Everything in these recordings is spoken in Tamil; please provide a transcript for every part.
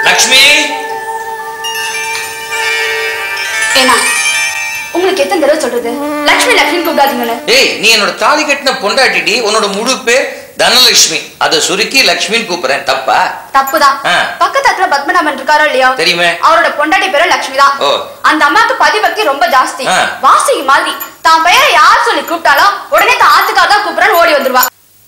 லக்ஷ்மி ஏன்னா உங்களுக்கு எத்தனை தடவை சொல்றது லக்ஷ்மி லக்ஷ்மி கூப்பிடாதீங்கன்னு ஏய் நீ என்னோட தாலி கட்டின பொண்டாட்டிடி உன்னோட முழு பேர் தனலட்சுமி அதை சுருக்கி லக்ஷ்மின்னு கூப்பிடுறேன் தப்பா தப்புதான் ஆ. பக்கத்து இடத்துல பத்மநாபன் இருக்காரோ இல்லையோ தெரியுமே. அவரோட பொண்டாட்டி பேரு லக்ஷ்மி தான் ஓ. அந்த அம்மாக்கு பதிபக்தி ரொம்ப ஜாஸ்தி ஆ. வாசிக்கு மாதிரி தான் பெயரை யார் சொல்லி கூப்பிட்டாலும் உடனே தான் ஆத்துக்காக தான் கூப்பிடுறான்னு ஓடி வந்துருவா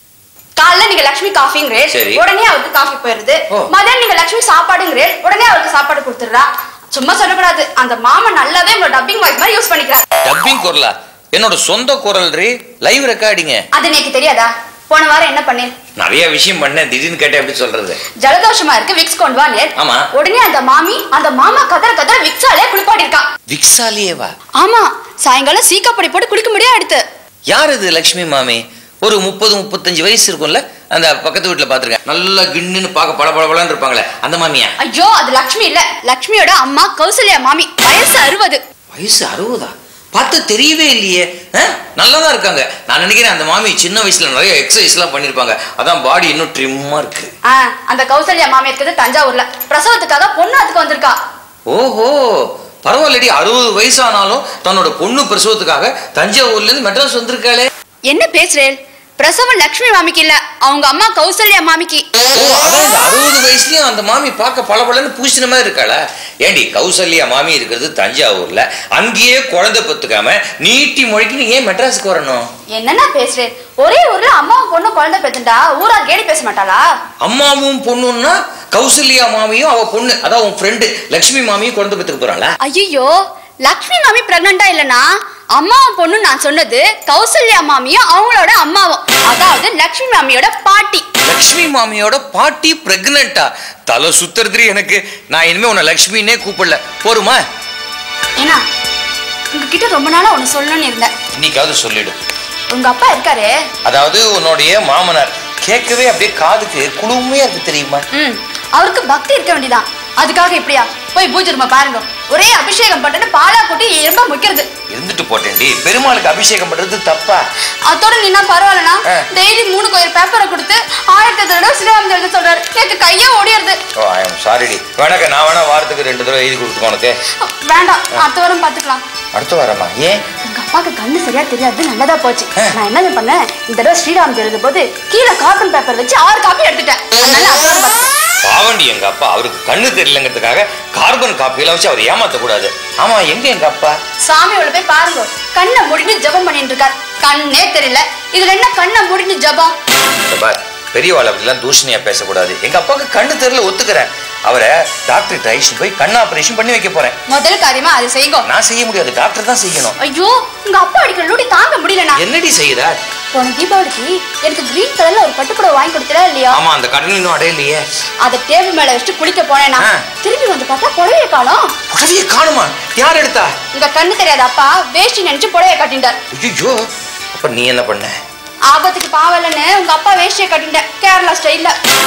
காலைல நீங்க லக்ஷ்மி காஃபிங்கிறே சரி. உடனே அவருக்கு காஃபி போயிருது ஓ. மதியம் நீங்க லக்ஷ்மி சாப்பாடுங்கிறே உடனே அவருக்கு சாப்பாடு கொடுத்துடுறா சும்மா சொல்லக்கூடாது அந்த மாமன் நல்லாவே உங்களோட டப்பிங் வாய்ஸ் மாதிரி யூஸ் பண்ணிக்கிறார் டப்பிங் குரலா என்னோட சொந்த குரல் ரீ லைவ் ரெக்கார்டிங்க அது எனக்கு தெரியாதா போன வாரம் என்ன பண்ணேன் நிறைய விஷயம் பண்ணேன் திடீர்னு கேட்டேன் எப்படி சொல்றது ஜலதோஷமா இருக்கு விக்ஸ் கொண்டு வா நேர் ஆமா. உடனே அந்த மாமி அந்த மாமா கதற கதற விக்ஸாலே குளிப்பாட்டி இருக்கா விக்ஸாலியேவா ஆமா சாயங்காலம் சீக்காப்பொடி போட்டு குளிக்க முடியாது அடுத்து யார் இது லக்ஷ்மி மாமி ஒரு முப்பது முப்பத்தஞ்சு வயசு இருக்கும்ல அந்த பக்கத்து வீட்டுல பாத்துருக்கேன் நல்லா கிண்ணுன்னு பார்க்க பல பளபளன்னு இருப்பாங்களே அந்த மாமியா ஐயோ அது லக்ஷ்மி இல்ல லக்ஷ்மியோட அம்மா கௌசல்யா மாமி வயசு அறுபது வயசு அறுபதா பார்த்தா தெரியவே இல்லையே நல்லா தான் இருக்காங்க நான் நினைக்கிறேன் அந்த மாமி சின்ன வயசுல நிறைய எக்ஸசைஸ்லாம் பண்ணியிருப்பாங்க அதான் பாடி இன்னும் ட்ரிம்மா இருக்கு ஆ, அந்த கௌசல்யா மாமி இருக்குது தஞ்சாவூர்ல பிரசவத்துக்காக பொண்ணு அதுக்கு வந்திருக்கா ஓஹோ பரவாயில்லடி அறுபது வயசானாலும் தன்னோட பொண்ணு பிரசவத்துக்காக தஞ்சாவூர்ல இருந்து மெட்ராஸ் வந்திருக்காளே என்ன பேசுறேன் பிரசவம் லக்ஷ்மி மாமிக்கு இல்ல அவங்க அம்மா கௌசல்யா மாமிக்கு ஓ அதான் இந்த அறுபது வயசுலயும் அந்த மாமி பார்க்க பளபளன்னு பூசின மாதிரி இருக்காளா ஏண்டி கௌசல்யா மாமி இருக்கிறது தஞ்சாவூர்ல அங்கேயே குழந்தை பெத்துக்காம நீட்டி மொழிக்கு ஏன் மெட்ராஸுக்கு வரணும் என்னன்னா பேசுறேன் ஒரே ஊர்ல அம்மாவும் பொண்ணு குழந்தை பெத்துண்டா ஊரா கேடி பேச மாட்டாளா அம்மாவும் பொண்ணுன்னா கௌசல்யா மாமியும் அவ பொண்ணு அதான் உன் ஃப்ரெண்டு லக்ஷ்மி மாமியும் குழந்தை பெத்துக்க போறாளா ஐயோ லக்ஷ்மி மாமி பிரெக்னண்டா இல்லனா அம்மாவும் பொண்ணு நான் சொன்னது கௌசல்யா மாமியும் அவங்களோட அம்மாவும் அதாவது லக்ஷ்மி மாமியோட பாட்டி லக்ஷ்மி மாமியோட பாட்டி பிரெக்னண்டா தலை சுத்துறதுரி எனக்கு நான் இனிமே உன்னை லக்ஷ்மின்னே கூப்பிடல போருமா ஏன்னா உங்ககிட்ட ரொம்ப நாளா ஒண்ணு சொல்லணும்னு இருந்தேன் இன்னைக்காவது சொல்லிடு உங்க அப்பா இருக்காரு அதாவது உன்னுடைய மாமனார் கேட்கவே அப்படியே காதுக்கு குளுமையா இருக்கு தெரியுமா ம் அவருக்கு பக்தி இருக்க வேண்டியதான் அதுக்காக இப்படியா போய் பூஜை ரூமை பாருங்க ஒரே அபிஷேகம் பண்ணிட்டு பாலா கூட்டி எறும்ப முக்கிறது இருந்துட்டு போட்டேன்டி பெருமாளுக்கு அபிஷேகம் பண்றது தப்பா அதோட நீனா பரவாயில்லனா ஆ. டெய்லி மூணு கோயில் பேப்பரை கொடுத்து ஆயிரத்தி தடவை சிறுவாமி எழுத சொல்றாரு எனக்கு கையே ஓடிடுது ஓ ஐ எம் சாரிடி வேணாக்க நான் வேணா வாரத்துக்கு ரெண்டு தடவை எழுதி கொடுத்துக்கோ உனக்கு வேண்டாம் அடுத்த வாரம் பாத்துக்கலாம் அடுத்த வாரமா ஏன் உங்க அப்பாக்கு கண்ணு சரியா தெரியாது நல்லதா போச்சு ஆ. நான் என்ன பண்ணேன் இந்த தடவை ஸ்ரீராம் எழுதும் போது கீழே கார்பன் பேப்பர் வச்சு ஆறு காப்பி எடுத்துட்டேன் அதனால அடுத்த வாரம் பாத்துக்கலாம். பாவண்டி எங்க அப்பா அவருக்கு கண்ணு தெரியலங்கிறதுக்காக கார்பன் காப்பியெல்லாம் வச்சு அவர் ஏமாத்த கூடாது ஆமா எங்க எங்க அப்பா சாமி உள்ள போய் பாருங்க கண்ணை மூடிட்டு ஜெபம் பண்ணிட்டு இருக்கார் கண்ணே தெரியல இதுல என்ன கண்ணை மூடிட்டு ஜெபம் இந்த பார் பெரியவாள் அப்படிலாம் தூஷணியா பேசக்கூடாது எங்க அப்பாவுக்கு கண்ணு தெரியல ஒத்துக்கிறேன் அவரை டாக்டர் அழைச்சிட்டு போய் கண் ஆபரேஷன் பண்ணி வைக்க போறேன் முதல் காரியமா அது செய்யுங்க நான் செய்ய முடியாது டாக்டர் தான் செய்யணும் ஐயோ உங்க அப்பா அடிக்கிற லூடி தாங்க முடியலண்ணா என்னடி செய்யுதா போன தீபாவளிக்கு எனக்கு கிரீன் கலர்ல ஒரு பட்டுப்புடவை வாங்கி கொடுத்தல இல்லையா ஆமா அந்த கடன் இன்னும் அடையலையே அதை டேபிள் மேல வச்சுட்டு குளிக்க போனேனா ஆ. திரும்பி வந்து பார்த்தா புடவைய காணோம் புடவையை காணுமா யார் எடுத்தா உங்க கண்ணு தெரியாத அப்பா வேஷ்டி நினைச்சு புடவைய கட்டிட்டார் ஐயோ அப்ப நீ என்ன பண்ண ஆபத்துக்கு பாவலன்னு உங்க அப்பா வேஷ்டியை கட்டிட்டேன் கேரளா ஸ்டைல்ல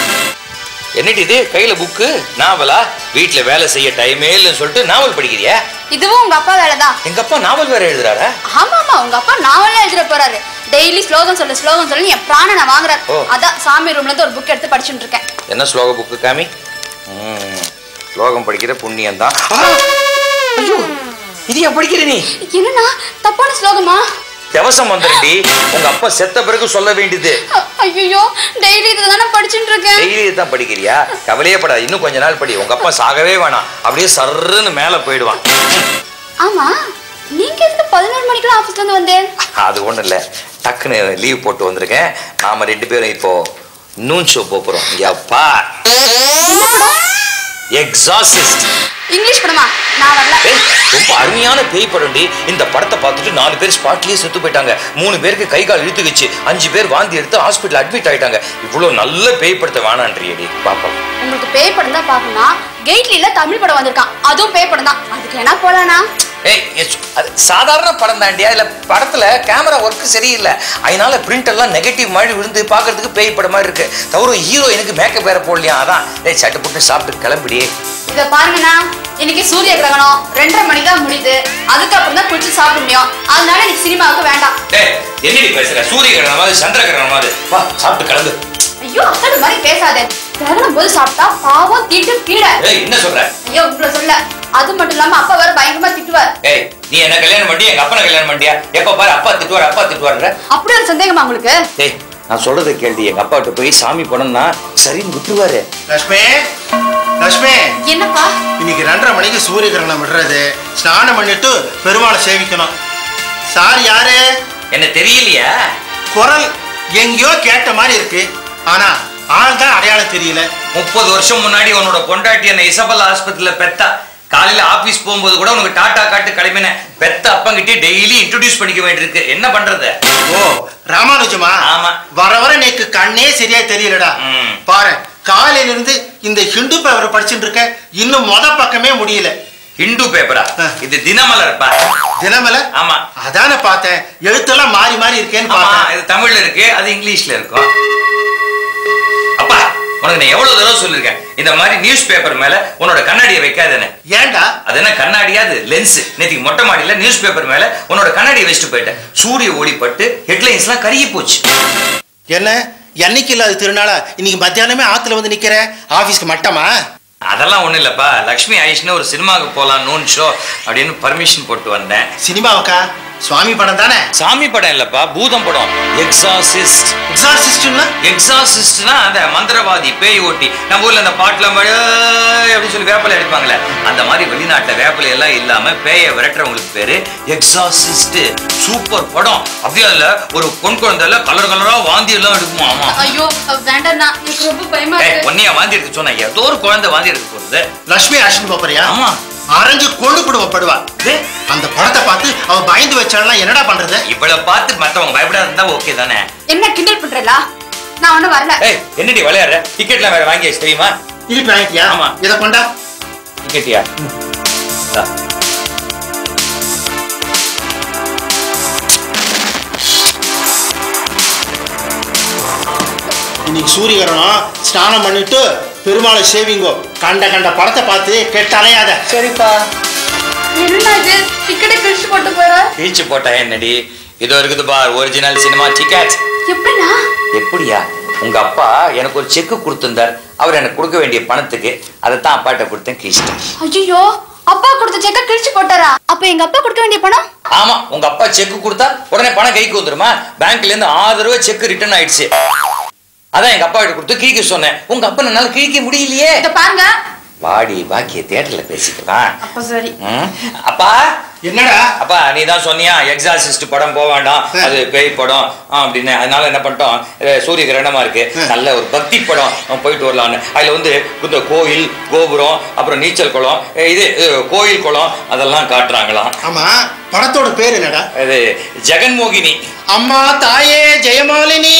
என்னடி இது கையில புக்கு நாவலா வீட்ல வேலை செய்ய டைமே இல்லைன்னு சொல்லிட்டு நாவல் படிக்கிறியா இதுவும் உங்க அப்பா வேலைதான் எங்க அப்பா நாவல் வேற எழுதுறாரா ஆமா ஆமா உங்க அப்பா நாவலே எழுதிட போறாரு டெய்லி ஸ்லோகம் சொல்லு ஸ்லோகம் சொல்லி என் பிராணனை வாங்குறாரு ஓ. அதான் சாமி ரூம்ல இருந்து ஒரு புக் எடுத்து படிச்சுட்டு இருக்கேன் என்ன ஸ்லோக புக்கு காமி ம், ஸ்லோகம் படிக்கிற புண்ணியம் தான் ஐயோ இது ஏன் படிக்கிற நீ என்னண்ணா தப்பான ஸ்லோகமா தேவசம் வந்துருடி உங்க அப்பா செத்த பிறகு சொல்ல வேண்டியது ஐயோ டெய்லி இதை தானே படிச்சுட்டு இருக்கேன் டெய்லி தான் படிக்கிறியா கவலையே படாது இன்னும் கொஞ்ச நாள் படி உங்க அப்பா சாகவே வேணாம் அப்படியே சர்ருன்னு மேல போயிடுவான் ஆமா நீங்க எதுக்கு பதினோரு மணிக்கெல்லாம் ஆபீஸ்ல இருந்து வந்தேன் அது ஒண்ணும் இல்ல டக்குன்னு லீவ் போட்டு வந்திருக்கேன் நாம ரெண்டு பேரும் இப்போ நூன் ஷோ போறோம் எப்பா என்ன படம் எக்ஸாசிஸ்ட் இங்கிலீஷ் படமா நான் வரல ஏய், ரொம்ப அருமையான பேய் படம்டி இந்த படத்தை பார்த்துட்டு நாலு பேர் ஸ்பாட்லயே செத்து போயிட்டாங்க மூணு பேருக்கு கை கால் இழுத்துக்குச்சு அஞ்சு பேர் வாந்தி எடுத்து ஹாஸ்பிட்டல் அட்மிட் ஆயிட்டாங்க இவ்வளவு நல்ல பேய் படத்தை வேணான்றியடி பாப்போம் உங்களுக்கு பேய் படம் தான் பார்க்கணும்னா கெய்ட்லில தமிழ் படம் வந்திருக்கான் அதுவும் பேய் படம் தான் அதுக்கு என்ன போலானா ஏய் எஸ், அது சாதாரண படம் தாண்டியா இல்ல படத்துல கேமரா ஒர்க் சரியில்லை அதனால பிரிண்ட் எல்லாம் நெகட்டிவ் மாதிரி விழுந்து பார்க்கிறதுக்கு பேய் படம் மாதிரி இருக்கு தவிர ஹீரோ எனக்கு மேக்கப் வேற போடலையா அதான் ஏய் சட்டு புட்டு சாப்பிட்டு கிளம்பிடி இத பாருங்கண்ணா இன்னைக்கு சூரிய கிரகணம் ரெண்டரை மணிக்கு தான் முடியுது அதுக்கப்புறம் தான் குளிச்சு சாப்பிட முடியும் அதனால இன்னைக்கு சினிமாவுக்கு வேண்டாம் டேய் என்னடி பேசுற சூரிய கிரகணம் மாதிரி சந்திர கிரகணம் மாதிரி வா சாப்பிட்டு கிளம்பு ஐயோ அசடு மாதிரி பேசாதே கிரகணம் போது சாப்பிட்டா பாவம் தீட்டு பீட ஏய் என்ன சொல்ற ஐயோ உங்களை சொல்ல அது மட்டும் இல்லாம அப்பா வேற பயங்கரமா திட்டுவார் ஏய் நீ என்ன கல்யாணம் பண்ணி எங்க அப்பனை கல்யாணம் பண்ணியா எப்ப பாரு அப்பா திட்டுவார் அப்பா திட்டுவார்ன்ற அப்படி ஒரு சந்தேகமா உங்களுக்கு ஏய் நான் சொல்றதை கேள்வி எங்க அப்பா கிட்ட போய் சாமி படம்னா சரின்னு விட்டுருவாரு லட்சுமி லட்சுமி என்னப்பா இன்னைக்கு ரெண்டரை மணிக்கு சூரிய கிரகணம் விடுறது ஸ்நானம் பண்ணிட்டு பெருமாளை சேவிக்கணும் சார் யாரு என்ன தெரியலையா குரல் எங்கேயோ கேட்ட மாதிரி இருக்கு ஆனா ஆள் தான் அடையாளம் தெரியல முப்பது வருஷம் முன்னாடி உன்னோட பொண்டாட்டி என்ன இசபல் ஆஸ்பத்திரியில பெத்தா காலையில ஆபீஸ் போகும்போது கூட உனக்கு டாட்டா காட்டு கிளம்பின பெத்த அப்பங்கிட்டே டெய்லி இன்ட்ரோடியூஸ் பண்ணிக்க வேண்டியிருக்கு என்ன பண்றது ஓ ராமானுஜமா ஆமா. வர வர நேக்கு கண்ணே சரியா தெரியலடா ம். பாரு காலையில இருந்து இந்த ஹிந்து பேப்பர் படிச்சுட்டு இருக்க இன்னும் மொத பக்கமே முடியல ஹிந்து பேப்பரா ஆ. இது தினமலர்ப்பா தினமல ஆமா அதானே பார்த்தேன் எழுத்தெல்லாம் மாறி மாறி இருக்கேன்னு ஆமா பார்த்தேன் இது தமிழ்ல இருக்கு அது இங்கிலீஷ்ல இருக்கும் அப்பா உனக்கு நான் எவ்வளவு தடவை சொல்லிருக்கேன் இந்த மாதிரி நியூஸ் பேப்பர் மேல உன்னோட கண்ணாடியை வைக்காதேன்னு ஏன்டா அது என்ன கண்ணாடியா அது லென்ஸ் நேத்திக்கு மொட்டை மாடியில நியூஸ் பேப்பர் மேல உன்னோட கண்ணாடியை வச்சுட்டு போயிட்டேன் சூரிய ஒளி பட்டு ஹெட்லைன்ஸ் எல்லாம் கருகி போச்சு என்ன என்னைக்கு இல்லாத திருநாளா இன்னைக்கு மத்தியானமே ஆத்துல வந்து நிக்கிற ஆபீஸ்க்கு மட்டமா அதெல்லாம் ஒண்ணும் இல்லப்பா லக்ஷ்மி ஆயிஷ்னு ஒரு சினிமாவுக்கு போலாம் நூன் ஷோ அப்படின்னு பர்மிஷன் போட்டு வந்தேன் சினிமாவுக்கா சுவாமி படம் தானே சாமி படம் இல்லப்பா பூதம் படம் எக்ஸாசிஸ்ட் எக்ஸாசிஸ்ட்னா எக்ஸாசிஸ்ட்னா அந்த மந்திரவாதி பேய் ஓட்டி நம்ம ஊர்ல அந்த பாட்டுல மழை அப்படின்னு சொல்லி வேப்பிலை அடிப்பாங்களே அந்த மாதிரி வெளிநாட்டுல வேப்பிலை எல்லாம் இல்லாம பேயை விரட்டுறவங்களுக்கு பேரு எக்ஸாசிஸ்ட் சூப்பர் படம் அப்படியே அதுல ஒரு பொன் குழந்தைல கலர் கலரா வாந்தி எல்லாம் எடுக்குமா ஆமா ஐயோ வேண்டாம்ண்ணா எனக்கு ரொம்ப பயமா ஏய், இருக்கு உன்னைய வாந்தி எடுக்க சொன்னா ஏதோ ஒரு குழந்தை வாந்தி எடுக்க போறது லட்சுமி அஷ்டன் போப்பறியா ஆமா அரைஞ்சு கொண்டு போடுவப்படுவா ஏய், அந்த படத்தை பார்த்து அவ பயந்து வச்சாலாம் என்னடா பண்றது இவளை பார்த்து மத்தவங்க பயப்படாத இருந்தா ஓகே தானே என்ன கிண்டல் பண்றல நான் ஒண்ணும் வரல ஏய் என்னடி விளையாடுற டிக்கெட்லாம் வேற வாங்கி தெரியுமா டிக்கெட் வாங்கிட்டியா ஆமா. இதை கொண்டா டிக்கெட்டியா இன்னைக்கு சூரியகரணம் ஸ்நானம் பண்ணிட்டு பெருமாளை சேவிங்கோ கண்ட கண்ட படத்தை பார்த்து கெட்ட அலையாத சரிப்பா என்ன இது டிக்கெட்டை கிழிச்சு போட்டு போறார் கீழ்ச்சி போட்டா என்னடி இதோ இருக்குது பார் ஒரிஜினல் சினிமா டிக்கெட் எப்படிண்ணா எப்படியா உங்க அப்பா எனக்கு ஒரு செக் கொடுத்திருந்தார் அவர் எனக்கு கொடுக்க வேண்டிய பணத்துக்கு அதை தான் அப்பாட்ட கொடுத்தேன் கீழ்ச்சிட்டேன் ஐயோ அப்பா கொடுத்த செக்க கிழிச்சு போட்டாரா அப்ப எங்க அப்பா கொடுக்க வேண்டிய பணம் ஆமா உங்க அப்பா செக் கொடுத்தா உடனே பணம் கைக்கு வந்துருமா பேங்க்ல இருந்து ஆறு தடவை செக் ரிட்டர்ன் ஆயிடுச்சு அதான் எங்க அப்பா கிட்ட கொடுத்து கிழிக்க சொன்னேன் உங்க அப்பா என்னால கிழிக்க முடியலையே இத பாருங்க வாடி பாக்கிய தேட்டர்ல பேசிக்கலாம் அப்ப சரி ம். அப்பா என்னடா அப்பா நீ தான் சொன்னியா எக்ஸாசிஸ்ட் படம் போக வேண்டாம் அது பேய் படம் ஆ, அப்படின்னு அதனால என்ன பண்ணிட்டோம் அஹ், சூரிய கிரகணமா இருக்கு நல்ல ஒரு பக்தி படம் நம்ம போயிட்டு வரலான்னு அதுல வந்து இந்த கோயில் கோபுரம் அப்புறம் நீச்சல் குளம் அஹ், இது அஹ், கோயில் குளம் அதெல்லாம் காட்டுறாங்களாம் ஆமா படத்தோட பேர் என்னடா இது ஜெகன்மோகினி அம்மா தாயே ஜெயமாலினி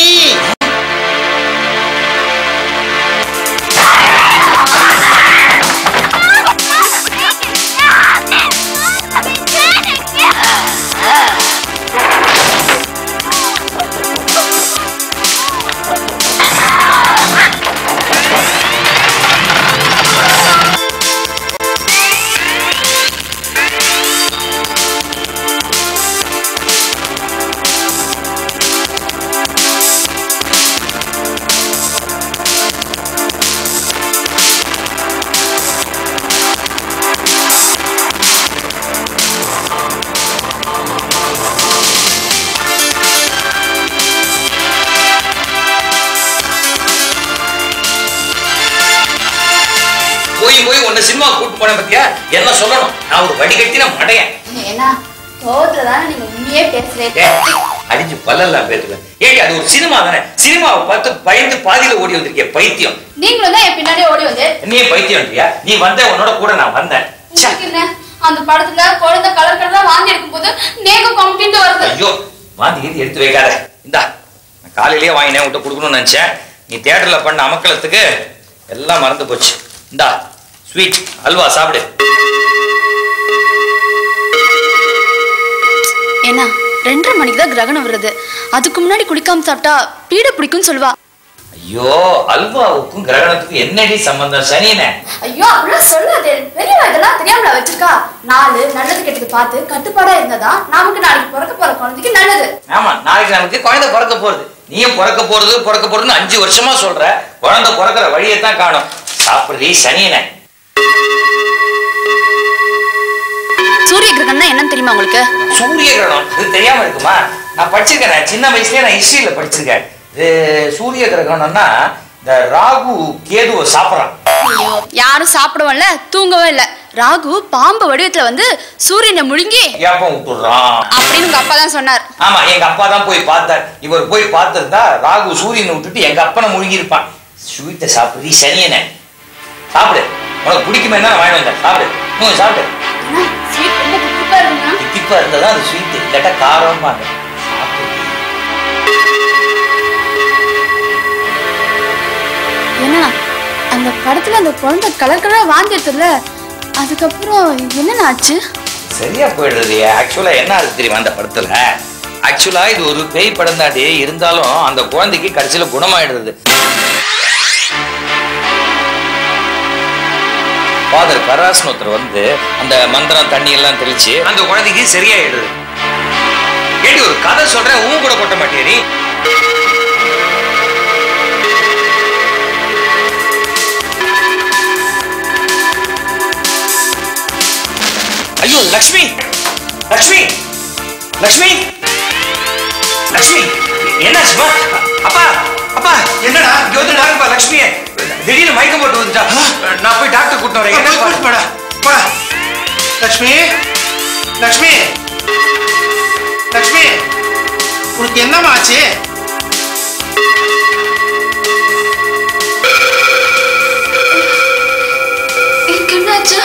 போய் போய் உன்னை சினிமா கூட்டு போன பத்தியா என்ன சொல்லணும் நான் ஒரு வடிகட்டின மடையன் ஏன்னா கோவத்துலதானே நீங்க உண்மையே பேசுறீங்க ஏய், அடிச்சு பல்லெல்லாம் பேசுவேன் ஏடி அது ஒரு சினிமா தானே சினிமாவை பார்த்து பயந்து பாதியில ஓடி வந்திருக்கே பைத்தியம் நீங்களும் தான் என் பின்னாடி ஓடி வந்து நீ பைத்தியம் இல்லையா நீ வந்த உன்னோட கூட நான் வந்தேன் ச்சே. உங்களுக்கு என்ன அந்த படத்துல குழந்தை கலர் கலரா வாந்தி எடுக்கும்போது நேகம் கம்பிட்டு வருது ஐயோ வாந்தி கீதி எடுத்து வைக்காத இந்தா நான் காலையிலேயே வாங்கினேன் உன்கிட்ட கொடுக்கணும்னு நினைச்சேன் நீ தியேட்டர்ல பண்ண அமக்கலத்துக்கு எல்லாம் மறந்து போச்சு இந்தா ஸ்வீட் அல்வா சாப்பிடு ஏன்னா ரெண்டரை மணிக்கு தான் கிரகணம் வருது அதுக்கு முன்னாடி குளிக்காம சாப்பிட்டா பீட பிடிக்கும்னு சொல்லுவா ஐயோ அல்வாவுக்கும் கிரகணத்துக்கும் என்னடி சம்பந்தம் சனியனே ஐயோ அப்படிலாம் சொல்லாதே பெரியவா இதெல்லாம் தெரியாமல வச்சிருக்கா நாலு நல்லது கெட்டது பார்த்து கட்டுப்பாடா இருந்ததா நமக்கு நாளைக்கு பிறக்க போற குழந்தைக்கு நல்லது ஆமா நாளைக்கு நமக்கு குழந்தை பிறக்க போறது நீயும் பிறக்க போறது பிறக்க போறதுன்னு அஞ்சு வருஷமா சொல்ற குழந்தை பிறக்கிற வழியை தான் காணும் சாப்பிடுறீ சனியனை சூரிய கிரகணம்னா என்னன்னு தெரியுமா உங்களுக்கு சூரிய கிரகணம் இது தெரியாம இருக்குமா நான் படிச்சிருக்கேன் நான் சின்ன வயசுலயே நான் ஹிஸ்டரியில படிச்சிருக்கேன் இது சூரிய கிரகணம்னா இந்த ராகு கேதுவை சாப்பிட்றான் ஐயோ யாரும் சாப்பிடவும் இல்ல தூங்கவும் இல்ல ராகு பாம்பு வடிவத்துல வந்து சூரியனை முழுங்கி ஏப்பம் விட்டுடுறான் அப்படின்னு உங்க அப்பா தான் சொன்னார் ஆமா எங்க அப்பா தான் போய் பார்த்தார் இவர் போய் பார்த்திருந்தா ராகு சூரியனை விட்டுட்டு எங்க அப்பனை முழுங்கி இருப்பான் ஸ்வீட்டை சாப்பிடுறீ சனியனை சாப்பிடு உனக்கு பிடிக்குமே தான் வாங்கி வந்தேன் சாப்பிடு இன்னும் சாப்பிடு ஆனா, sweet ரொம்ப புதுப்பா இருக்குண்ணா. தித்திப்பா இருந்தா தான் அது ஸ்வீட் இல்லாட்டா காரம்பாங்க சாப்பிடு என்ன அந்த படத்துல அந்த குழந்தை கலர் கலரா வாந்தி எடுத்ததுல அதுக்கப்புறம் என்னென்ன ஆச்சு சரியா போயிடுறது ஆக்சுவலா என்ன ஆகுது தெரியுமா அந்த படத்துல ஆக்சுவலா இது ஒரு பேய் படம் தாண்டி இருந்தாலும் அந்த குழந்தைக்கு கடைசியில குணமாயிடுறது ஃபாதர் கராஸ்னு ஒருத்தர் வந்து அந்த மந்திரம் தண்ணி எல்லாம் தெளிச்சு அந்த குழந்தைக்கு சரியாயிடுது ஏடி ஒரு கதை சொல்றேன் உன் கூட கொட்ட மாட்டியா நீ ஐயோ லக்ஷ்மி லக்ஷ்மி லக்ஷ்மி லக்ஷ்மி என்னாச்சுப்பா அப்பா அப்பா என்னடா இங்க வந்து டாக்டர்ப்பா லக்ஷ்மி திடீர்னு மயக்கம் போட்டு வந்துட்டா நான் போய் டாக்டர் கூட்டு வரேன் போய் என்னப்பா? கூட்டிட்டு போடா. போடா. லக்ஷ்மி லக்ஷ்மி லக்ஷ்மி உனக்கு என்னம்மா ஆச்சு எனக்கு என்னாச்சு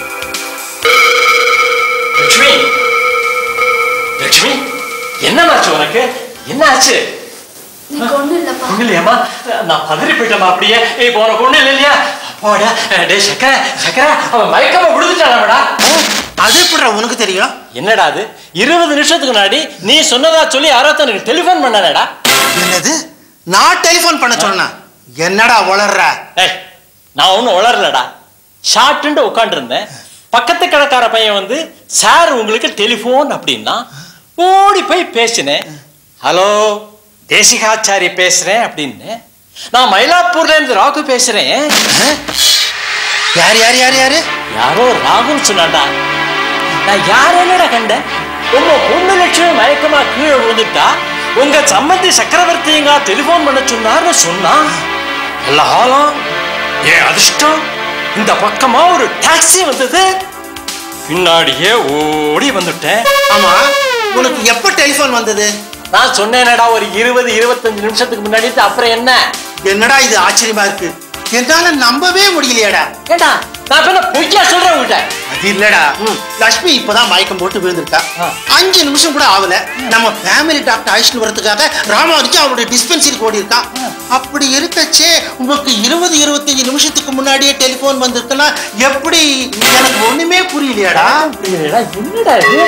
லட்சுமி லட்சுமி என்னமாச்சு உனக்கு என்ன ஆச்சு எனக்கு ஒண்ணும் இல்லப்பா ஒண்ணு இல்லையாம்மா நான் பதறி போயிட்டேம்மா அப்படியே இப்போ உனக்கு ஒண்ணு இல்லை இல்லையா அப்பாடா டேய் சக்கர சக்கர அவன் மயக்கமா விழுந்துட்டானாடா அது எப்படிடா உனக்கு தெரியும் என்னடா அது இருபது நிமிஷத்துக்கு முன்னாடி நீ சொன்னதா சொல்லி யாராவது எனக்கு டெலிஃபோன் பண்ணானடா என்னது நான் டெலிஃபோன் பண்ண சொன்னேன் என்னடா வளர்ற ஏய் நான் ஒன்றும் உளரலடா ஷார்ட்டுன்ட்டு உட்காந்துருந்தேன் பக்கத்து கடைக்கார பையன் வந்து சார் உங்களுக்கு டெலிஃபோன் அப்படின்னா ஓடி போய் பேசினேன் ஹலோ தேசிகாச்சாரி பேசுறேன் அப்படின்னு நான் மயிலாப்பூர்ல இருந்து ராகு பேசுறேன் யார் யார் யார் யாரு யாரோ ராகுன்னு சொன்னான்டா நான் யார் என்னடா கண்டேன் உங்க பொண்ணு லட்சுமி மயக்கமா கீழே விழுந்துட்டா உங்க சம்மந்தி சக்கரவர்த்திங்க டெலிஃபோன் பண்ண சொன்னார்னு சொன்னா நல்ல காலம் ஏன் அதிர்ஷ்டம் இந்த பக்கமா ஒரு டாக்ஸி வந்தது பின்னாடியே ஓடி வந்துட்டேன் ஆமா உனக்கு எப்ப டெலிஃபோன் வந்தது நான் சொன்னேனடா ஒரு இருபது இருபத்தஞ்சு நிமிஷத்துக்கு முன்னாடி அப்புறம் என்ன என்னடா இது ஆச்சரியமா இருக்கு என்னால நம்பவே முடியலையாடா ஏண்டா நான் இப்ப என்ன பொய்யா சொல்றேன் உங்ககிட்ட அது இல்லடா லட்சுமி இப்பதான் மயக்கம் போட்டு விழுந்திருக்கா ஆ. அஞ்சு நிமிஷம் கூட ஆகல நம்ம ஃபேமிலி டாக்டர் அழைச்சிட்டு வரதுக்காக ராமானுஜி அவருடைய டிஸ்பென்சரிக்கு ஓடி இருக்கான் அப்படி இருக்கச்சே உங்களுக்கு இருபது இருபத்தஞ்சு நிமிஷத்துக்கு முன்னாடியே டெலிஃபோன் வந்திருக்குன்னா எப்படி எனக்கு ஒண்ணுமே புரியலையாடா புரியலடா, என்னடா இது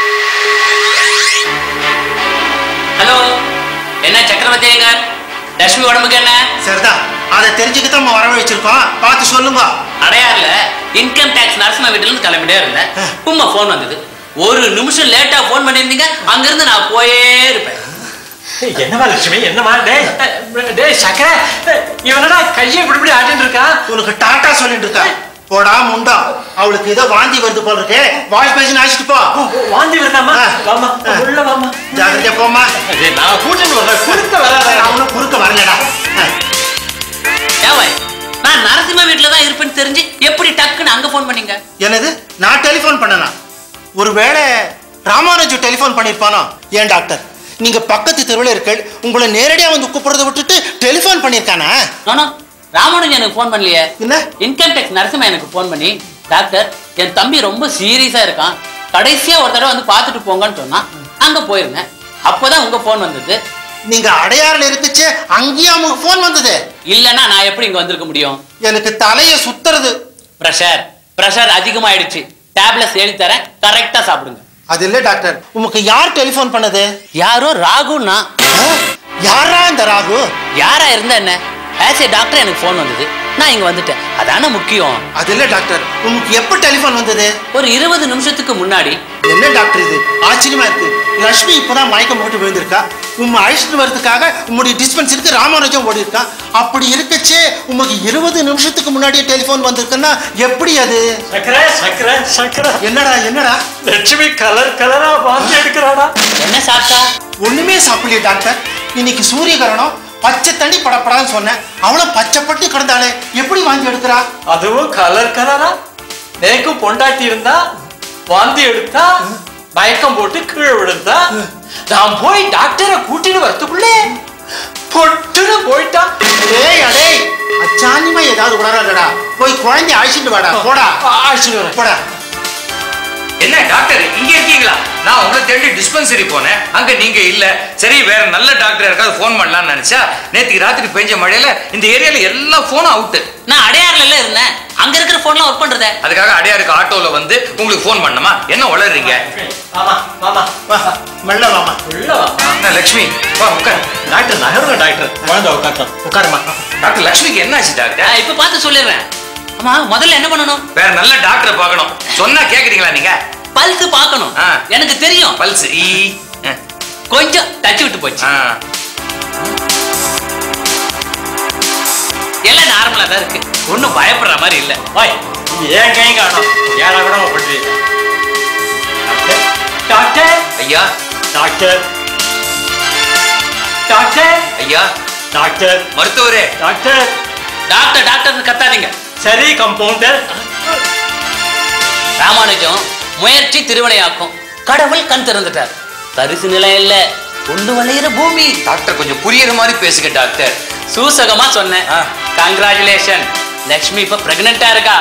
ஹலோ என்ன சக்கரவர்த்தி ஐயங்கார் லட்சுமி உடம்புக்கு என்ன சரிதான் அதை தெரிஞ்சுக்கிட்டு நம்ம வர வச்சிருக்கோம் பார்த்து சொல்லுங்க அடையாறுல இன்கம் டேக்ஸ் நரசிம்ம வீட்டுல இருந்து கிளம்பிட்டே இருந்தேன் உம்மா ஃபோன் வந்தது ஒரு நிமிஷம் லேட்டா ஃபோன் பண்ணியிருந்தீங்க அங்கிருந்து நான் போயே இருப்பேன் ஏய், என்னவா லட்சுமி என்னமா டேய் டேய் சக்கர இவனடா கையை இப்படி இப்படி ஆட்டிட்டு இருக்கான் உனக்கு டாட்டா சொல்லிட்டு இருக்கா போடா முண்டா அவளுக்கு ஏதோ வாந்தி வருது போல இருக்கு வாஷ் பேசின் அழைச்சிட்டு போ ஓ, ஓ, வாந்தி வருதாமா ஆ. வாமா ஆ. உள்ள வாமா ஜாகிரதையா போம்மா டேய், நான் கூட்டிட்டு வர்றேன் குறுக்க வராத அவனும் குறுக்க வரலடா ஆ. ஏவாய் நான் நரசிம்ம வீட்டுல தான் இருப்பேன்னு தெரிஞ்சு எப்படி டக்குன்னு அங்க ஃபோன் பண்ணீங்க என்னது நான் டெலிஃபோன் பண்ணனா ஒருவேளை ராமானுஜு டெலிஃபோன் பண்ணியிருப்பானோ ஏன் டாக்டர் நீங்க பக்கத்து தெருவில் இருக்கள் உங்களை நேரடியா வந்து கூப்பிடுறத விட்டுட்டு டெலிஃபோன் பண்ணியிருக்கானா நானா ராமானுஜன் எனக்கு ஃபோன் பண்ணலையே என்ன இன்கம் டேக்ஸ் நரசிம்ம எனக்கு ஃபோன் பண்ணி டாக்டர் என் தம்பி ரொம்ப சீரியஸா இருக்கான் கடைசியா ஒரு தடவை வந்து பார்த்துட்டு போங்கன்னு சொன்னான் அங்க போயிருந்தேன் அப்போதான் உங்க ஃபோன் வந்தது நீங்க அடையாறுல இருக்குச்சே அங்கேயும் அவங்க ஃபோன் வந்தது இல்லைன்னா நான் எப்படி இங்க வந்திருக்க முடியும் எனக்கு தலையை சுத்துறது ப்ரெஷர் ப்ரெஷர் அதிகமாயிடுச்சு டேப்லெட்ஸ் எழுதி தரேன் கரெக்டா சாப்பிடுங்க அது இல்லை டாக்டர் உமக்கு யார் டெலிஃபோன் பண்ணது யாரோ ராகுன்னா ஆ? யாரா இந்த ராகு யாரா இருந்தா என்ன ஆஸ் ஏ டாக்டர் எனக்கு ஃபோன் வந்தது நான் இங்க வந்துட்டேன் அதானே முக்கியம் அது இல்லை டாக்டர் உமக்கு எப்போ டெலிஃபோன் வந்தது ஒரு இருபது நிமிஷத்துக்கு முன்னாடி என்ன டாக்டர் இது ஆச்சரியமா இருக்கு லட்சுமி இப்பதான் மயக்கம் போட்டு விழுந்திருக்கா உம்மை அழைச்சிட்டு வரதுக்காக உம்முடைய டிஸ்பென்சருக்கு ராமானுஜம் ஓடி இருக்கான் அப்படி இருக்கச்சே உமக்கு இருபது நிமிஷத்துக்கு முன்னாடியே டெலிஃபோன் வந்திருக்குன்னா எப்படி அது சக்கரை சக்கரை சக்கரை என்னடா என்னடா லட்சுமி கலர் கலரா வாந்தி எடுக்கிறாடா என்ன சாப்பிட்டா ஒண்ணுமே சாப்பிடலையே டாக்டர் இன்னைக்கு சூரியகரணம் பச்சை தண்ணி படப்படான்னு சொன்னேன் அவளும் பச்சைப்பட்டு கிடந்தாளே எப்படி வாங்கி எடுக்கிறா அதுவும் கலர் கலரா நேக்கும் பொண்டாட்டி இருந்தா வாந்தி எடுத்தா மயக்கம் போட்டு கீழே விழுந்தா நான் போய் டாக்டரை கூட்டிட்டு வரதுக்குள்ளே பொட்டுன்னு போயிட்டா ஏய் அடே அச்சானியமா ஏதாவது உணராதடா போய் குழந்தை அழைச்சிட்டு வாடா போடா ஆயிடுச்சு வரேன். போடா என்ன டாக்டர் இங்க இருக்கீங்களா நான் உங்களை தேடி டிஸ்பென்சரி போனேன் அங்க நீங்க இல்ல சரி வேற நல்ல டாக்டர் யாருக்காவது ஃபோன் பண்ணலாம்னு நினைச்சா நேத்துக்கு ராத்திரி பெஞ்ச மழையில இந்த ஏரியால எல்லா போனும் அவுட்டு நான் அடையாறுல இருந்தேன் அங்க இருக்கிற போன்லாம் ஒர்க் பண்றதே அதுக்காக அடையாருக்கு ஆட்டோல வந்து உங்களுக்கு ஃபோன் பண்ணணுமா என்ன வளர்றீங்க மாமா மாமா வா மெல்ல வாமா உள்ள வா என்ன லக்ஷ்மி வா உட்கார் டாக்டர் நகருங்க டாக்டர் குழந்தை உட்காட்டம் உட்காருமா டாக்டர் லக்ஷ்மிக்கு என்னாச்சு டாக்டர் நான் இப்ப பார்த்து சொல்லிடுறேன் ஆமா முதல்ல என்ன பண்ணணும் வேற நல்ல டாக்டரை பார்க்கணும் சொன்னா கேக்குறீங்களா நீங்க பல்ஸ் பார்க்கணும் ஆ. எனக்கு தெரியும் பல்ஸ் ஈ அஹ், கொஞ்சம் டச் விட்டு போச்சு ஆ. எல்லாம் நார்மலா தான் இருக்கு ஒண்ணும் பயப்படுற மாதிரி இல்ல வாய் ஏன் கை காணும் ஏழை கூட பண்றீ டாக்டர் ஐயா டாக்டர் டாக்டர் ஐயா டாக்டர் மருத்துவரே டாக்டர் டாக்டர் டாக்டர் கத்தாதீங்க சரி கம்பவுண்டர் ராமானுஜம் முயற்சி திருவினையாக்கும் கடவுள் கண் திறந்துட்டார் தரிசு நிலை இல்ல கொண்டு வளையிற பூமி டாக்டர் கொஞ்சம் புரியுற மாதிரி பேசுங்க டாக்டர் சூசகமா சொன்னேன் ஆ. கங்க்ராச்சுலேஷன் லக்ஷ்மி இப்ப பிரெக்னெண்டா இருக்கா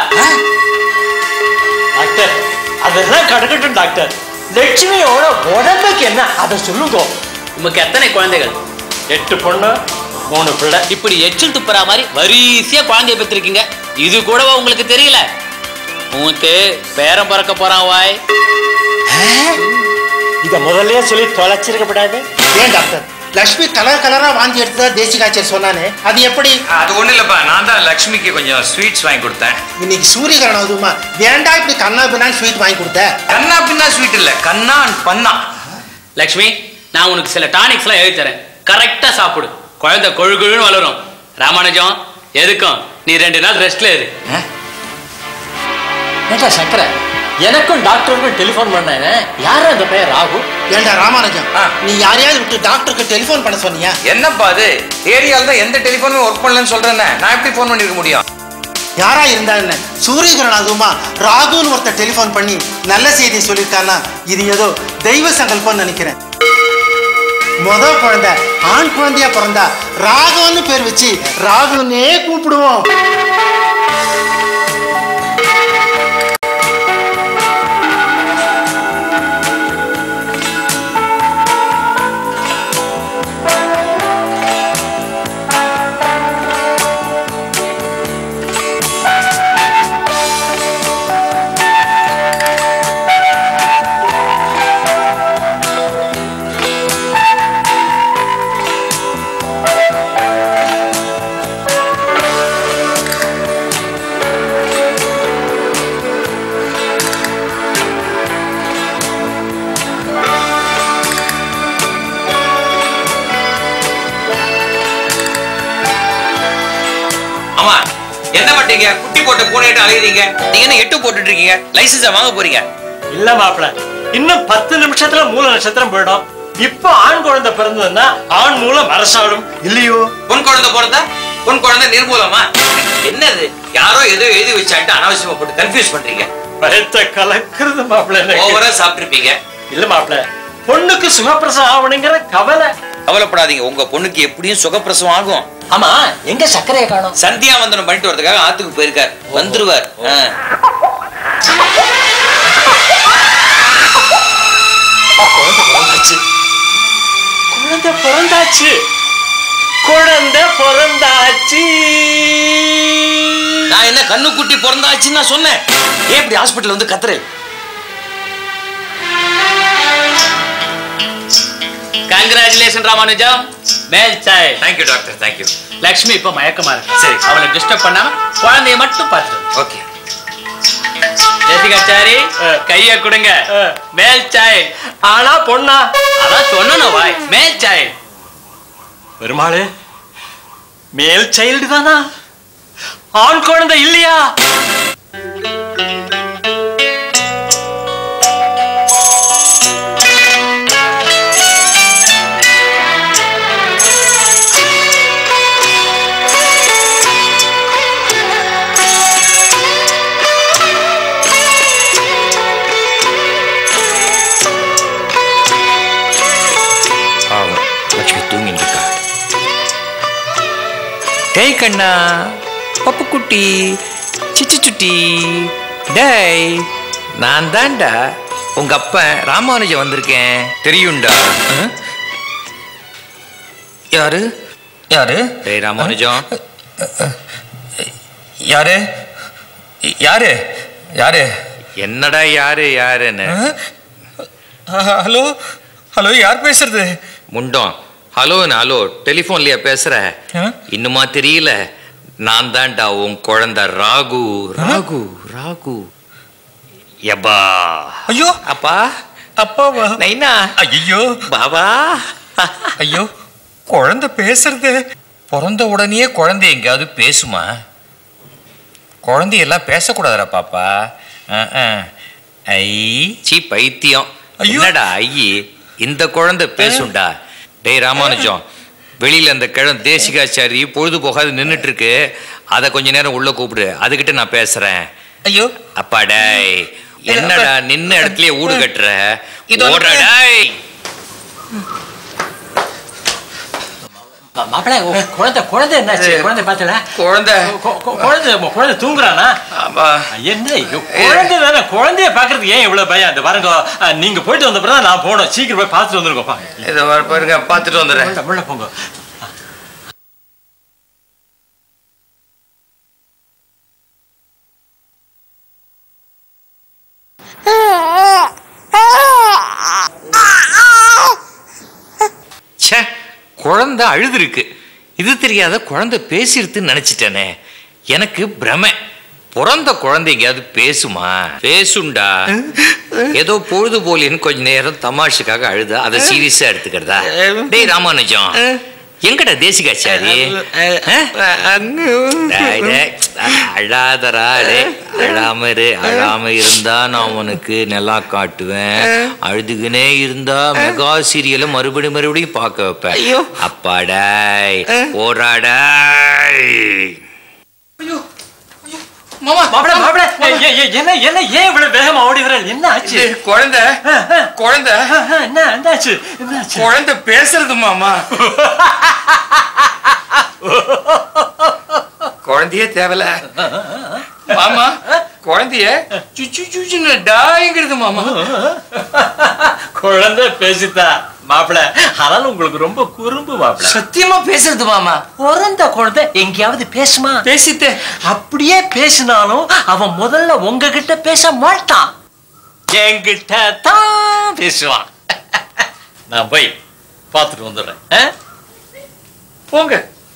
டாக்டர் அதெல்லாம் கடக்கட்டும் டாக்டர் லட்சுமியோட உடம்புக்கு என்ன அதை சொல்லுங்க உமக்கு எத்தனை குழந்தைகள் எட்டு பொண்ணு மூணு பிள்ளை இப்படி எச்சில் துப்புற மாதிரி வரிசையா குழந்தைய பெற்றிருக்கீங்க இது கூடவா உங்களுக்கு தெரியல உனக்கு பேரம் பிறக்க போறான் வாய் இத முதல்லயே சொல்லி தொலைச்சிருக்கப்படாது ஏன் டாக்டர் லக்ஷ்மி கலர் கலரா வாந்தி எடுத்ததா தேசி காய்ச்சல் சொன்னானே அது எப்படி அது ஒண்ணு இல்லப்பா நான் தான் லக்ஷ்மிக்கு கொஞ்சம் ஸ்வீட்ஸ் வாங்கி கொடுத்தேன் இன்னைக்கு சூரியகரணம் அதுவுமா ஏன்டா இப்படி கண்ணா பின்னான்னு ஸ்வீட் வாங்கி கொடுத்த கண்ணா பின்னா ஸ்வீட் இல்ல கண்ணா and பண்ணா லக்ஷ்மி நான் உனக்கு சில டானிக்ஸ் எல்லாம் எழுதி தரேன் கரெக்டா சாப்பிடு குழந்தை கொழு கொழுன்னு வளரும் ராமானுஜம் எதுக்கும் நீ ரெண்டு நாள் ரெஸ்ட்ல இரு அஹ், ஏண்டா சக்கரை எனக்கும் டாக்டருக்கும் டெலிஃபோன் பண்ணேன் யாரு அந்த பையன் ராகு ஏன்டா ராமானுஜம் ஆ. நீ யாரையாவது விட்டு டாக்டருக்கு டெலிஃபோன் பண்ண சொன்னியா என்னப்பா அது ஏரியால தான் எந்த டெலிஃபோனுமே ஒர்க் பண்ணலன்னு சொல்றேன்னு நான் எப்படி ஃபோன் பண்ணிருக்க முடியும் யாரா இருந்தா என்ன சூரியகிரணம் அதுவுமா ராகுன்னு ஒருத்தர் டெலிஃபோன் பண்ணி நல்ல செய்தி சொல்லியிருக்கானா இது ஏதோ தெய்வ சங்கல்பம்னு நினைக்கிறேன் முத குழந்தை ஆண் குழந்தையா பிறந்தா ராகுன்னு பேர் வச்சு ராகுன்னே கூப்பிடுவோம் ஆமா என்ன பண்றீங்க குட்டி போட்ட பூனையிட்ட அலையுறீங்க நீங்க என்ன எட்டு போட்டுட்டு இருக்கீங்க லைசன்ஸை வாங்க போறீங்க இல்ல மாப்பிள இன்னும் பத்து நிமிஷத்துல மூல நட்சத்திரம் போயிடும் இப்போ ஆண் குழந்தை பிறந்ததுன்னா ஆண் மூலம் அரசாடும் இல்லையோ பொன் குழந்தை பிறந்தா பொன் குழந்தை நிர்மூலமா என்னது யாரோ ஏதோ எழுதி வச்சான்ட்டு அனாவசியமா போட்டு கன்ஃபியூஸ் பண்றீங்க பயத்தை கலக்குறது மாப்பிள எனக்கு. ஓவரா சாப்பிட்டுருப்பீங்க இல்ல மாப்பிள பொண்ணுக்கு சுகப்பிரசவம் ஆகணுங்கிற கவலை கவலைப்படாதீங்க உங்க பொண்ணுக்கு எப்படியும் சுகப்பிரசவம் ஆகும் ஆமா எங்க சர்க்கரையை காணும் சந்தியா வந்தனம் பண்ணிட்டு வரதுக்காக ஆத்துக்கு போயிருக்கார் வந்துருவார் ஆ. குழந்தை பிறந்தாச்சு குழந்தை பிறந்தாச்சு நான் என்ன கண்ணுக்குட்டி பிறந்தாச்சுன்னு நான் சொன்னேன் ஏன் இப்படி ஹாஸ்பிட்டல் வந்து கத்துறேன் கங்க்ராச்சுலேஷன் ராமானுஜம் மேல் சாய் தேங்க்யூ டாக்டர் தேங்க்யூ லக்ஷ்மி இப்ப மயக்கமா இருக்கு சரி. அவளை டிஸ்டர்ப் பண்ணாம குழந்தைய மட்டும் பார்த்துட்டு ஓகே ஜெசிகா தேசிகாச்சாரி கைய கொடுங்க மேல் சாய் ஆனா பொண்ணா அதான் சொன்னன வாய் மேல் சாய் பெருமாளே மேல் சைல்டு தானா ஆண் குழந்தை இல்லையா பாவம் லட்சுமி தூங்கிட்டு இருக்கா டேய் கண்ணா பப்பு குட்டி சிச்சு சுட்டி டேய் நான் தான்டா உங்க அப்பன் ராமானுஜம் வந்திருக்கேன் தெரியும்டா ஆ? யாரு யாரு டேய் ராமானுஜம் யாரு யாரு யாரு என்னடா யாரு யாருன்னு ஹலோ ஹலோ யார் பேசுறது முண்டம் ஹலோன்னு ஹலோ டெலிஃபோன்லயா பேசுற ஆ? இன்னுமா தெரியல நான் தான்டா உன் குழந்தை ராகு ராகு ராகு எப்பா ஐயோ அப்பா அப்பாவா நைனா ஐயோ பாபா ஐயோ குழந்தை பேசுறது பிறந்த உடனே குழந்தை எங்கேயாவது பேசுமா குழந்தையெல்லாம் பேசக்கூடாதுடா பாப்பா அஹ், அஹ். ஐ சீ பைத்தியம் ஐயோ. என்னடா ஐயே இந்த குழந்தை பேசும்டா டேய் ராமானுஜம் வெளியில அந்த கிழம் தேசிகாச்சாரி பொழுது போகாது நின்னுட்டு இருக்கு அதை கொஞ்ச நேரம் உள்ள கூப்பிடு அதுகிட்ட நான் பேசுறேன் ஐயோ அப்பா டேய் என்னடா நின்ன இடத்துலயே ஊடு கட்டுற இது வந்து- ஓடுறா டேய் மாப்பிள்ள குழந்தை குழந்தை என்னாச்சு குழந்தை பார்த்தல குழந்தை குழந்தை குழந்தை தூங்குறானா ஆமா என்ன ஐயோ, குழந்தை தானே குழந்தைய பாக்குறதுக்கு ஏன் இவ்வளவு பயம் அந்த பாருங்க அஹ், நீங்க போயிட்டு வந்த பிறகு நான் போனோம் சீக்கிரம் போய் பார்த்துட்டு வந்துருக்கோம் பா. இதை பாருங்க பார்த்துட்டு வந்துடுறேன் உள்ள, உள்ள போங்க ச்சே குழந்தை அழுதுருக்கு இது தெரியாத குழந்தை பேசிருதுன்னு நினைச்சிட்டேனே எனக்கு பிரமை பிறந்த குழந்தை எங்கேயாவது பேசுமா பேசுண்டா ஏதோ பொழுதுபோலின்னு கொஞ்ச நேரம் தமாஷுக்காக அழுத அதை சீரியஸா எடுத்துக்கிறதா டேய் ராமானுஜம் எங்கடா தேசிகாச்சாரி ஆ? டேய், டேய், அழாதடா டேய் அழாம இரு அழாம இருந்தா நான் உனக்கு நல்லா காட்டுவேன் அழுதுகினே இருந்தா மெகா சீரியலை மறுபடியும் மறுபடியும் பார்க்க வைப்பேன் அப்பாடாய் போராடாய் மாப்பிள்ள மாப்பிள்ள ஏ- ஏ- ஏ- என்ன என்ன ஏன் இவ்வளவு வேகமா ஓடி வர என்ன ஆச்சு குழந்தை குழந்தை அஹ், அஹ், என்ன என்னாச்சு என்னாச்சு குழந்தை பேசுறது மாமா குழந்தையே தேவல மாமா குழந்தைய சுச்சு சுச்சுன்னு டாய்ங்கிறது மாமா குழந்தை பேசித்தா மாப்பிள்ள ஆனாலும் உங்களுக்கு ரொம்ப குறும்பு மாப்பிள்ள சத்தியமா பேசுறது மாமா பிறந்த குழந்தை எங்கேயாவது பேசுமா பேசிட்டு அப்படியே பேசினாலும் அவன் முதல்ல உங்ககிட்ட பேச மாட்டான் என்கிட்ட தான் பேசுவான் நான் போய் பார்த்துட்டு வந்துடுறேன் ஆ? போங்க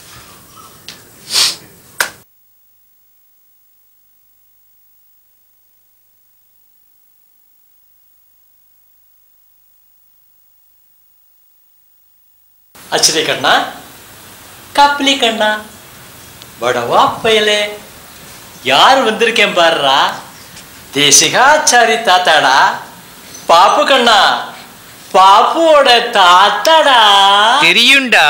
அச்சரி கண்ணா கப்லி கண்ணா படவா பயலே யார் வந்திருக்கேன் பாருடா தேசிகாச்சாரி தாத்தாடா பாப்பு கண்ணா பாப்புவோட தாத்தாடா தெரியும்டா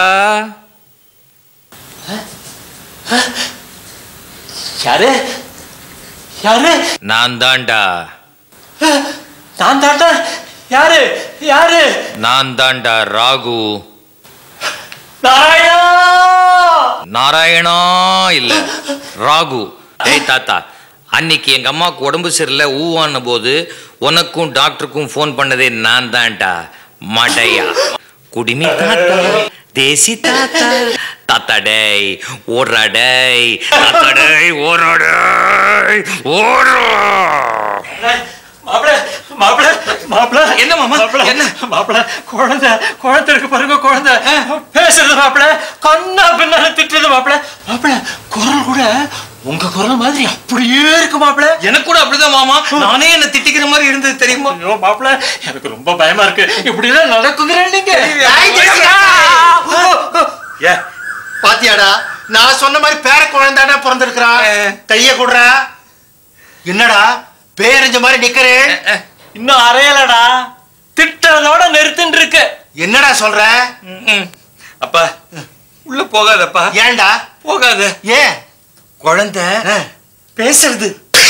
யாரு யாரு நான் தான்டா நான் தாத்தா யாரு யாரு நான் தான்டா ராகு நாராயணா நாராயணா இல்ல ராகு டேய் தாத்தா அன்னைக்கு எங்க அம்மாவுக்கு உடம்பு சரியில்லை ஊவான போது உனக்கும் டாக்டருக்கும் ஃபோன் பண்ணதே நான் தான்டா மடையா குடிமி தாத்தா தேசி தாத்தா தாத்தா டேய் ஓடுறா டேய் தாத்தா டேய் ஓடுறா டேய் ஓடுறா மாப்பிள மாப்பிள மாப்பிள என்ன மாமா? மாப்பிள என்ன? மாப்பிள குழந்தை குழந்தை இருக்கு பாருங்க குழந்தை பேசுறது மாப்பிள கண்ணா பின்னால திட்டுறது மாப்பிள மாப்பிள குரல் கூட உங்க குரல் மாதிரி அப்படியே இருக்கு மாப்பிள எனக்கு கூட அப்படிதான் மாமா நானே என்ன திட்டிக்கிற மாதிரி இருந்தது தெரியுமா ஐயோ மாப்பிள எனக்கு ரொம்ப பயமா இருக்கு இப்படி எல்லாம் நடக்குங்கிறேன் நீங்க ஏய், ஜெசிகா! ஏ பாத்தியாடா நான் சொன்ன மாதிரி பேர குழந்தாடா பிறந்திருக்கிறான் கைய குடுறா என்னடா பேரஞ்ச மாதிரி நிக்கிறேன் இன்னும் அறையலடா திட்டதோட நிறுத்தின்னு இருக்கு என்னடா சொல்ற ம். அப்பா உள்ள போகாதப்பா ஏன்டா போகாத ஏன் குழந்தை ஆ. பேசுறது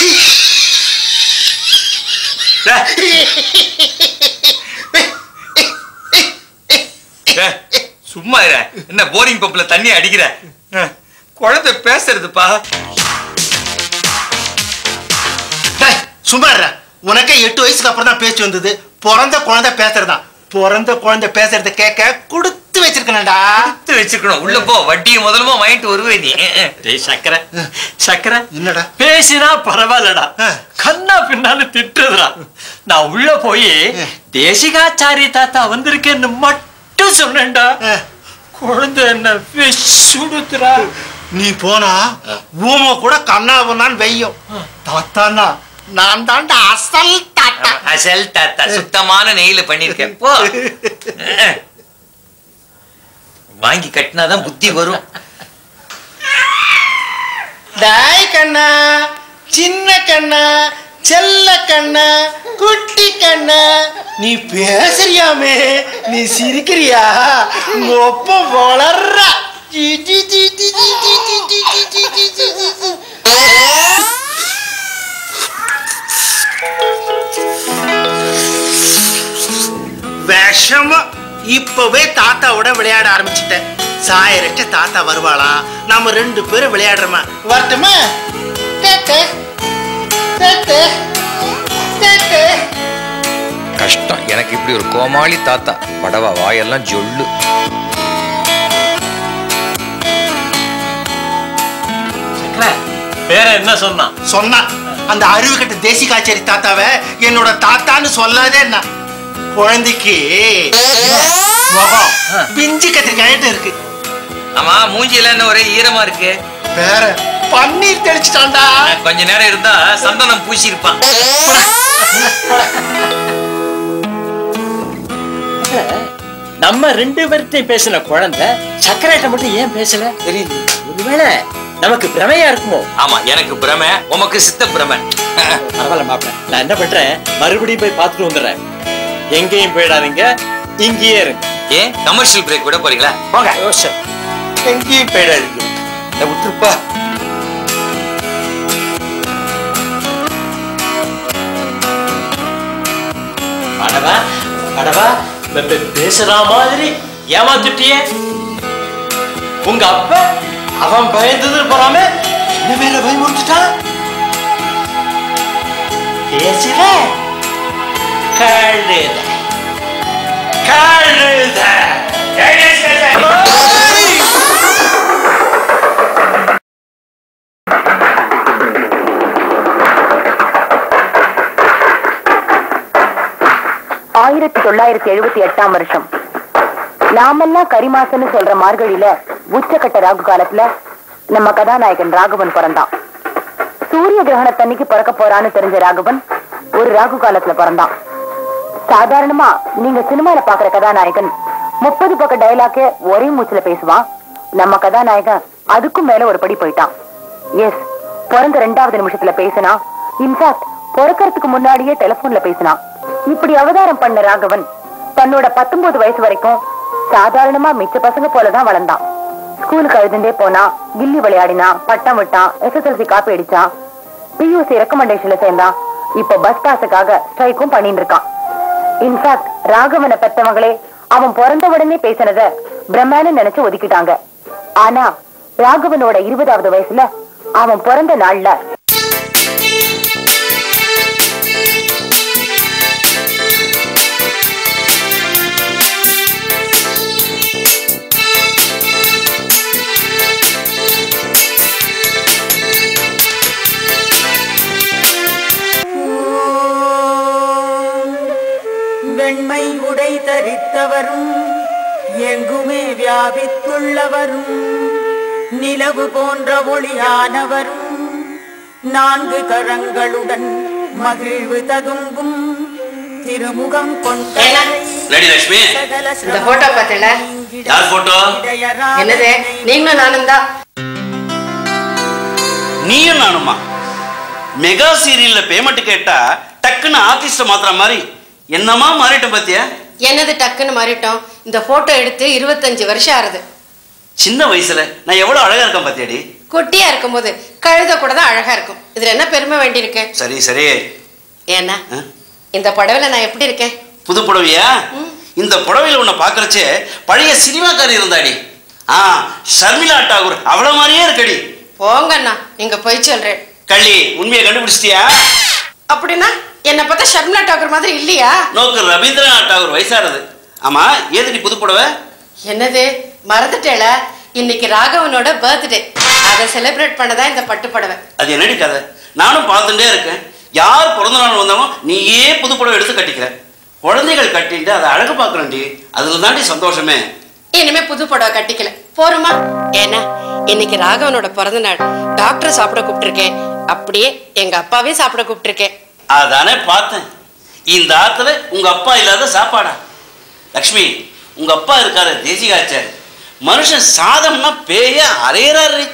ஏ, சும்மா இரு என்ன போரிங் பம்ப்ல தண்ணி அடிக்கிற ஆ, குழந்தை பேசுறதுப்பா டேய், சும்மா இருடா. உனக்கே எட்டு வயசுக்கு அப்புறம் தான் பேச்சு வந்தது பிறந்த குழந்தை பேசுறதா பிறந்த குழந்தை பேசுறத கேட்க கொடுத்து வச்சிருக்கேன்டா எடுத்து வச்சிருக்கணும் உள்ள போ வட்டியை முதலமா வாங்கிட்டு வருவே நீ டேய் சக்கரை சக்கரை என்னடா பேசினா பரவாயில்லடா ஆ. கண்ணா பின்னான்னு திட்டுறா நான் உள்ள போய் ஆ. தேசிகாச்சாரி தாத்தா வந்திருக்கேன்னு மட்டும் சொன்னேன்டா ஆ. குழந்தை என்ன சுடுத்துறா நீ போனா ஊம கூட கண்ணா பண்ணான்னு வெய்யும் தாத்தானா நான் தான்டா அசல் தாத்தா அசல் தாத்தா சுத்தமான நெய்ல பண்ணிருக்கேன் போ வாங்கி கட்டினாதான் புத்தி வரும் டாய் கண்ணா சின்ன கண்ணா செல்ல கண்ணா குட்டி கண்ணா நீ பேசுறியாமே நீ சிரிக்கிறியா உங்க ஒப்ப வளர்றா ஜி, ஜி, ஜி, ஜி, ஜி, ஜி, ஜி, ஜி, ஜி, ஜி, ஜி, ஜி, ஜி. விஷமா இப்பவே தாத்தாவோட விளையாட ஆரம்பிச்சிட்டேன் சாயரட்ட தாத்தா வருவாளா நாம ரெண்டு பேரும் விளையாடுறோமா வரட்டுமா டேட்டே, டேட்டே, டேட்டே. கஷ்டம் எனக்கு இப்படி ஒரு கோமாளி தாத்தா படவா வாயெல்லாம் ஜொல்லு சக்கரை வேற என்ன சொன்னான் சொன்னா அந்த அறிவு கட்ட தேசிகாச்சாரி தாத்தாவை என்னோட தாத்தான்னு சொல்லாதேன்னா குழந்தைக்கு முகம் பிஞ்சு கத்திரிக்காயிட்டு இருக்கு ஆமா மூஞ்சில என்ன ஒரே ஈரமா இருக்கு வேற பன்னீர் தெளிச்சிட்டான்டா கொஞ்ச நேரம் இருந்தா சந்தனம் பூசியிருப்பான் நம்ம ரெண்டு பேர்த்தையும் பேசின குழந்தை சக்கரைட்ட மட்டும் ஏன் பேசல தெரியுது ஒருவேளை நமக்கு பிரமையா இருக்குமோ ஆமா எனக்கு பிரமை உமக்கு சித்த பிரமை பரவாயில்ல மாப்பிள நான் என்ன பண்றேன் மறுபடியும் போய் பார்த்துட்டு வந்துடுறேன் எங்கேயும் போயிடாதீங்க இங்கேயே இருங்க ஏன் கமர்ஷியல் பிரேக் விட போறீங்களா போங்க யோசனை எங்கேயும் போயிடாதீங்க இந்த விட்டுருப்பா படவா படவா பே- பே- பேசுற மாதிரி ஏமாத்துட்டியே உங்க அப்ப அவன் பயந்தது போறாம என்ன மேல பயமுறுத்துட்டான் பேசுற கழுத கழுத ஆயிரத்தி தொள்ளாயிரத்தி எழுபத்தி எட்டாம் வருஷம் நாமெல்லாம் கரிமாசன்னு சொல்ற மார்கழியில உச்சக்கட்ட ராகு காலத்துல நம்ம கதாநாயகன் ராகவன் பிறந்தான் சூரிய கிரகணத்தன்னைக்கு பிறக்க போறான்னு தெரிஞ்ச ராகவன் ஒரு ராகு காலத்துல பிறந்தான் சாதாரணமா நீங்க சினிமால பாக்குற கதாநாயகன் முப்பது பக்க டயலாக்கே ஒரே மூச்சுல பேசுவான் நம்ம கதாநாயகன் அதுக்கும் மேல ஒரு படி போயிட்டான் எஸ் பிறந்த ரெண்டாவது நிமிஷத்துல பேசினா இன்ஃபேக்ட் பிறக்கறதுக்கு முன்னாடியே டெலிபோன்ல பேசினான் இப்படி அவதாரம் பண்ண ராகவன் தன்னோட பத்தொன்பது வயசு வரைக்கும் சாதாரணமா மிச்ச பசங்க போலதான் வளர்ந்தான் ஸ்கூலுக்கு அழுதுண்டே போனா கில்லி விளையாடினான் பட்டம் விட்டான் எஸ்எஸ்எல்சி காப்பி அடிச்சான் பியூசி ரெக்கமெண்டேஷன்ல சேர்ந்தான் இப்ப பஸ் பாஸுக்காக ஸ்ட்ரைக்கும் பண்ணிட்டு இருக்கான் இன்ஃபேக்ட் ராகவனை பெத்தவங்களே அவன் பிறந்த உடனே பேசினத பிரம்மான்னு நினைச்சு ஒதுக்கிட்டாங்க ஆனா ராகவனோட இருபதாவது வயசுல அவன் பிறந்த நாள்ல வெண்மை உடை தரித்தவரும் எங்குமே வியாபித்துள்ளவரும் நிலவு போன்ற ஒளியானவரும் நான்கு கரங்களுடன் மகிழ்வு ததும்பும் திருமுகம் கொண்ட லேடி லட்சுமி இந்த போட்டோ பார்த்தல யார் போட்டோ என்னது நீங்களும் நானும் தான் நீயும் நானுமா மெகா சீரியல்ல பேமெண்ட் கேட்டா டக்குன்னு ஆர்டிஸ்ட மாத்துற மாதிரி என்னமா மாறிட்டோம் பாத்தியா என்னது டக்குன்னு மாறிட்டோம் இந்த போட்டோ எடுத்து இருபத்தஞ்சு வருஷம் ஆறுது சின்ன வயசுல நான் எவ்வளவு அழகா இருக்கேன் பாத்தியாடி குட்டியா இருக்கும்போது கழுத கூட தான் அழகா இருக்கும் இதுல என்ன பெருமை வேண்டியிருக்கு சரி சரி ஏன்னா ஆ? இந்த புடவைல நான் எப்படி இருக்கேன் புது புடவையா இந்த புடவையில உன்னை பாக்குறச்சே பழைய சினிமாக்காரி இருந்தாடி ஆ ஷர்மிளா டாகூர் அவ்வளவு மாதிரியே இருக்கடி போங்கண்ணா நீங்க போய் சொல்றேன் கள்ளி உண்மையை கண்டுபிடிச்சிட்டியா அப்படின்னா என்னை பார்த்தா ஷர்மிளா டாக்கர் மாதிரி இல்லையா நோக்கு ரவீந்திரநாத் டாகூர் வயசானது ஆமா ஏதுடி புது புடவை என்னது மறந்துட்டேல இன்னைக்கு ராகவனோட பர்த்டே அதை செலிப்ரேட் பண்ணதான் இந்த பட்டு புடவை அது என்னடி கதை நானும் பார்த்துட்டே இருக்கேன் யார் பிறந்த நாள் வந்தாலும் நீயே புது புடவை எடுத்து கட்டிக்கிற குழந்தைகள் கட்டிட்டு அதை அழகு பார்க்கணும்டி அதுல தாண்டி சந்தோஷமே இனிமே புது புடவை கட்டிக்கல போருமா ஏன்னா இன்னைக்கு ராகவனோட பிறந்த நாள் டாக்டர் சாப்பிட கூப்பிட்டிருக்கேன் அப்படியே எங்க அப்பாவே சாப்பிட கூப்பிட்டிருக்கேன் அதானே பார்த்தேன் இந்த ஆத்துல உங்க அப்பா இல்லாத சாப்பாடா லக்ஷ்மி உங்க அப்பா இருக்காரு தேசிகாச்சார் மனுஷன் சாதம்னா பேய அரையறாரு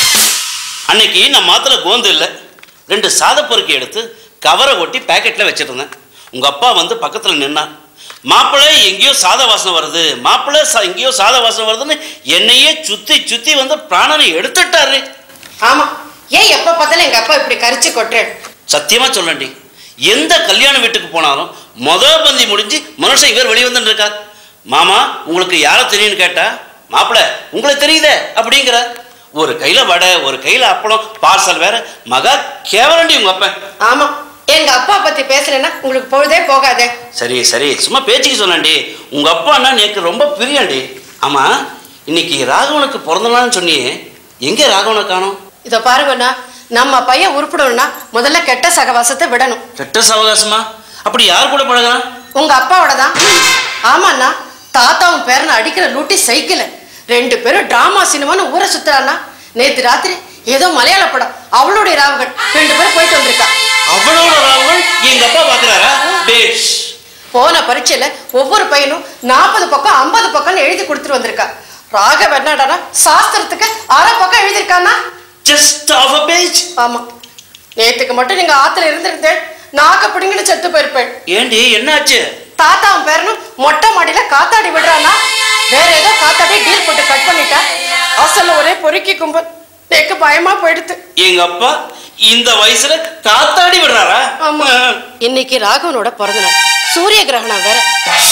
அன்னைக்கு நம்ம மாத்துல கோந்து இல்லை ரெண்டு சாத பொறுக்கி எடுத்து கவரை ஒட்டி பேக்கெட்ல வச்சிருந்தேன் உங்க அப்பா வந்து பக்கத்துல நின்னார் மாப்பிள்ளை எங்கேயோ சாத வாசனை வருது மாப்பிள்ளை சா- எங்கேயோ சாத வாசனை வருதுன்னு என்னையே சுத்தி சுத்தி வந்து பிராணனை எடுத்துட்டாரு ஆமா ஏன் எப்ப பார்த்தாலும் எங்க அப்பா இப்படி கரிச்சு கொட்டுறேன் சத்தியமா சொல்லண்டி எந்த கல்யாண வீட்டுக்கு போனாலும் முத பந்தி முடிஞ்சு மனுஷன் இவர் வெளியே வந்து இருக்கார் மாமா உங்களுக்கு யாரை தெரியும்னு கேட்டா மாப்பிள உங்களுக்கு தெரியுதே அப்படிங்கிற ஒரு கையில வடை ஒரு கையில அப்பளம் பார்சல் வேற மகா கேவலண்டி உங்க அப்பன் ஆமா எங்க அப்பா பத்தி பேசுறேன்னா உங்களுக்கு பொழுதே போகாதே சரி சரி சும்மா பேச்சுக்கு சொன்னேன்டி உங்க அப்பான்னா எனக்கு ரொம்ப பிரியண்டி ஆமா இன்னைக்கு ராகவனுக்கு பிறந்த நாள்னு சொன்னியே எங்க ராகவனை காணோம் இத பாருங்கண்ணா நம்ம பையன் உருப்படணும்னா முதல்ல கெட்ட சகவாசத்தை விடணும் கெட்ட சவகாசமா அப்படி யார் கூட பழகிறான் உங்க அப்பாவோட தான் ஆமாண்ணா தாத்தாவும் பேரனை அடிக்கிற லூட்டி சைக்கிள் ரெண்டு பேரும் டிராமா சினிமான்னு ஊரை சுத்துறான்னா நேத்து ராத்திரி ஏதோ மலையாள படம் அவளுடைய ராவுகள் ரெண்டு பேரும் போயிட்டு வந்திருக்கா அவளோட ராகவன் எங்க அப்பா பாக்குறாரா பேஷ் போன பரீட்சையில ஒவ்வொரு பையனும் நாற்பது பக்கம் ஐம்பது பக்கம்னு எழுதி கொடுத்துட்டு வந்திருக்கா ராகவ என்னடானா சாஸ்திரத்துக்கு அரை பக்கம் எழுதியிருக்கானா ஜஸ்ட் ஆஃப் அ பேஜ் ஆமா நேத்துக்கு மட்டும் நீங்க ஆத்துல இருந்திருந்தேன் நாக்க பிடிங்கன்னு செத்து போயிருப்பேன் ஏண்டி என்னாச்சு தாத்தாவும் பேரனும் மொட்டை மாடியில காத்தாடி விடுறானா வேற ஏதோ காத்தாடி டீல் போட்டு கட் பண்ணிட்டா அசல்ல ஒரே பொறுக்கி கும்பல் எனக்கு பயமா போயிடுது எங்க அப்பா இந்த வயசுல காத்தாடி விடுறாரா ஆமா இன்னைக்கு ராகவனோட பிறந்த நாள் சூரிய கிரகணம் வேற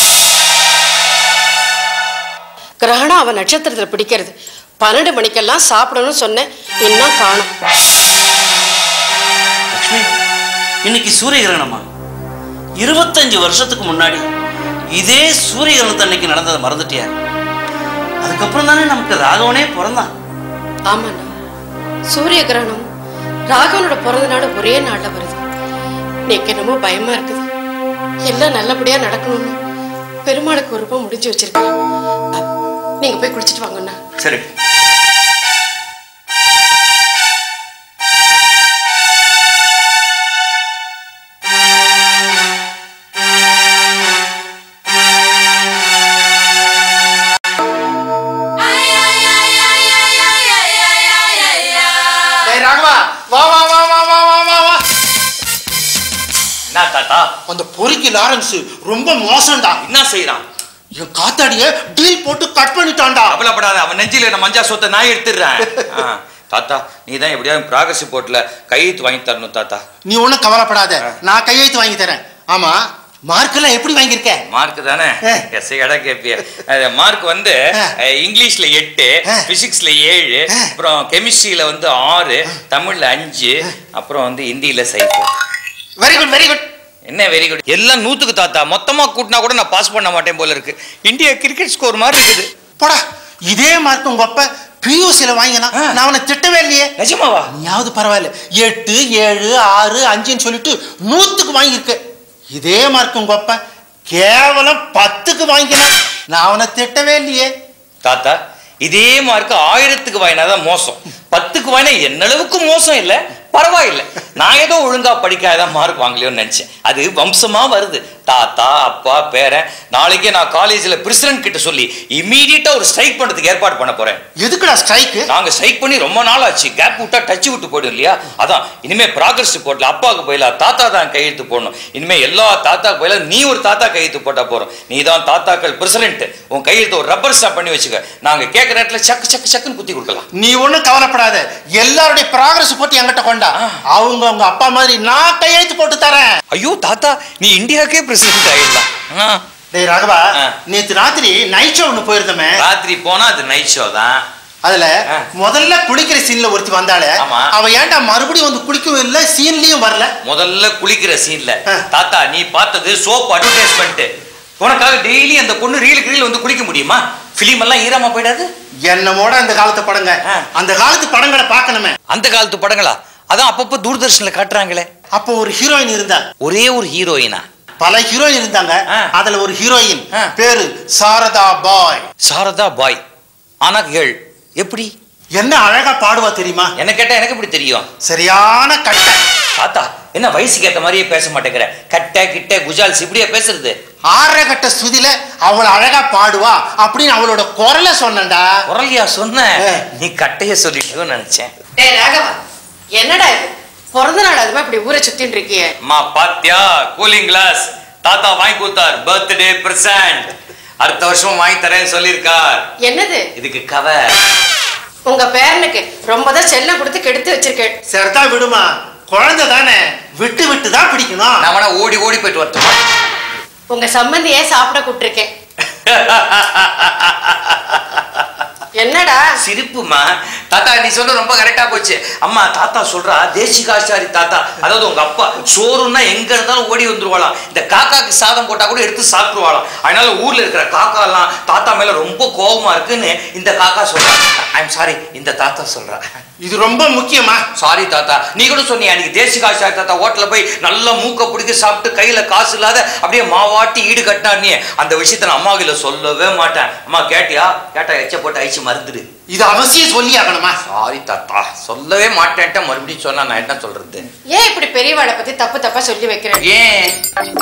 கிரகணம் அவன் நட்சத்திரத்துல பிடிக்கிறது பன்னெண்டு மணிக்கெல்லாம் சாப்பிடணும்னு சொன்னேன் இன்னும் காணும் லக்ஷ்மி இன்னைக்கு சூரிய கிரகணமா இருபத்தஞ்சு வருஷத்துக்கு முன்னாடி இதே சூரிய கிரகணத்து அன்னைக்கு நடந்ததை மறந்துட்டியா அதுக்கப்புறம் தானே நமக்கு ராகவனே பிறந்தான் ஆமாண்ணா சூரிய கிரகணம் ராகவனோட பிறந்த நாள் ஒரே நாள்ல வருது நீக்கு என்னமோ பயமா இருக்குது எல்லாம் நல்லபடியா நடக்கணும்னு பெருமாளுக்கு ஒரு ரூபாய் முடிஞ்சு வச்சிருக்கேன் அ, நீங்க போய் குளிச்சிட்டு வாங்கண்ணா சரி டேய் ராகவா வா வா வா வா வா வா வா வா என்ன தாத்தா அந்த பொறுக்கி லாரன்ஸ் ரொம்ப மோசம்டா என்ன செய்யறான் என் காத்தாடிய டீல் போட்டு கட் பண்ணிட்டான்டா கவலைப்படாத அவன் நெஞ்சில நான் மஞ்சா சொத்தை நான் எடுத்துடுறேன் ஆ, தாத்தா நீ தான் எப்படியாவது ப்ராகஸ் ரிப்போர்ட்ல கையெழுத்து வாங்கி தரணும் தாத்தா நீ ஒன்றும் கவலைப்படாத நான் கையெழுத்து வாங்கி தரேன் ஆமா மார்க்கெல்லாம் எப்படி வாங்கியிருக்க மார்க் தானே ஆ. எஸ் இட கேப்பிய மார்க் வந்து ஆ. அஹ், இங்கிலீஷ்ல எட்டு ஆ. பிசிக்ஸ்ல ஏழு ஆ. அப்புறம் கெமிஸ்ட்ரியில வந்து ஆறு தமிழ்ல அஞ்சு அப்புறம் வந்து ஹிந்தியில cipher very good very good என்ன வெரி குட் எல்லாம் நூத்துக்கு தாத்தா மொத்தமா கூட்டினா கூட நான் பாஸ் பண்ண மாட்டேன் போல இருக்கு இந்தியா கிரிக்கெட் ஸ்கோர் மாதிரி இருக்குது போடா இதே மார்க் உங்க அப்பா பியூசில வாங்கினா ஆ. நான் அவனை திட்டவே இல்லையே நிஜமாவா நீயாவது பரவாயில்ல எட்டு ஏழு ஆறு அஞ்சுன்னு சொல்லிட்டு நூத்துக்கு வாங்கியிருக்க இதே மார்க் உங்க அப்பா கேவலம் பத்துக்கு வாங்கினான் நான் அவனை திட்டவே இல்லையே தாத்தா இதே மார்க் ஆயிரத்துக்கு வாங்கினாதான் மோசம் பத்துக்கு வாங்கினா என்ன அளவுக்கு மோசம் இல்ல பரவாயில்லை நான் ஏதோ ஒழுங்கா படிக்காத மார்க் வாங்கலையோன்னு நினைச்சேன் அது வம்சமா வருது தாத்தா அப்பா பேரன் நாளைக்கே நான் காலேஜ்ல பிரசிடென்ட் கிட்ட சொல்லி இம்மீடியட்டா ஒரு ஸ்ட்ரைக் பண்றதுக்கு ஏற்பாடு பண்ண போறேன் எதுக்குடா ஸ்ட்ரைக் நாங்க ஸ்ட்ரைக் பண்ணி ரொம்ப நாள் ஆச்சு கேப் விட்டா டச் விட்டு போயிடும் இல்லையா அதான் இனிமே ப்ராக்ரஸ் ரிப்போர்ட்ல அப்பாவுக்கு போயில தாத்தா தான் கையெழுத்து போடணும் இனிமே எல்லா தாத்தாக்கு போயில நீ ஒரு தாத்தா கையெழுத்து போட்டா போறோம் நீ தான் தாத்தாக்கள் பிரசிடென்ட் உன் கையெழுத்து ஒரு ரப்பர் ஸ்டாப் பண்ணி வச்சுக்க நாங்க கேட்கற நேரத்துல சக்கு சக்கு சக்குன்னு குத்தி கொடுக்கலாம் நீ ஒண்ணும் கவலைப்படாத எல்லாருடைய ப்ராக்ரஸ் போட்டு என்கிட்ட கொண்டா அவங்க அவங்க அப்பா மாதிரி நான் கையெழுத்து போட்டு தரேன் ஐயோ தாத்தா நீ இந்தியாக்கே பிரசிடென்ட் ஆயிடலாம் ஆ. டேய் ராகவா ஆ. நேத்து ராத்திரி நைட் ஷோ ஒண்ணு போயிருந்தோமே ராத்திரி போனா அது நைட் ஷோ தான் அதுல ஆ. முதல்ல குளிக்கிற சீன்ல ஒருத்தி வந்தாளே ஆமா. அவ ஏன்டா மறுபடியும் வந்து குளிக்கவும் இல்ல சீன்லயும் வரல முதல்ல குளிக்கிற சீன்ல ஆ. தாத்தா நீ பார்த்தது சோப் அட்வர்டைஸ்மெண்ட் உனக்காக டெய்லி அந்த பொண்ணு ரீலுக்கு ரீல் வந்து குளிக்க முடியுமா ஃபிலிம் எல்லாம் ஈரமா போயிடாது என்னமோட அந்த காலத்து படங்க ஆ. அந்த காலத்து படங்களை பார்க்கணுமே அந்த காலத்து படங்களா அதான் அப்பப்போ தூர்தர்ஷன்ல காட்டுறாங்களே அப்போ ஒரு ஹீரோயின் இருந்தா ஒரே ஒரு ஹீரோயினா பல ஹீரோயின் இருந்தாங்க ஆ. அதுல ஒரு ஹீரோயின் ஆ. பேரு சாரதா பாய் சாரதா பாய் ஆனா கேள் எப்படி என்ன அழகா பாடுவா தெரியுமா என்ன கேட்டா எனக்கு எப்படி தெரியும் சரியான கட்டை தாத்தா என்ன வயசுக்கு ஏத்த மாதிரியே பேச மாட்டேங்கிற கட்டை கிட்ட குஜால்ஸ் இப்படியே பேசுறது ஆறரை கட்ட சுதில அவள் அழகா பாடுவா அப்படின்னு அவளோட குரலை சொன்னேன்டா குரலியா சொன்ன ஆ. நீ கட்டைய சொல்லிட்டோன்னு நினைச்சேன் டேய் ராகவா என்னடா இது பிறந்த நாள் அதுமா இப்படி ஊரை சுத்தின்னு இருக்கியே அம்மா பாத்தியா கூலிங் கிளாஸ் தாத்தா வாங்கி கொடுத்தார் பர்த்டே பிரசன்ட் அடுத்த வருஷம் வாங்கி தரேன்னு சொல்லியிருக்கார் என்னது இதுக்கு கவர் உங்க பேரனுக்கு ரொம்ப தான் செல்லம் கொடுத்து கெடுத்து வச்சிருக்கேன் சரிதான் விடுமா குழந்தை தானே விட்டு விட்டு தான் பிடிக்கணும் நான் வேணா ஓடி ஓடி போயிட்டு வரட்டுமா உங்க சம்பந்தியே சாப்பிட கூப்பிட்டுருக்கேன் என்னடா சிரிப்புமா தாத்தா நீ சொல்ற ரொம்ப கரெக்டா போச்சு அம்மா தாத்தா சொல்றா தேசிகாச்சாரி தாத்தா அதாவது உங்க அப்பா சோறுன்னா எங்க இருந்தாலும் ஓடி வந்துருவாளாம் இந்த காக்காக்கு சாதம் போட்டா கூட எடுத்து சாப்பிடுவாளாம் அதனால ஊர்ல இருக்கிற காக்கா எல்லாம் தாத்தா மேல ரொம்ப கோபமா இருக்குன்னு இந்த காக்கா சொல்றா ஐம் சாரி இந்த தாத்தா சொல்றா இது ரொம்ப முக்கியமா சாரி தாத்தா நீ கூட சொன்னியா அன்னைக்கு தேசிகாச்சாரி தாத்தா ஹோட்டல்ல போய் நல்லா மூக்க பிடிக்க சாப்பிட்டு கையில காசு இல்லாத அப்படியே மாவாட்டி ஈடு கட்டினார் நீ அந்த விஷயத்த நான் அம்மா கிட்ட சொல்லவே மாட்டேன் அம்மா கேட்டியா கேட்டா எச்ச போட்டு அழிச்சு மறந்துடு இது அவசியம் சொல்லி ஆகணுமா சாரி தாத்தா சொல்லவே மாட்டேன்ட்ட மறுபடியும் சொன்னா நான் என்ன சொல்றது ஏன் இப்படி பெரியவாளை பத்தி தப்பு தப்பா சொல்லி வைக்கிறேன் ஏன்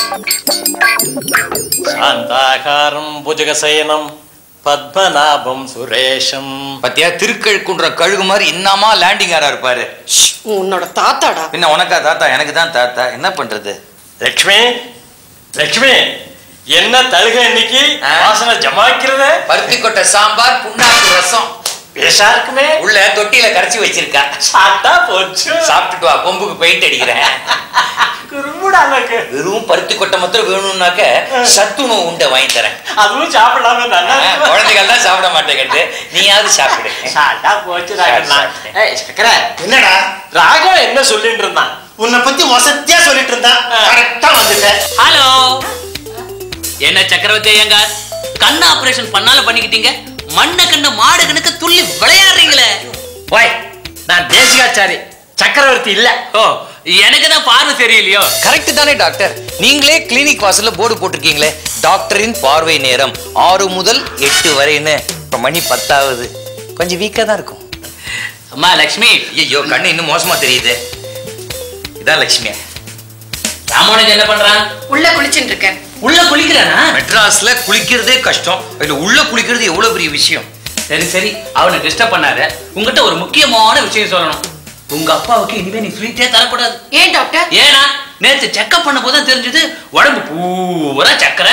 சாந்தாகாரம் புஜகசயனம் பத்மநாபம் சுரேஷம் பத்தியா திருக்கழுக்குன்ற கழுகு மாதிரி இன்னமா லேண்டிங் ஆரா இருப்பாரு உன்னோட தாத்தாடா பின்ன உனக்கா தாத்தா எனக்கு தான் தாத்தா என்ன பண்றது லட்சுமி லட்சுமி என்ன தழுக இன்னைக்கு ஆ? வாசனை ஜமாக்கிறதே பருத்தி கொட்டை சாம்பார் புண்ணாக்கு ரசம் பேஷா இருக்குமே உள்ள தொட்டியில கரைச்சி வச்சிருக்கா சாப்பிட்டா போச்சு சாப்பிட்டுட்டு வா கொம்புக்கு பெயிண்ட் அடிக்கிறேன் குறும்புடா எனக்கு வெறும் பருத்தி கொட்டை மாத்திரம் வேணும்னாக்க சத்துணவு உண்டை வாங்கி தரேன் அதுவும் சாப்பிடலாமே நல்லா ஆ, இருக்கும். குழந்தைகள் தான் சாப்பிட மாட்டேங்கிறது நீயாவது சாப்பிடு சாப்பிட்டா போச்சு ராகவன். ஏய் சக்கரை என்னடா ராகவன் என்ன சொல்லிட்டு இருந்தான் உன்னை பத்தி வசதியா சொல்லிட்டு இருந்தா கரெக்டா வந்துட்டேன் ஹலோ என்ன சக்கரவர்த்தி ஐயங்கார் கண்ணு ஆபரேஷன் பண்ணாலும் பண்ணிக்கிட்டீங்க மண்ண கண்ணு மாடு கணக்கு துள்ளி விளையாடுறீங்களே போய் நான் தேசிகாச்சாரி சக்கரவர்த்தி இல்ல ஓ எனக்கு தான் பார்வை தெரியலையோ கரெக்ட் தானே டாக்டர் நீங்களே கிளினிக் வாசல்ல போர்டு போட்டிருக்கீங்களே டாக்டரின் பார்வை நேரம் ஆறு முதல் எட்டு வரைன்னு இப்ப மணி பத்தாவது கொஞ்சம் வீக்கா தான் இருக்கும் அம்மா லக்ஷ்மி ஐயோ கண்ணு இன்னும் மோசமா தெரியுது இதான் லட்சுமி ராமானுஜன் என்ன பண்றான் உள்ள குளிச்சுட்டு இருக்கேன் உள்ள குளிக்கிறானா மெட்ராஸ்ல குளிக்கிறதே கஷ்டம் இதுல உள்ள குளிக்கிறது எவ்வளவு பெரிய விஷயம் சரி சரி அவனை டிஸ்டர்ப் பண்ணாத உங்ககிட்ட ஒரு முக்கியமான விஷயம் சொல்லணும் உங்க அப்பாவுக்கு இனிமே நீ ஸ்வீட்டே தரக்கூடாது ஏன் டாக்டர் ஏன்னா நேத்து செக்அப் பண்ண போது தான் தெரிஞ்சது உடம்பு பூரா சக்கரை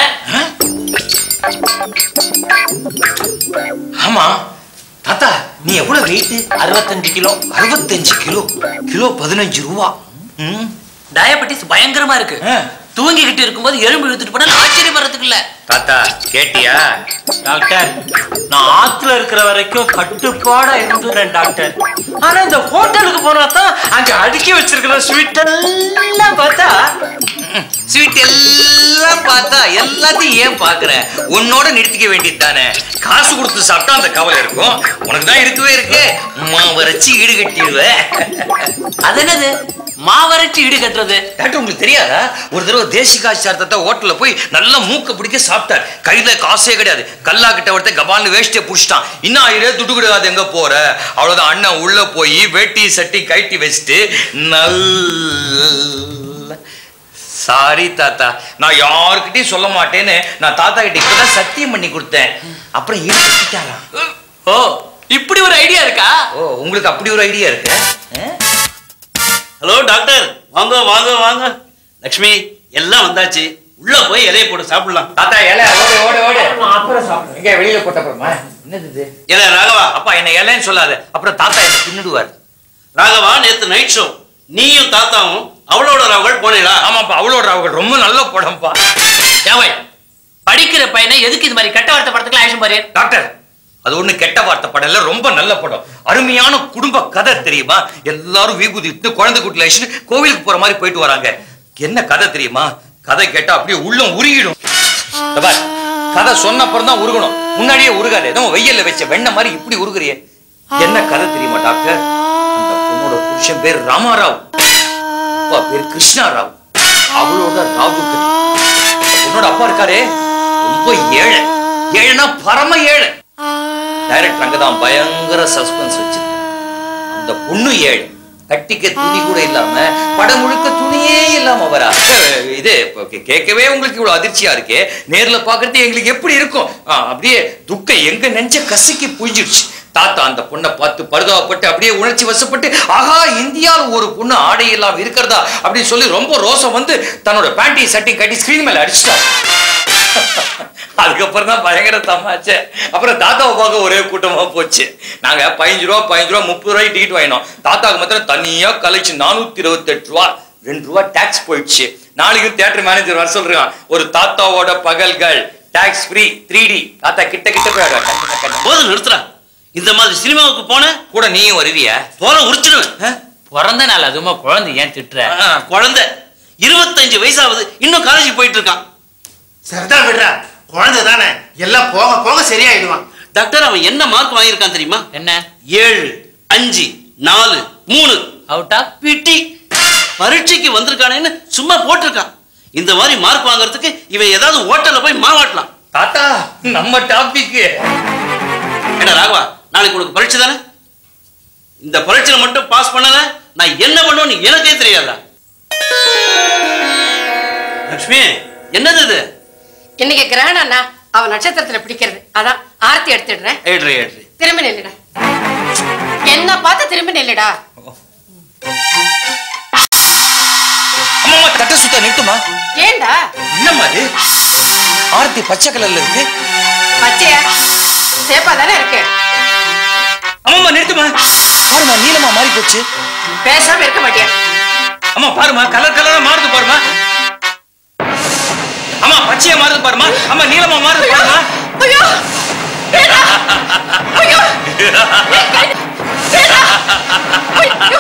ஆமா தாத்தா நீ எவ்வளவு வெயிட் அறுபத்தஞ்சு கிலோ அறுபத்தஞ்சு கிலோ கிலோ பதினஞ்சு ரூபா ம் டயபெட்டிஸ் பயங்கரமா இருக்கு ஆ. தூங்கிக்கிட்டு இருக்கும்போது எறும்பு இழுத்துட்டு போனா ஆச்சரியப்படுறதுக்கு இல்ல தாத்தா கேட்டியா டாக்டர் நான் ஆத்துல இருக்கிற வரைக்கும் கட்டுப்பாடா இருந்துறேன் டாக்டர் ஆனா இந்த ஹோட்டலுக்கு போனா தான் அங்க அடுக்கி வச்சிருக்கிற ஸ்வீட் எல்லாம் பார்த்தா ஸ்வீட் எல்லாம் பார்த்தா எல்லாத்தையும் ஏன் பாக்குற உன்னோட நிறுத்திக்க வேண்டியது தானே காசு கொடுத்து சாப்பிட்டா அந்த கவலை இருக்கும் உனக்கு தான் இருக்கவே இருக்கு மாவரைச்சி ஈடு கட்டிடுவேன் அது என்னது மாவரைச்சி ஈடு கட்டுறது டாக்டர் உங்களுக்கு தெரியாதா ஒரு தடவை தேசிகா சார்த்தத்தை ஹோட்டல்ல போய் நல்லா மூக்க பிடிக்க சாப்பிட்டார் கையில காசே கிடையாது கல்லா கிட்ட ஒருத்தன் கபால்னு வேஷ்டியை புடிச்சிட்டான் இன்னும் ஆயிரம் துட்டு கிடையாது எங்க போற அவ்வளவுதான் அண்ணன் உள்ள போய் வேட்டி சட்டி கட்டி வச்சுட்டு நல்ல சாரி தாத்தா நான் யாருக்கிட்டையும் சொல்ல மாட்டேன்னு நான் தாத்தா கிட்ட இப்பதான் சத்தியம் பண்ணி கொடுத்தேன் அப்புறம் ஈடு கட்டிட்டாராம் ஓ இப்படி ஒரு ஐடியா இருக்கா ஓ உங்களுக்கு அப்படி ஒரு ஐடியா இருக்கு ஆ? ஹலோ டாக்டர் வாங்க வாங்க வாங்க லக்ஷ்மி எல்லாம் வந்தாச்சு உள்ள போய் இலையை போட்டு சாப்பிடலாம் தாத்தா இலை ஓடு ஓடு ஓடு அப்புறம் சாப்பிடுறேன் எங்க வெளியில போட்ட அப்புறமா என்னது இது இலை ராகவா அப்பா என்ன இலைன்னு சொல்லாத அப்புறம் தாத்தா என்ன தின்னுடுவார் ராகவா நேத்து நைட் ஷோ நீயும் தாத்தாவும் அவளோட ராவல் போனீங்களா ஆமாப்பா அவளோட அவங்க ரொம்ப நல்ல படம்ப்பா ஏவை படிக்கிற பையனை எதுக்கு இது மாதிரி கெட்ட வார்த்தை படத்துக்கு ஆக்ஷன் பாரு டாக்டர் அது ஒண்ணு கெட்ட வார்த்தை படம் இல்ல ரொம்ப நல்ல படம் அருமையான குடும்ப கதை தெரியுமா எல்லாரும் விபூதி இட்டு குழந்தை குட்டில வச்சுட்டு கோவிலுக்கு போற மாதிரி போயிட்டு வராங்க என்ன கதை தெரியுமா கதை கேட்டா அப்படியே உள்ளம் உருகிடும் இந்த பார், கதை சொன்ன அப்புறம் தான் உருகணும் முன்னாடியே உருகாது ஏதோ வெயில்ல வச்ச வெண்ணெய் மாதிரி இப்படி உருகுறியே என்ன கதை தெரியுமா டாக்டர் அந்த பொண்ணோட புருஷன் பேர் ராமாராவ் அப்பா பேர் கிருஷ்ணாராவ் அவளோட ராவுக்கு பொண்ணோட அப்பா இருக்காரே ரொம்ப ஏழை ஏழைனா பரம ஏழை டைரக்டர் அங்கதான் பயங்கர சஸ்பென்ஸ் வச்சிருக்காங்க அந்த பொண்ணு ஏழை கட்டிக்க துணி கூட இல்லாம படம் முழுக்க துணியே இல்லாம வரா அஹ் இது இப்ப கே- கேட்கவே உங்களுக்கு இவ்வளவு அதிர்ச்சியா இருக்கே நேர்ல பாக்குறது எங்களுக்கு எப்படி இருக்கும் ஆ, அப்படியே துக்கம் எங்க நெஞ்ச கசக்கி புரிஞ்சிடுச்சு தாத்தா அந்த பொண்ணை பார்த்து பரிதாபப்பட்டு அப்படியே உணர்ச்சி வசப்பட்டு ஆஹா இந்தியாவில் ஒரு பொண்ணு ஆடை இல்லாம இருக்கிறதா அப்படின்னு சொல்லி ரொம்ப ரோசம் வந்து தன்னோட பேண்டி சட்டி கட்டி ஸ்கிரீன் மேல அடிச்சிட்டா அதுக்கப்புறம் தான் பயங்கர தமாச்சே அப்புறம் தாத்தாவை பார்க்க ஒரே கூட்டமா போச்சு நாங்க பதினஞ்சு ரூபா பதினஞ்சு ரூபா முப்பது ரூபாய் டிக்கெட் வாங்கினோம் தாத்தாவுக்கு மாத்திரம் தனியா கழிச்சு நானூத்தி இருபத்தெட்டு ரூபா ரெண்டு ரூபா டாக்ஸ் போயிடுச்சு நாளைக்கு தியேட்டர் மேனேஜர் வர சொல்றான் ஒரு தாத்தாவோட பகல்கள் டாக்ஸ் ஃப்ரீ த்ரீ டி தாத்தா கிட்ட கிட்ட போய் போதும் நிறுத்துறா இந்த மாதிரி சினிமாவுக்கு போன கூட நீயும் வருவியா போல உரிச்சிடுவேன் பிறந்த நாள் அதுமா குழந்தை ஏன் திட்டுற ஆ, குழந்தை இருபத்தஞ்சு வயசாகுது இன்னும் காலேஜ் போயிட்டு இருக்கான் சரிதா விடுறா குழந்தை தானே எல்லாம் போக போக சரியாயிடுவான் டாக்டர் அவன் என்ன மார்க் வாங்கியிருக்கான் தெரியுமா என்ன ஏழு அஞ்சு நாலு மூணு அவுட்டா பிடி பரீட்சைக்கு வந்திருக்கானேன்னு சும்மா போட்டிருக்கான் இந்த மாதிரி மார்க் வாங்குறதுக்கு இவன் ஏதாவது ஹோட்டல்ல போய் மாவாட்டலாம் தாத்தா நம்ம டாபிக் என்ன ராகவா நாளைக்கு உனக்கு பரீட்சை தானே இந்த பரீட்சையில மட்டும் பாஸ் பண்ணல நான் என்ன பண்ணுவேன்னு எனக்கே தெரியாதா லக்ஷ்மி என்னது இது இன்னைக்கு கிரகணம்னா அவன் நட்சத்திரத்துல பிடிக்கிறது அதான் ஆர்த்தி எடுத்துடுறேன் ஏட்ரி ஏட்ரி திரும்பி நில்லுடா என்ன பார்த்து திரும்பி நில்லுடா அம்மா தட்ட சுத்த நிறுத்துமா ஏண்டா என்னம்மா அது ஆர்த்தி பச்சை கலர்ல இருக்கு பச்சையா சேப்பா தானே இருக்கு அம்மா நிறுத்துமா பாருமா நீலமா மாறி போச்சு பேசாம இருக்க மாட்டியா அம்மா பாருமா கலர் கலரா மாறுது பாருமா அம்மா பச்சையா மாறுது பாருமா அம்மா நீலமா மாறுது பாருமா ஐயோ வேண்டா ஐயோ வேண்டா ஐயோ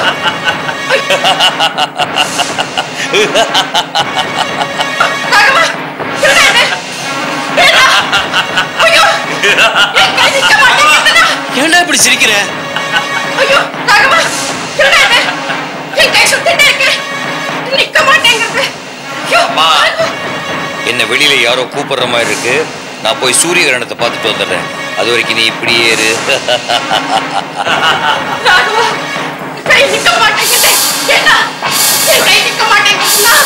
ராகவா விடாதே வேண்டா ஐயோ என் கை நிக்க மாட்டேங்குதுடா ஏன்டா இப்படி சிரிக்கிற ஐயோ ராகவா விடாதே என் கை சுத்திட்டே இருக்கு நிக்க மாட்டேங்குது ஐயோ அம்மா என்ன வெளியில யாரோ கூப்பிடுற மாதிரி இருக்கு நான் போய் சூரிய கிரகணத்தை பார்த்துட்டு வந்துடுறேன் அது வரைக்கும் நீ இப்படியே இரு ராகவா கை நிக்க மாட்டேங்குது என்ன என் கை நிக்க மாட்டேங்குதுன்னா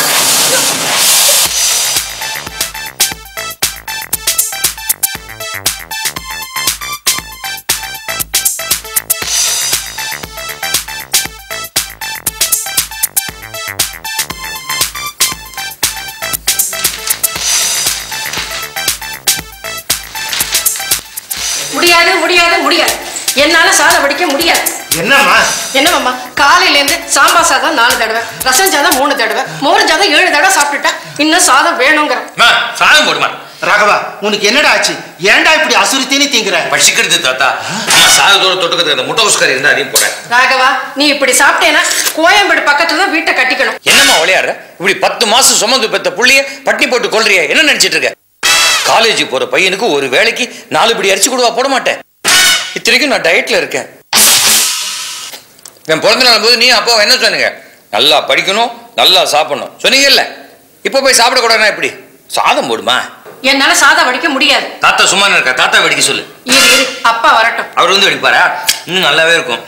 முடியாது முடியாது முடியாது என்னால சாதம் வடிக்க முடியாது என்னம்மா என்னமாம்மா காலையில இருந்து சாம்பார் சாதம் நாலு தடவை ரசம் சாதம் மூணு தடவை மோர் சாதம் ஏழு தடவை சாப்பிட்டுட்டேன் இன்னும் சாதம் வேணுங்கிற அம்மா, சாதம் போடுமா ராகவா உனக்கு என்னடா ஆச்சு ஏன்டா இப்படி அசுரித்தேன்னு திங்கிற பசிக்கிறது தாத்தா அம்மா சாதத்தோட தொட்டுக்கிறதுக்கு அந்த முட்டை குஸ்கரி இருந்தா அதையும் போறேன் ராகவா நீ இப்படி சாப்பிட்டேன்னா கோயம்பேடு பக்கத்துல தான் வீட்டை கட்டிக்கணும் என்னம்மா ஒளியா விளையாடுற இப்படி பத்து மாசம் சுமந்து பெத்த புள்ளைய பட்டினி போட்டு கொள்றிய என்ன நினைச்சிட்டு இருக்க காலேஜ் போற பையனுக்கு ஒரு வேலைக்கு நாலு படி அரிசி கொடுவா போட மாட்டேன் இத்தனைக்கும் நான் டயட்ல இருக்கேன் என் பிறந்த நாள் போது நீ அப்பா என்ன சொன்னீங்க நல்லா படிக்கணும் நல்லா சாப்பிடணும் சொன்னீங்கல்ல இப்போ போய் சாப்பிடக்கூடாதுன்னா எப்படி சாதம் போடுமா என்னால சாதம் வடிக்க முடியாது தாத்தா சும்மா இருக்கா தாத்தா வெடிக்க சொல்லு இரு இரு அப்பா வரட்டும் அவர் வந்து வெடிப்பாரா இன்னும் நல்லாவே இருக்கும்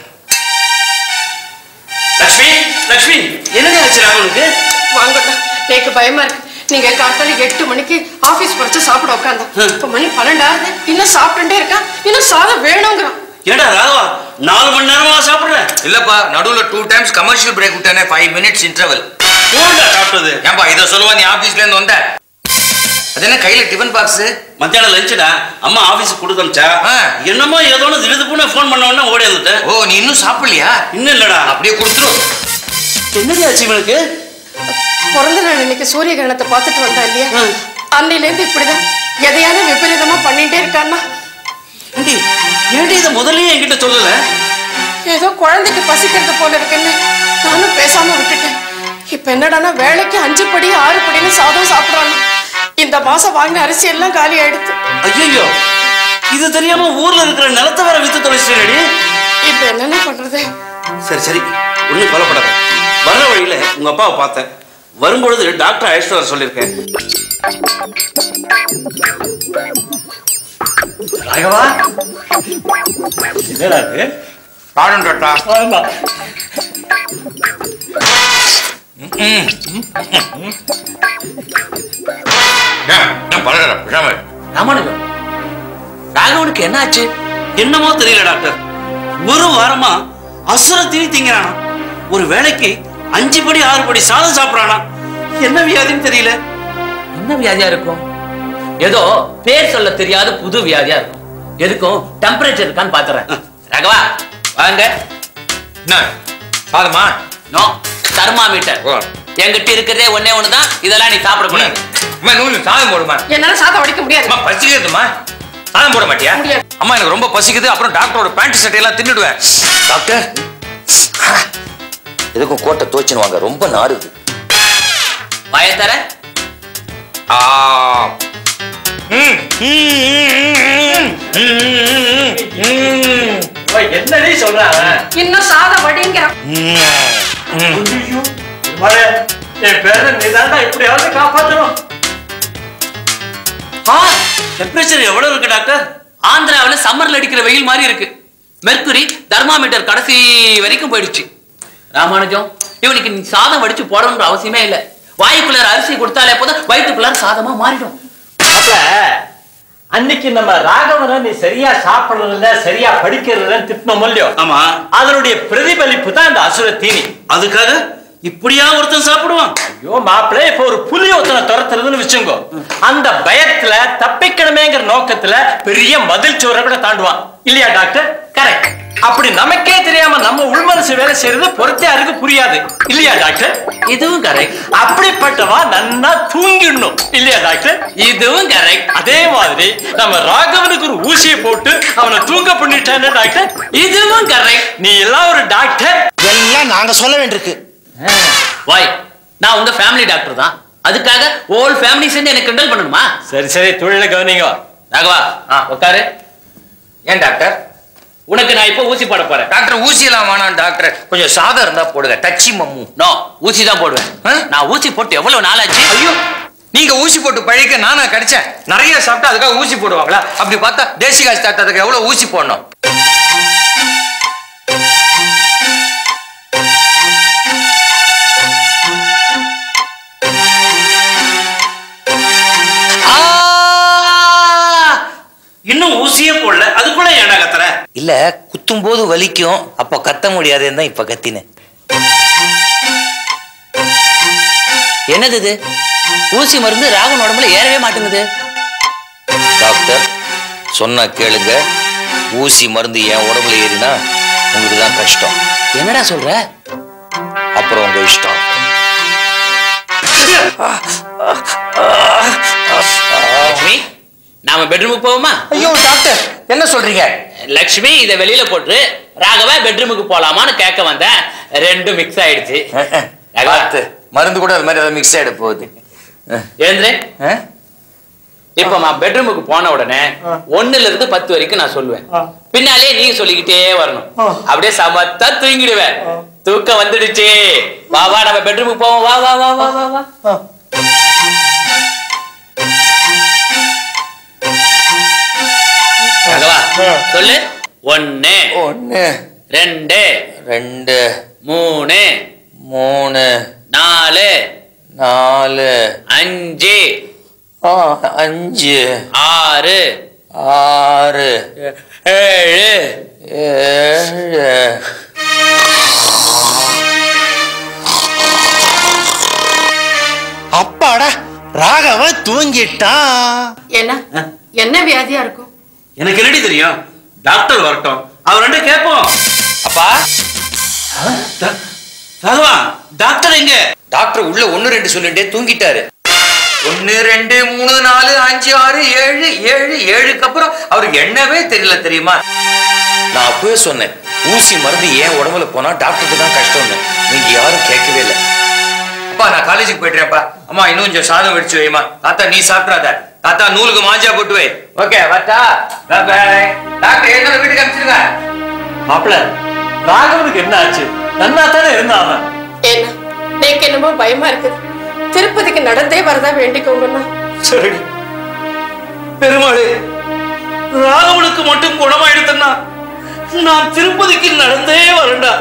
லக்ஷ்மி லக்ஷ்மி என்னங்க ஆச்சு ராகுலுக்கு வாங்கண்ணா எனக்கு பயமா இருக்கு நீங்க காத்தால எட்டு மணிக்கு ஆபீஸ் படிச்சு சாப்பிட உட்காந்தோம் இப்ப மணி பன்னெண்டாவது இன்னும் சாப்பிட்டுட்டே இருக்கான் இன்னும் சாதம் வேணுங்கிறான் ஏடா ராகவா நாலு மணி நேரமா சாப்பிடுறேன் இல்லப்பா நடுவுல டூ டைம்ஸ் கமர்ஷியல் பிரேக் விட்டானே ஃபைவ் மினிட்ஸ் இன்டர்வல் ஏன்டா சாப்பிட்டது ஏன்பா இதை சொல்லுவா நீ ஆபீஸ்ல இருந்து வந்த அது என்ன கையில டிஃபன் பாக்ஸ் மத்தியானம் லஞ்சுடா அம்மா ஆபீஸுக்கு கொடுத்து அனுப்பிச்சா ஆ. என்னமோ ஏதோன்னு திடுதுப்புன்னு ஃபோன் பண்ண உடனே ஓடி வந்துட்டேன் ஓ நீ இன்னும் சாப்பிடலையா இன்னும் இல்லடா அப்படியே கொடுத்துரும் என்னடி ஆச்சு இவனுக்கு பிறந்த நாள் இன்னைக்கு சூரிய கிரகணத்தை பார்த்துட்டு வந்தா இல்லையா ம். அன்னையில இருந்து இப்படிதான் எதையாவது விபரீதமா பண்ணிட்டே இருக்கான்னா ஏண்டி ஏண்டி இதை முதல்லயே என்கிட்ட சொல்லல ஏதோ குழந்தைக்கு பசிக்கிறது போல இருக்குன்னு நானும் பேசாம விட்டுட்டேன் இப்ப என்னடான்னா வேலைக்கு அஞ்சு படி ஆறு படின்னு சாதம் சாப்பிடுறாங்க இந்த மாசம் வாங்கின அரிசி எல்லாம் காலி ஆயிடுத்து ஐயோ இது தெரியாம ஊர்ல இருக்கிற நிலத்தை வேற வித்து தொலைச்சிட்டேடி இப்ப என்னென்ன பண்றது சரி சரி ஒன்றும் கவலைப்படாத வர்ற வழியில உங்க அப்பாவை பார்த்தேன் வரும்பொழுது டாக்டர் அழைச்சிட்டு வர சொல்லியிருக்கேன் ராகவா என்னடா இது பாடம் டாட்டா ஆமா பழகிற பிஷாம ராமானுஜம் ராகவனுக்கு என்ன ஆச்சு என்னமோ தெரியல டாக்டர் ஒரு வாரமா அசுர தீனி திங்கிறானா ஒரு வேளைக்கு அஞ்சு படி ஆறு படி சாதம் சாப்பிடுறானா என்ன வியாதின்னு தெரியல என்ன வியாதியா இருக்கும் ஏதோ பேர் சொல்ல தெரியாத புது வியாதியா இருக்கும் எதுக்கும் டெம்பரேச்சர் இருக்கான்னு பாத்துறேன் ராகவா வாங்க என்ன சாதமா நோ தெர்மாமீட்டர் ஓ. என்கிட்ட இருக்கிறதே ஒண்ணே ஒண்ணுதான் இதெல்லாம் நீ சாப்பிடக்கூடாது அம்மா நூறு சாதம் போடுமா என்னால சாதம் வடிக்க முடியாது அம்மா பசிக்குதுமா சாதம் போட மாட்டியா முடியாது. அம்மா எனக்கு ரொம்ப பசிக்குது அப்புறம் டாக்டரோட பேண்ட் சட்டையெல்லாம் தின்னுடுவேன் டாக்டர் எதுக்கும் கோட்டை தோச்சுன்னு வாங்க ரொம்ப நாறுது வாயை தர ஆ ம், ம், ம், ம், ம், இவன் என்னடி சொல்றான் இன்னும் சாதம் வடிங்கிறான் ம், ம். ஐயோ மழை என் பேரை நீதாண்டா இப்படியாவது காப்பாத்தணும் ஆ டெம்பரேச்சர் எவ்வளவு இருக்கு டாக்டர் ஆந்திராவுல சம்மர்ல அடிக்கிற வெயில் மாதிரி இருக்கு மெர்க்குரி தெர்மாமீட்டர் கடைசி வரைக்கும் போயிடுச்சு ராமானுஜம் இவனுக்கு நீ சாதம் வடிச்சு போடணுன்ற அவசியமே இல்ல வாயுக்குள்ளார அரிசி கொடுத்தாலே போதும் வயிற்றுக்குள்ளார சாதமா மாறிடும் அப்ப அன்னைக்கு நம்ம ராகவனை நீ சரியா சாப்பிடுறதில்ல சரியா படிக்கிறதில்ல திட்டினோம் இல்லையோ ஆமா அதனுடைய பிரதிபலிப்பு தான் இந்த அசுர தீனி அதுக்காக இப்படியா ஒருத்தன் சாப்பிடுவான் ஐயோ மாப்பிள்ளை இப்ப ஒரு புலி ஒருத்தனை துரத்துறதுன்னு வச்சுங்கோ அந்த பயத்துல தப்பிக்கணுமேங்கிற நோக்கத்துல பெரிய மதில் சோரை கூட தாண்டுவான் இல்லையா டாக்டர் கரெக்ட் அப்படி நமக்கே தெரியாம நம்ம உள்மனசு வேலை செய்யறது பொறுத்தையாருக்கு புரியாது இல்லையா டாக்டர் இதுவும் கரெக்ட் அப்படிப்பட்டவா நன்னா தூங்கிடணும் இல்லையா டாக்டர் இதுவும் கரெக்ட் அதே மாதிரி நம்ம ராகவனுக்கு ஒரு ஊசியை போட்டு அவனை தூங்க பண்ணிட்டானே டாக்டர் இதுவும் கரெக்ட் நீ எல்லாம் ஒரு டாக்டர் எல்லாம் நாங்க சொல்ல வேண்டியிருக்கு வாய் நான் உங்க ஃபேமிலி டாக்டர் தான் அதுக்காக ஓல் ஃபேமிலி சேர்ந்து எனக்கு கிண்டல் பண்ணணுமா சரி சரி தொழில கவனிங்க ராகவா ஆ. உட்காரு ஏன் டாக்டர் உனக்கு நான் இப்போ ஊசி போட போறேன் டாக்டர் ஊசி எல்லாம் வேணாம் டாக்டர் கொஞ்சம் சாதம் இருந்தா போடுங்க டச்சி மம்மு நோ ஊசி தான் போடுவேன் ஆ? நான் ஊசி போட்டு எவ்வளவு நாள் ஆச்சு ஐயோ நீங்க ஊசி போட்டு பழிக்க நானா கிடைச்சேன் நிறைய சாப்பிட்டா அதுக்காக ஊசி போடுவாங்களா அப்படி பார்த்தா தேசி காசு தாத்ததுக்கு எவ்வளவு ஊசி போடணும் ஆ! இன்னும் ஊசியே போடல அதுக்குள்ள ஏன்டா கத்துற இல்ல குத்தும் போது வலிக்கும் அப்ப கத்த முடியாதுன்னு தான் இப்ப கத்தினேன் என்னது இது ஊசி மருந்து ராகவன் உடம்புல ஏறவே மாட்டேங்குது டாக்டர் சொன்னா கேளுங்க ஊசி மருந்து என் உடம்புல ஏறினா உங்களுக்கு தான் கஷ்டம் என்னடா சொல்ற அப்புறம் உங்க இஷ்டம் லக்ஷ்மி நாம பெட்ரூமுக்கு போவோமா ஐயோ டாக்டர் என்ன சொல்றீங்க லக்ஷ்மி இதை வெளியில போட்டு ராகவா பெட்ரூமுக்கு போலாமான்னு கேட்க வந்தேன் ரெண்டும் மிக்ஸ் ஆயிடுச்சு ராகவா பார்த்து. மருந்து கூட அது மாதிரி ஏதாவது மிக்ஸ் ஆயிட போகுது அஹ், ஏந்திரே அஹ்? இப்ப நான் பெட்ரூமுக்கு போன உடனே ஒண்ணுல இருந்து பத்து வரைக்கும் நான் சொல்லுவேன் பின்னாலே நீ சொல்லிக்கிட்டே வரணும் அப்படியே சமத்தா தூங்கிடுவேன் தூக்கம் வந்துடுச்சு வா வா நம்ம பெட்ரூமுக்கு போவோம் வா வா வா வா வா வா ராகவா, சொல்லு ஒன்னு ஒண்ணு ரெண்டு ரெண்டு மூணு மூணு நாலு நாலு அஞ்சு ஆ, அஞ்சு ஆறு ஆறு ஏழு ஏழு அப்பாடா ராகவன் தூங்கிட்டான் என்ன என்ன வியாதியா இருக்கும் எனக்கு என்னடி தெரியும் டாக்டர் வரட்டும் அவர் ரெண்டு கேட்போம் அப்பா ட- ராகவா டாக்டர் எங்க டாக்டர் உள்ள ஒண்ணு ரெண்டு சொல்லிட்டே தூங்கிட்டாரு ஒன்னு ரெண்டு மூணு நாலு அஞ்சு ஆறு ஏழு ஏழு ஏழுக்கு அப்புறம் அவருக்கு என்னவே தெரியல தெரியுமா நான் அப்பவே சொன்னேன் ஊசி மருந்து ஏன் உடம்புல போனா டாக்டருக்கு தான் கஷ்டம்னு நீங்க யாரும் கேட்கவே இல்லை அப்பா நான் காலேஜுக்கு போயிட்டுறேன்ப்பா அம்மா இன்னும் கொஞ்சம் சாதம் வெடிச்சு வைமா தாத்தா நீ சாப்பிடாத தாத்தா நூலுக்கு மாஞ்சா போட்டு வை ஓகே வட்டா டாக்டர் என்ன வீட்டுக்கு அனுப்பிச்சிருங்க மாப்பிள ராகவனுக்கு என்ன ஆச்சு நன்னா தானே இருந்தான் அவன் என்ன நேக்கு என்னமோ பயமா இருக்குது திருப்பதிக்கு நடந்தே வரதா வேண்டிக்கோங்கண்ணா சரி பெருமாளே ராகவனுக்கு மட்டும் குணமாயிடுத்தன்னா நான் திருப்பதிக்கு நடந்தே வரேன்டா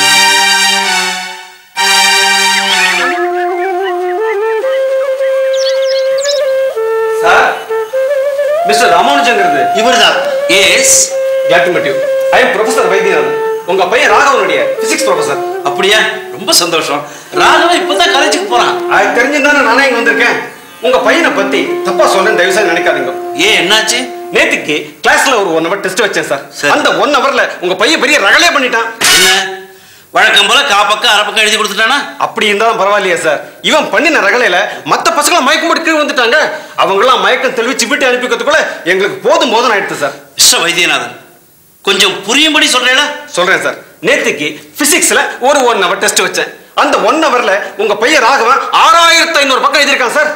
சார் மிஸ்டர் ராமானுஜங்கிறது இவர்தான் எஸ் கேட்டுமட்டிவ் ஐ எம் ப்ரொஃபசர் வைத்தியநாதன் உங்க பையன் ராகவனுடைய பிசிக்ஸ் ப்ரொஃபசர் அப்படியா ரொம்ப சந்தோஷம் ராகவன் இப்பதான் காலேஜுக்கு போறான் அது தெரிஞ்சுதானே நானே இங்க வந்திருக்கேன் உங்க பையனை பத்தி தப்பா சொல்ல தயவு செய்து நினைக்காதீங்க ஏன் என்னாச்சு நேத்துக்கு கிளாஸ்ல ஒரு ஒன் ஹவர் டெஸ்ட் வச்சேன் சார் சரி. அந்த ஒன் ஹவர்ல உங்க பையன் பெரிய ரகலே பண்ணிட்டான் என்ன வழக்கம் போல கா பக்கம் அரை பக்கம் எழுதி கொடுத்துட்டானா அப்படி இருந்தாலும் பரவாயில்லையே சார் இவன் பண்ணின ரகலையில மத்த பசங்களை மயக்கம் போட்டு கீழே வந்துட்டாங்க அவங்களாம் மயக்கம் தெளிவிச்சு வீட்டு அனுப்பிக்கிறதுக்குள்ள எங்களுக்கு போதும் போதும் ஆயிடுச்சு சார் மிஸ்டர் வைத்தியநாதன் கொஞ்சம் புரியும்படி சொல்றேடா சொல்றேன் சார் நேத்துக்கு பிசிக்ஸ்ல ஒரு ஒன் ஹவர் டெஸ்ட் வச்சேன் அந்த ஒன் ஹவர்ல உங்க பையன் ராகவன் ஆறாயிரத்தி ஐநூறு பக்கம் எழுதியிருக்கான் சார்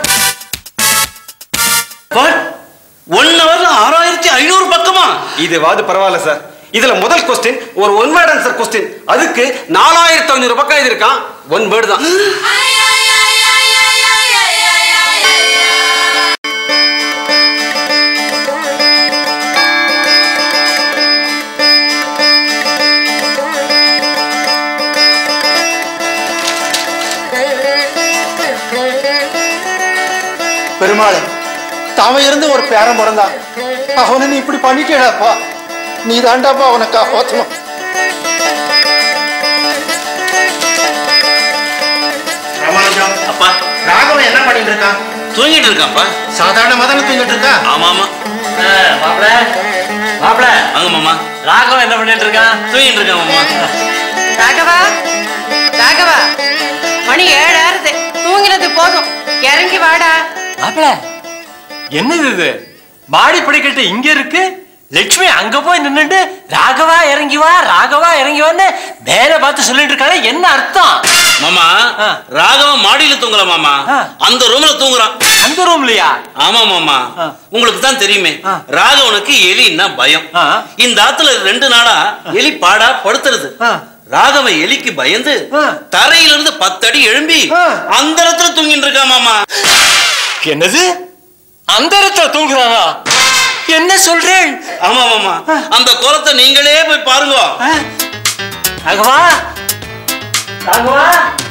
வாட் ஒன் ஹவர்ல ஆறாயிரத்தி ஐநூறு பக்கமா இதுவாது பரவாயில்ல சார் இதுல முதல் கொஸ்டின் ஒரு ஒன் வேர்ட் ஆன்சர் கொஸ்டின் அதுக்கு நாலாயிரத்தி ஐநூறு பக்கம் எழுதியிருக்கான் ஒன் வேர்டு தான் பெருமாளே தாவன் இருந்து ஒரு பேரன் பிறந்தான் அவனை நீ இப்படி பண்ணிட்டேடாப்பா நீ தாண்டாப்பா அவனை காப்பாற்றணும் ராமானுஜம் அப்பா ராகவன் என்ன பண்ணிட்டு இருக்கான் தூங்கிட்டு இருக்கான்ப்பா சாதாரணமா தானே தூங்கிட்டு இருக்கா ஆமா ஆமா மாப்பிள மாப்பிள வாங்க மாமா ராகவன் என்ன பண்ணிட்டு இருக்கான் தூங்கிட்டு இருக்கான் மாமா ராகவா ராகவா மணி ஏழாறுது தூங்கினது போதும் இறங்கி வாடா மாப்பிள என்னது இது மாடி படிக்கட்டு இங்க இருக்கு லட்சுமி அங்க போய் நின்னுட்டு ராகவா இறங்கி வா ராகவா இறங்கி வான்னு மேல பார்த்து சொல்லிட்டு இருக்காங்க என்ன அர்த்தம் மாமா ஆ. ராகவன் மாடியில தூங்கல மாமா ஆ. அந்த ரூம்ல தூங்குறான் அந்த ரூம்லயா ஆமா மாமா ஆ. உங்களுக்கு தான் தெரியுமே ஆ. ராகவனுக்கு எலின்னா பயம் ஆ. இந்த ஆத்துல ரெண்டு நாளா எலி பாடா படுத்துறது ஆ. ராகவன் எலிக்கு பயந்து ஆ. தரையில இருந்து பத்தடி எழும்பி ஆ. அந்த இடத்துல தூங்கிட்டு இருக்கா மாமா என்னது அந்த இடத்துல தூங்குறானா என்ன சொல்றேன் ஆமா மாமா அந்த கோலத்தை நீங்களே போய் பாருங்க ராகவா ராகவா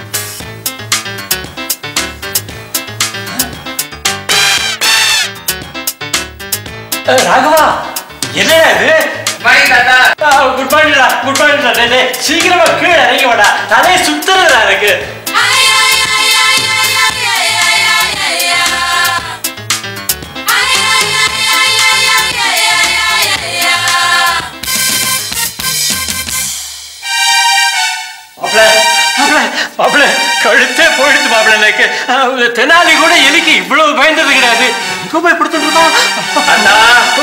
அஹ், ராகவா என்னடா இது குட் மார்னிங்டா குட் மார்னிங்டா டேய், டேய், சீக்கிரமா கீழே இறங்கி வாடா தலையை சுத்துறதுடா எனக்கு மாப்பிள மாப்பிள மாப்பிள கழுத்தே போயிடுச்சு மாப்பிள எனக்கு அஹ், தெனாலி கூட எலிக்கு இவ்வளவு பயந்தது கிடையாது எங்க போய் கொடுத்துட்டு இருக்கோம் அண்ணா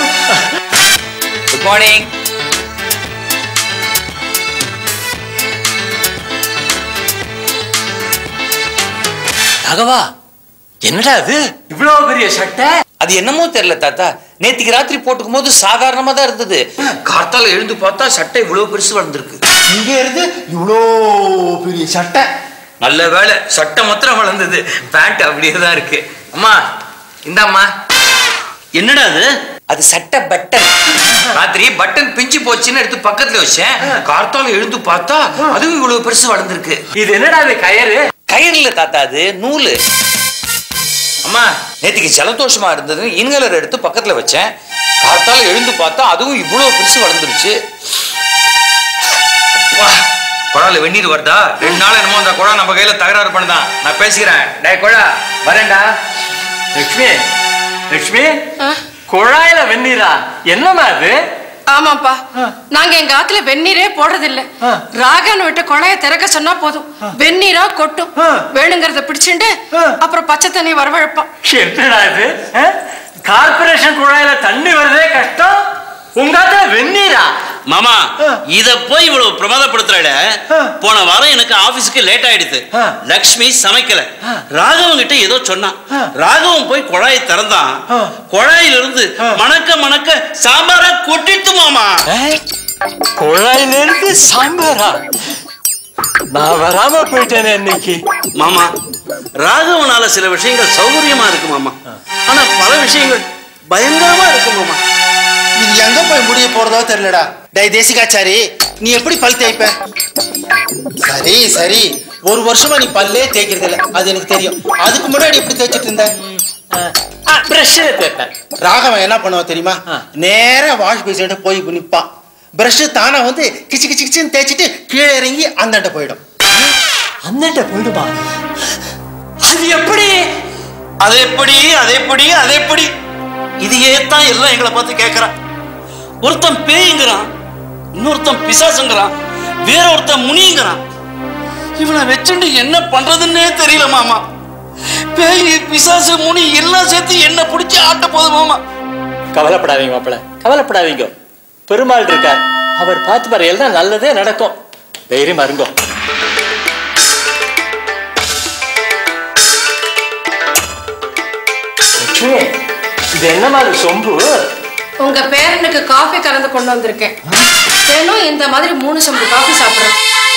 குட் மார்னிங் ராகவா என்னடா அது இவ்வளவு பெரிய சட்டை அது என்னமோ தெரியல தாத்தா நேத்திக்கு ராத்திரி போட்டுக்கும் போது சாதாரணமா தான் இருந்தது கார்த்தால எழுந்து பார்த்தா சட்டை இவ்வளவு பெருசு வளர்ந்துருக்கு இங்க இருந்து இவ்வளோ பெரிய சட்டை நல்ல வேலை சட்டை மாத்திரம் வளர்ந்தது பேண்ட் அப்படியே தான் இருக்கு அம்மா இந்தாம்மா என்னடா அது அது சட்டை பட்டன் ராத்திரி பட்டன் பிஞ்சு போச்சுன்னு எடுத்து பக்கத்துல வச்சேன் கார்த்தால எழுந்து பார்த்தா அதுவும் இவ்வளவு பெருசு வளர்ந்துருக்கு இது என்னடா அது கயறு கயிறு இல்ல தாத்தா அது நூலு அம்மா நேத்திக்கு ஜலதோஷமா இருந்தது இன்ஹேலர் எடுத்து பக்கத்துல வச்சேன் கார்த்தால எழுந்து பார்த்தா அதுவும் இவ்வளவு பெருசு வளர்ந்துருச்சு வா குழால வெந்நீர் வருதா ரெண்டு நாள் என்னமோ அந்த குழா நம்ம கையில தகராறு பண்ணுதான் நான் பேசிக்கிறேன் டே குழா வரேன்டா லட்சுமி லட்சுமி குழாயில வெந்நீரா என்னம்மா அது ஆமாப்பா நாங்க எங்க ஆத்துல வெந்நீரே போடுறதில்ல ராகன் விட்டு குழாய திறக்க சொன்னா போதும் வெந்நீரா கொட்டும் வேணுங்கிறத பிடிச்சுண்டு அப்புறம் பச்சை தண்ணி வரவழைப்பான் என்னடா இது கார்பரேஷன் குழாயில தண்ணி வருதே கஷ்டம் உங்க ஆத்துல வெந்நீரா மாமா இத போய் இவ்வளவு பிரமாதப்படுத்துறட போன வாரம் எனக்கு ஆபீஸ்க்கு லேட் ஆயிடுது லக்ஷ்மி சமைக்கல ராகவன் கிட்ட ஏதோ சொன்னான் ராகவன் போய் குழாயை திறந்தான் குழாயில இருந்து மணக்க மணக்க சாம்பாரா கொட்டிட்டு மாமா குழாயில இருந்து சாம்பாரா நான் வராம போயிட்டேனே இன்னைக்கு மாமா ராகவனால சில விஷயங்கள் சௌகரியமா இருக்கு மாமா ஆனா பல விஷயங்கள் பயங்கரமா இருக்கு மாமா இது எங்க போய் முடிய போறதோ தெரியலடா டை தேசிகாச்சாரி நீ எப்படி பல் தேய்ப்ப சரி சரி ஒரு வருஷமா நீ பல்லே தேய்க்கிறது இல்ல அது எனக்கு தெரியும் அதுக்கு முன்னாடி எப்படி தேய்ச்சிட்டு இருந்த பிரஷ்ல தேய்ப்பேன் ராகவன் என்ன பண்ணுவான் தெரியுமா நேரா வாஷ் பேசிட்டு போய் நிப்பான் பிரஷ் தானா வந்து கிச்சு கிச்சு கிச்சுன்னு தேய்ச்சிட்டு கீழே இறங்கி அந்தாண்ட போயிடும் அந்தாண்ட போயிடுமா அது எப்படி அது எப்படி அது எப்படி அது எப்படி இதையே தான் எல்லாம் எங்களை பார்த்து கேட்கறான் ஒருத்தன் பேய்ங்கிறான் இன்னொருத்தன் பிசாசுங்கிறான் வேற ஒருத்தன் முனிங்கிறான் இவனை வச்சுட்டு என்ன பண்றதுன்னே தெரியல மாமா பேய் பிசாசு முனி எல்லாம் சேர்த்து என்ன பிடிச்சி ஆட்ட போதும் மாமா கவலைப்படாதீங்க மாப்பிள்ள கவலைப்படாதீங்க பெருமாள் இருக்கார் அவர் பார்த்து பாரு எல்லாம் நல்லதே நடக்கும் தைரியமா இருங்கோ லட்சுமி, இது என்ன மாதிரி சொம்பு உங்க பேரனுக்கு காஃபி கலந்து கொண்டு வந்திருக்கேன் வேணும் இந்த மாதிரி மூணு சொம்பு காஃபி சாப்பிடுறேன்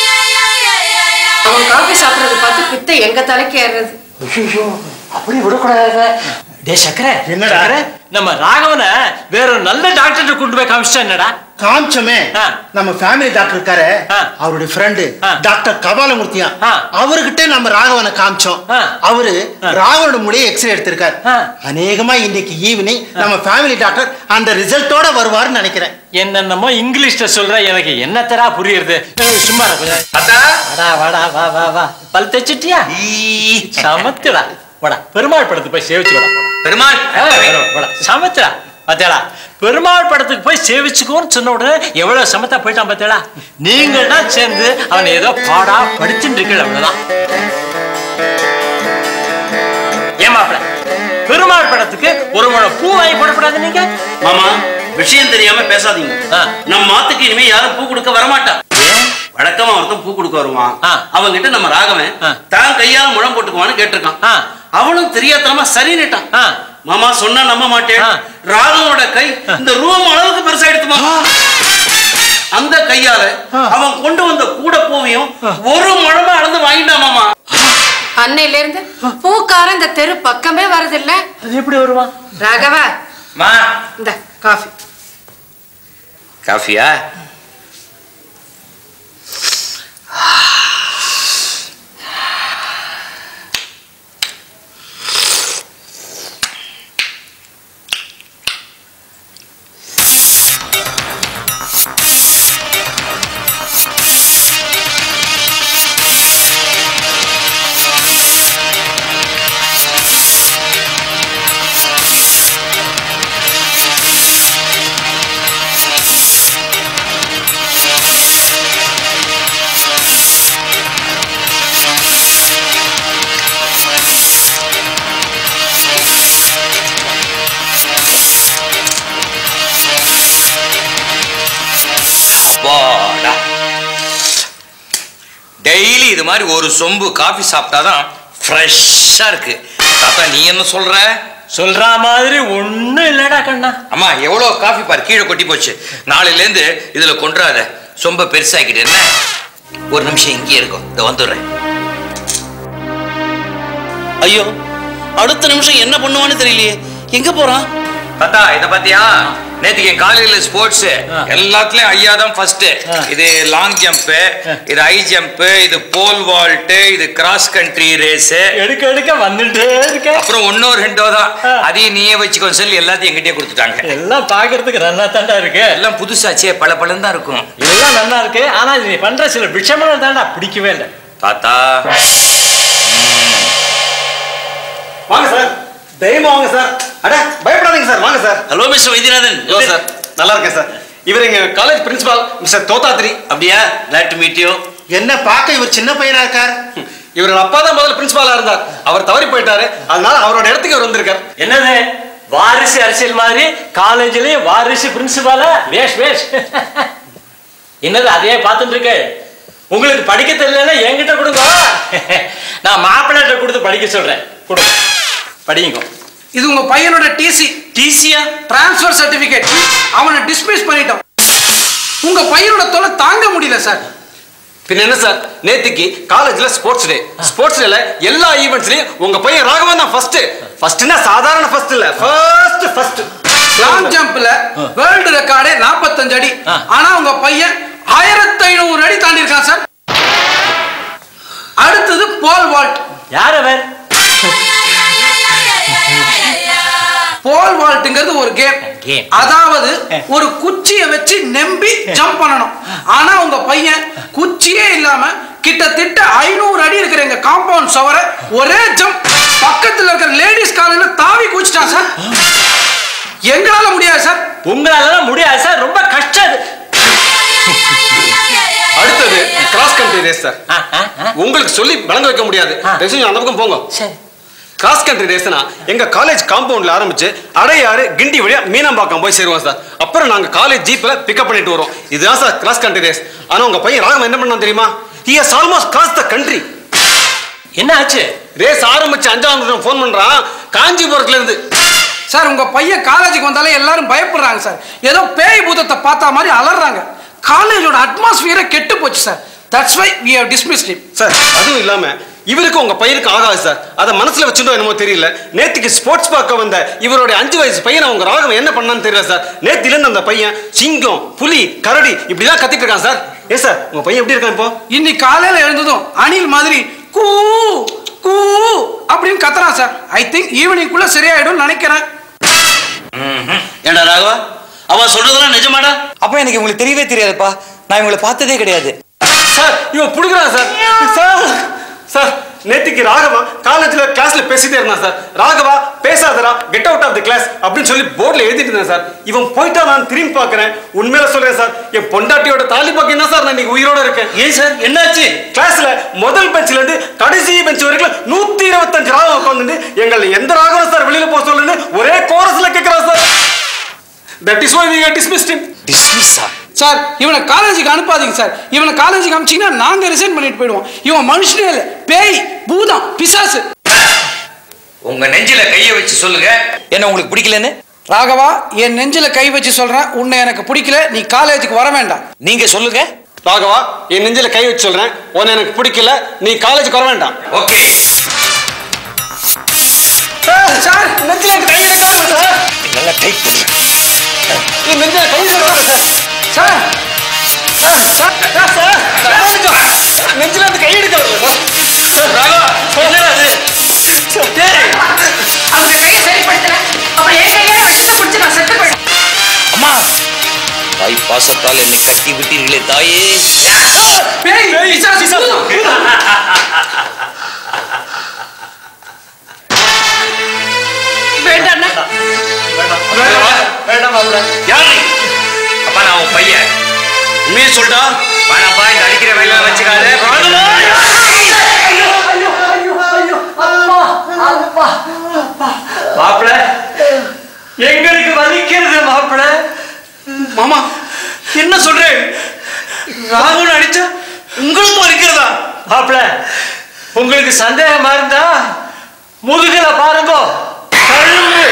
அவன் காஃபி சாப்பிடுறத பார்த்து பித்தை எங்க தலைக்கு ஏறுறது ஐயோ அப்படி விடக்கூடாது டே சக்கரை என்னடா? சக்கரை, நம்ம ராகவனை வேற ஒரு நல்ல டாக்டர் கொண்டு போய் காமிச்சிட்டா என்னடா காமிச்சோமே ஆ. நம்ம ஃபேமிலி டாக்டர் இருக்காரு ஆ. அவருடைய ஃப்ரெண்டு ஆ. டாக்டர் கபாலமூர்த்தியா ஆ. அவர்கிட்ட நம்ம ராகவனை காமிச்சோம் ஆ. அவரு ராகவனோட முடிய எக்ஸ்ரே எடுத்திருக்காரு ஆ. அநேகமா இன்னைக்கு ஈவினிங் நம்ம ஃபேமிலி டாக்டர் அந்த ரிசல்ட்டோட வருவாருன்னு நினைக்கிறேன் என்னென்னமோ இங்கிலீஷ்ல சொல்ற எனக்கு என்ன தரா புரியுறது ஏய், சும்மா இரு கொஞ்சம். தாத்தா வாடா வாடா வா வா வா பல் தைச்சிட்டியா சமத்துடா வாடா பெருமாள் படத்துக்கு போய் சேவிச்சு வாடா போடா. பெருமாள் ஏய், வரும், வாடா. சமத்துடா பாத்தியாடா பெருமாள் படத்துக்கு போய் சேவிச்சுக்கோன்னு சொன்ன உடனே எவ்வளவு சமத்தா போயிட்டான் பாத்தியாடா நீங்க தான் சேர்ந்து அவனை ஏதோ பாடா படிச்சுட்டு இருக்கீங்க அவ்வளவுதான் ஏமாப்பிட பெருமாள் படத்துக்கு ஒரு முழம் பூ வாங்கி போடக்கூடாது நீங்க மாமா விஷயம் தெரியாம பேசாதீங்க ஆ. நம்ம மாத்துக்கு இனிமே யாரும் பூ கொடுக்க வரமாட்டா வழக்கமா ஒருத்தன் பூ கொடுக்க வருவான் ஆ. அவங்கிட்ட நம்ம ராகவன் ஆ. தான் கையால முழம் போட்டுக்குவான்னு கேட்டிருக்கான் ஆ. அவனும் தெரியாதனமா சரின்னுட்டான் ஆ. மாமா சொன்னா நம்ப மாட்டேன் ஆ. ராகவனோட கை இந்த ரூம் அளவுக்கு பெருசாயிடுத்துமா அந்த கையால அவன் கொண்டு வந்த கூட பூவையும் ஒரு முழமா அளந்து வாங்கிட்டான் மாமா அன்னையில இருந்து பூக்காரன் இந்த தெரு பக்கமே வரதில்ல அது எப்படி வருவான் ராகவ மா இந்த காஃபி காஃபியா அப்பாடா டெய்லி இது மாதிரி ஒரு சொம்பு காஃபி சாப்பிட்டாதான் ஃப்ரெஷ்ஷா இருக்கு தாத்தா நீ என்ன சொல்ற சொல்ற மாதிரி ஒண்ணும் இல்லடா கண்ணா அம்மா எவ்வளோ காஃபி பார் கீழே கொட்டி போச்சு நாளையில இருந்து இதுல கொண்டுறாத சொம்ப பெருசாக்கிட்டு என்ன ஒரு நிமிஷம் இங்கே இருக்கும் இதை வந்துடுறேன் ஐயோ அடுத்த நிமிஷம் என்ன பண்ணுவான்னு தெரியலையே எங்க போறான் தாத்தா இத பாத்தியா நேத்துக்கு என் காலையில ஸ்போர்ட்ஸ் எல்லாத்துலயும் ஐயா தான் ஃபர்ஸ்ட் இது லாங் ஜம்ப் இது ஹை ஜம்ப் இது போல் வால்ட் இது கிராஸ் கண்ட்ரி ரேஸ் எடுக்க எடுக்க வந்துட்டே இருக்க அப்புறம் ஒன்னோ ரெண்டோ தான் அதையும் நீயே வச்சுக்கோ சொல்லி எல்லாத்தையும் எங்கிட்டே கொடுத்துட்டாங்க எல்லாம் பாக்குறதுக்கு நல்லா தாண்டா இருக்கு எல்லாம் புதுசாச்சே பல பலன் தான் இருக்கும் எல்லாம் நல்லா இருக்கு ஆனா நீ பண்ற சில விஷயங்கள் தாண்டா பிடிக்கவே இல்லை தாத்தா வாங்க சார் தைரியமா வாங்க சார் அட பயப்படாதீங்க சார் வாங்க sir hello mister Vaidyanathan hello sir நல்லா இருக்கேன் சார் இவர் எங்க காலேஜ் பிரின்சிபால் மிஸ்டர் தோத்தாத்ரி அப்படியா glad to meet you என்ன பார்க்க இவர் சின்ன பையனா இருக்கார் இவரோட அப்பா தான் முதல்ல பிரின்சிபாலா இருந்தார் அவர் தவறி போயிட்டாரு அதனால அவரோட இடத்துக்கு அவர் வந்திருக்கார் என்னது வாரிசு அரசியல் மாதிரி காலேஜ்லயும் வாரிசு பிரின்சிபாலா வேஷ் வேஷ் என்னது அதையே பார்த்துட்டு இருக்க உங்களுக்கு படிக்க தெரியலன்னா என்கிட்ட கொடுங்க நான் மாப்பிள்ளைகிட்ட கொடுத்து படிக்க சொல்றேன் கொடுங்க படிங்க இது உங்க பையனோட டிசி டிசியா டிரான்ஸ்ஃபர் சர்டிபிகேட் அவனை டிஸ்மிஸ் பண்ணிட்டோம் உங்க பையனோட தொலை தாங்க முடியல சார் பின்ன என்ன சார் நேத்திக்கு காலேஜ்ல ஸ்போர்ட்ஸ் டே ஸ்போர்ட்ஸ் டேல எல்லா ஈவெண்ட்ஸ்லயும் உங்க பையன் ராகவன் தான் ஃபர்ஸ்ட் ஃபர்ஸ்ட்னா சாதாரண ஃபர்ஸ்ட் இல்ல ஃபர்ஸ்ட் ஃபர்ஸ்ட் லாங் ஜம்ப்ல வேர்ல்டு ரெக்கார்டே 45 அடி ஆனா உங்க பையன் ஆயிரத்தி ஐநூறு அடி தாண்டி இருக்கான் சார் அடுத்தது போல் வால்ட் யார் அவர் போல் வால்ட்ங்கிறது ஒரு கேம் Game. அதாவது ஒரு குச்சியை வச்சு நம்பி ஜம்ப் பண்ணணும் ஆனா உங்க பையன் குச்சியே இல்லாம கிட்டத்தட்ட ஐநூறு அடி இருக்கிற எங்க காம்பவுண்ட் சுவர ஒரே ஜம்ப் பக்கத்துல இருக்கிற லேடிஸ் காலையில தாவி குச்சிட்டான் சார் எங்களால முடியாது சார் உங்களால முடியாது சார் ரொம்ப கஷ்டம் அது. அடுத்தது கிராஸ் கண்ட்ரி ரேஸ் சார் உங்களுக்கு சொல்லி வழங்க வைக்க முடியாது தயவு செஞ்சு அந்த பக்கம் போங்க கிராஸ் கண்ட்ரி ரேஸ்னா எங்க காலேஜ் காம்பவுண்ட்ல ஆரம்பிச்சு அடையாறு கிண்டி வழியா மீனம்பாக்கம் போய் சேருவோம் சார் அப்புறம் நாங்க காலேஜ் ஜீப்ல பிக்கப் பண்ணிட்டு வரோம் இதுதான் சார் கிராஸ் கண்ட்ரி ரேஸ் ஆனா உங்க பையன் ராகம் என்ன பண்ணான் தெரியுமா he has almost crossed the country என்ன ஆச்சு ரேஸ் ஆரம்பிச்சு அஞ்சாம் நிமிஷம் ஃபோன் பண்றான் காஞ்சிபுரத்துல இருந்து சார் உங்க பையன் காலேஜுக்கு வந்தாலே எல்லாரும் பயப்படுறாங்க சார் ஏதோ பேய் பூதத்தை பார்த்த மாதிரி அலறாங்க காலேஜோட அட்மாஸ்பியரே கெட்டு போச்சு sir that's why we have dismissed him sir அதுவும் இல்லாம இவருக்கு உங்க பையனுக்கு ஆகாது சார் அதை மனசுல வச்சுட்டோ என்னமோ தெரியல நேத்துக்கு ஸ்போர்ட்ஸ் பார்க்க வந்த இவருடைய அஞ்சு வயசு பையனை உங்க ராகம் என்ன பண்ணான்னு தெரியல சார் நேத்தில இருந்து அந்த பையன் சிங்கம் புலி கரடி இப்படிதான் கத்திட்டு இருக்கான் சார் ஏ சார் உங்க பையன் எப்படி இருக்கான் இப்போ இன்னைக்கு காலையில எழுந்ததும் அணில் மாதிரி கூ கூ அப்படின்னு கத்துறான் சார் ஐ திங்க் ஈவினிங்குள்ள சரியாயிடும் நினைக்கிறேன் ஏண்டா ராகவா அவன் சொல்றதெல்லாம் நிஜமாடா அப்ப எனக்கு உங்களுக்கு தெரியவே தெரியாதுப்பா நான் இவங்களை பார்த்ததே கிடையாது சார் இவன் புடுங்குறான் சார் சார் சார் நேத்திக்கு ராகவா காலேஜ்ல கிளாஸ்ல பேசிட்டே இருந்தான் சார் ராகவா பேசாதடா get out of the class அப்படின்னு சொல்லி போர்ட்ல எழுதிட்டு இருந்தேன் சார் இவன் போயிட்டா நான் திரும்பி பார்க்கறேன் உண்மையில சொல்றேன் சார் என் பொண்டாட்டியோட தாலி பாக்கியம் தான் சார் நான் இன்னைக்கு உயிரோட இருக்கேன் ஏன் சார் என்னாச்சு கிளாஸ்ல முதல் பெஞ்ச்ல இருந்து கடைசி பெஞ்ச் வரைக்கும் நூத்தி இருபத்தஞ்சு ராகம் உட்காந்துட்டு எங்களை எந்த ராகம் சார் வெளியில போக சொல்லுன்னு ஒரே கோரஸ்ல கேட்கிறான் sir that is why we are dismissed him டிஸ்மிஸ்ஸா சார் இவனை காலேஜுக்கு அனுப்பாதீங்க சார் இவனை காலேஜுக்கு அனுப்பிச்சிங்கன்னா நாங்க ரிசைன் பண்ணிட்டு போயிடுவோம் இவன் மனுஷனே இல்லை பேய் பூதம் பிசாசு உங்க நெஞ்சில கைய வச்சு சொல்லுங்க என்ன உங்களுக்கு பிடிக்கலன்னு ராகவா என் நெஞ்சில கை வச்சு சொல்றேன் உன்னை எனக்கு பிடிக்கல நீ காலேஜுக்கு வர வேண்டாம் நீங்க சொல்லுங்க ராகவா என் நெஞ்சில கை வச்சு சொல்றேன் உன்னை எனக்கு பிடிக்கல நீ காலேஜுக்கு வர வேண்டாம் ஓகே சார் சார் நெஞ்சில கை எடுக்காத சார் நல்லா டைட் பண்ணுங்க என் நெஞ்சில கை வச்சு sir sir sir sir sir நெஞ்சில இருந்து கை எடுக்கிறது சார் ராகவா என்னடா அது அவங்க கையை சரிப்படுத்தல அப்புறம் என் கையை வச்சு பிடிச்சி நான் செத்து போயிட்டேன் அம்மா தாய் பாசத்தால் என்னை கட்டி விட்டீர்களே தாயே பேய் பிசாசு பூதம் வேண்டாண்ணா வேண்டாம் மாப்பிள்ள யார் நீ அப்பா நான் உன் பையன் உண்மையை சொல்லிட்டா வேணாப்பா இந்த அடிக்கிற வேலை வச்சுக்காத மாப்பிள்ள எங்களுக்கு வலிக்கிறது மாப்பிள்ள மாமா என்ன சொல்றேன் ராகுல் அடிச்சா உங்களுக்கும் இருக்கிறதா மாப்பிள்ள உங்களுக்கு சந்தேகமா இருந்தா முதுகுல பாருங்க கழுவு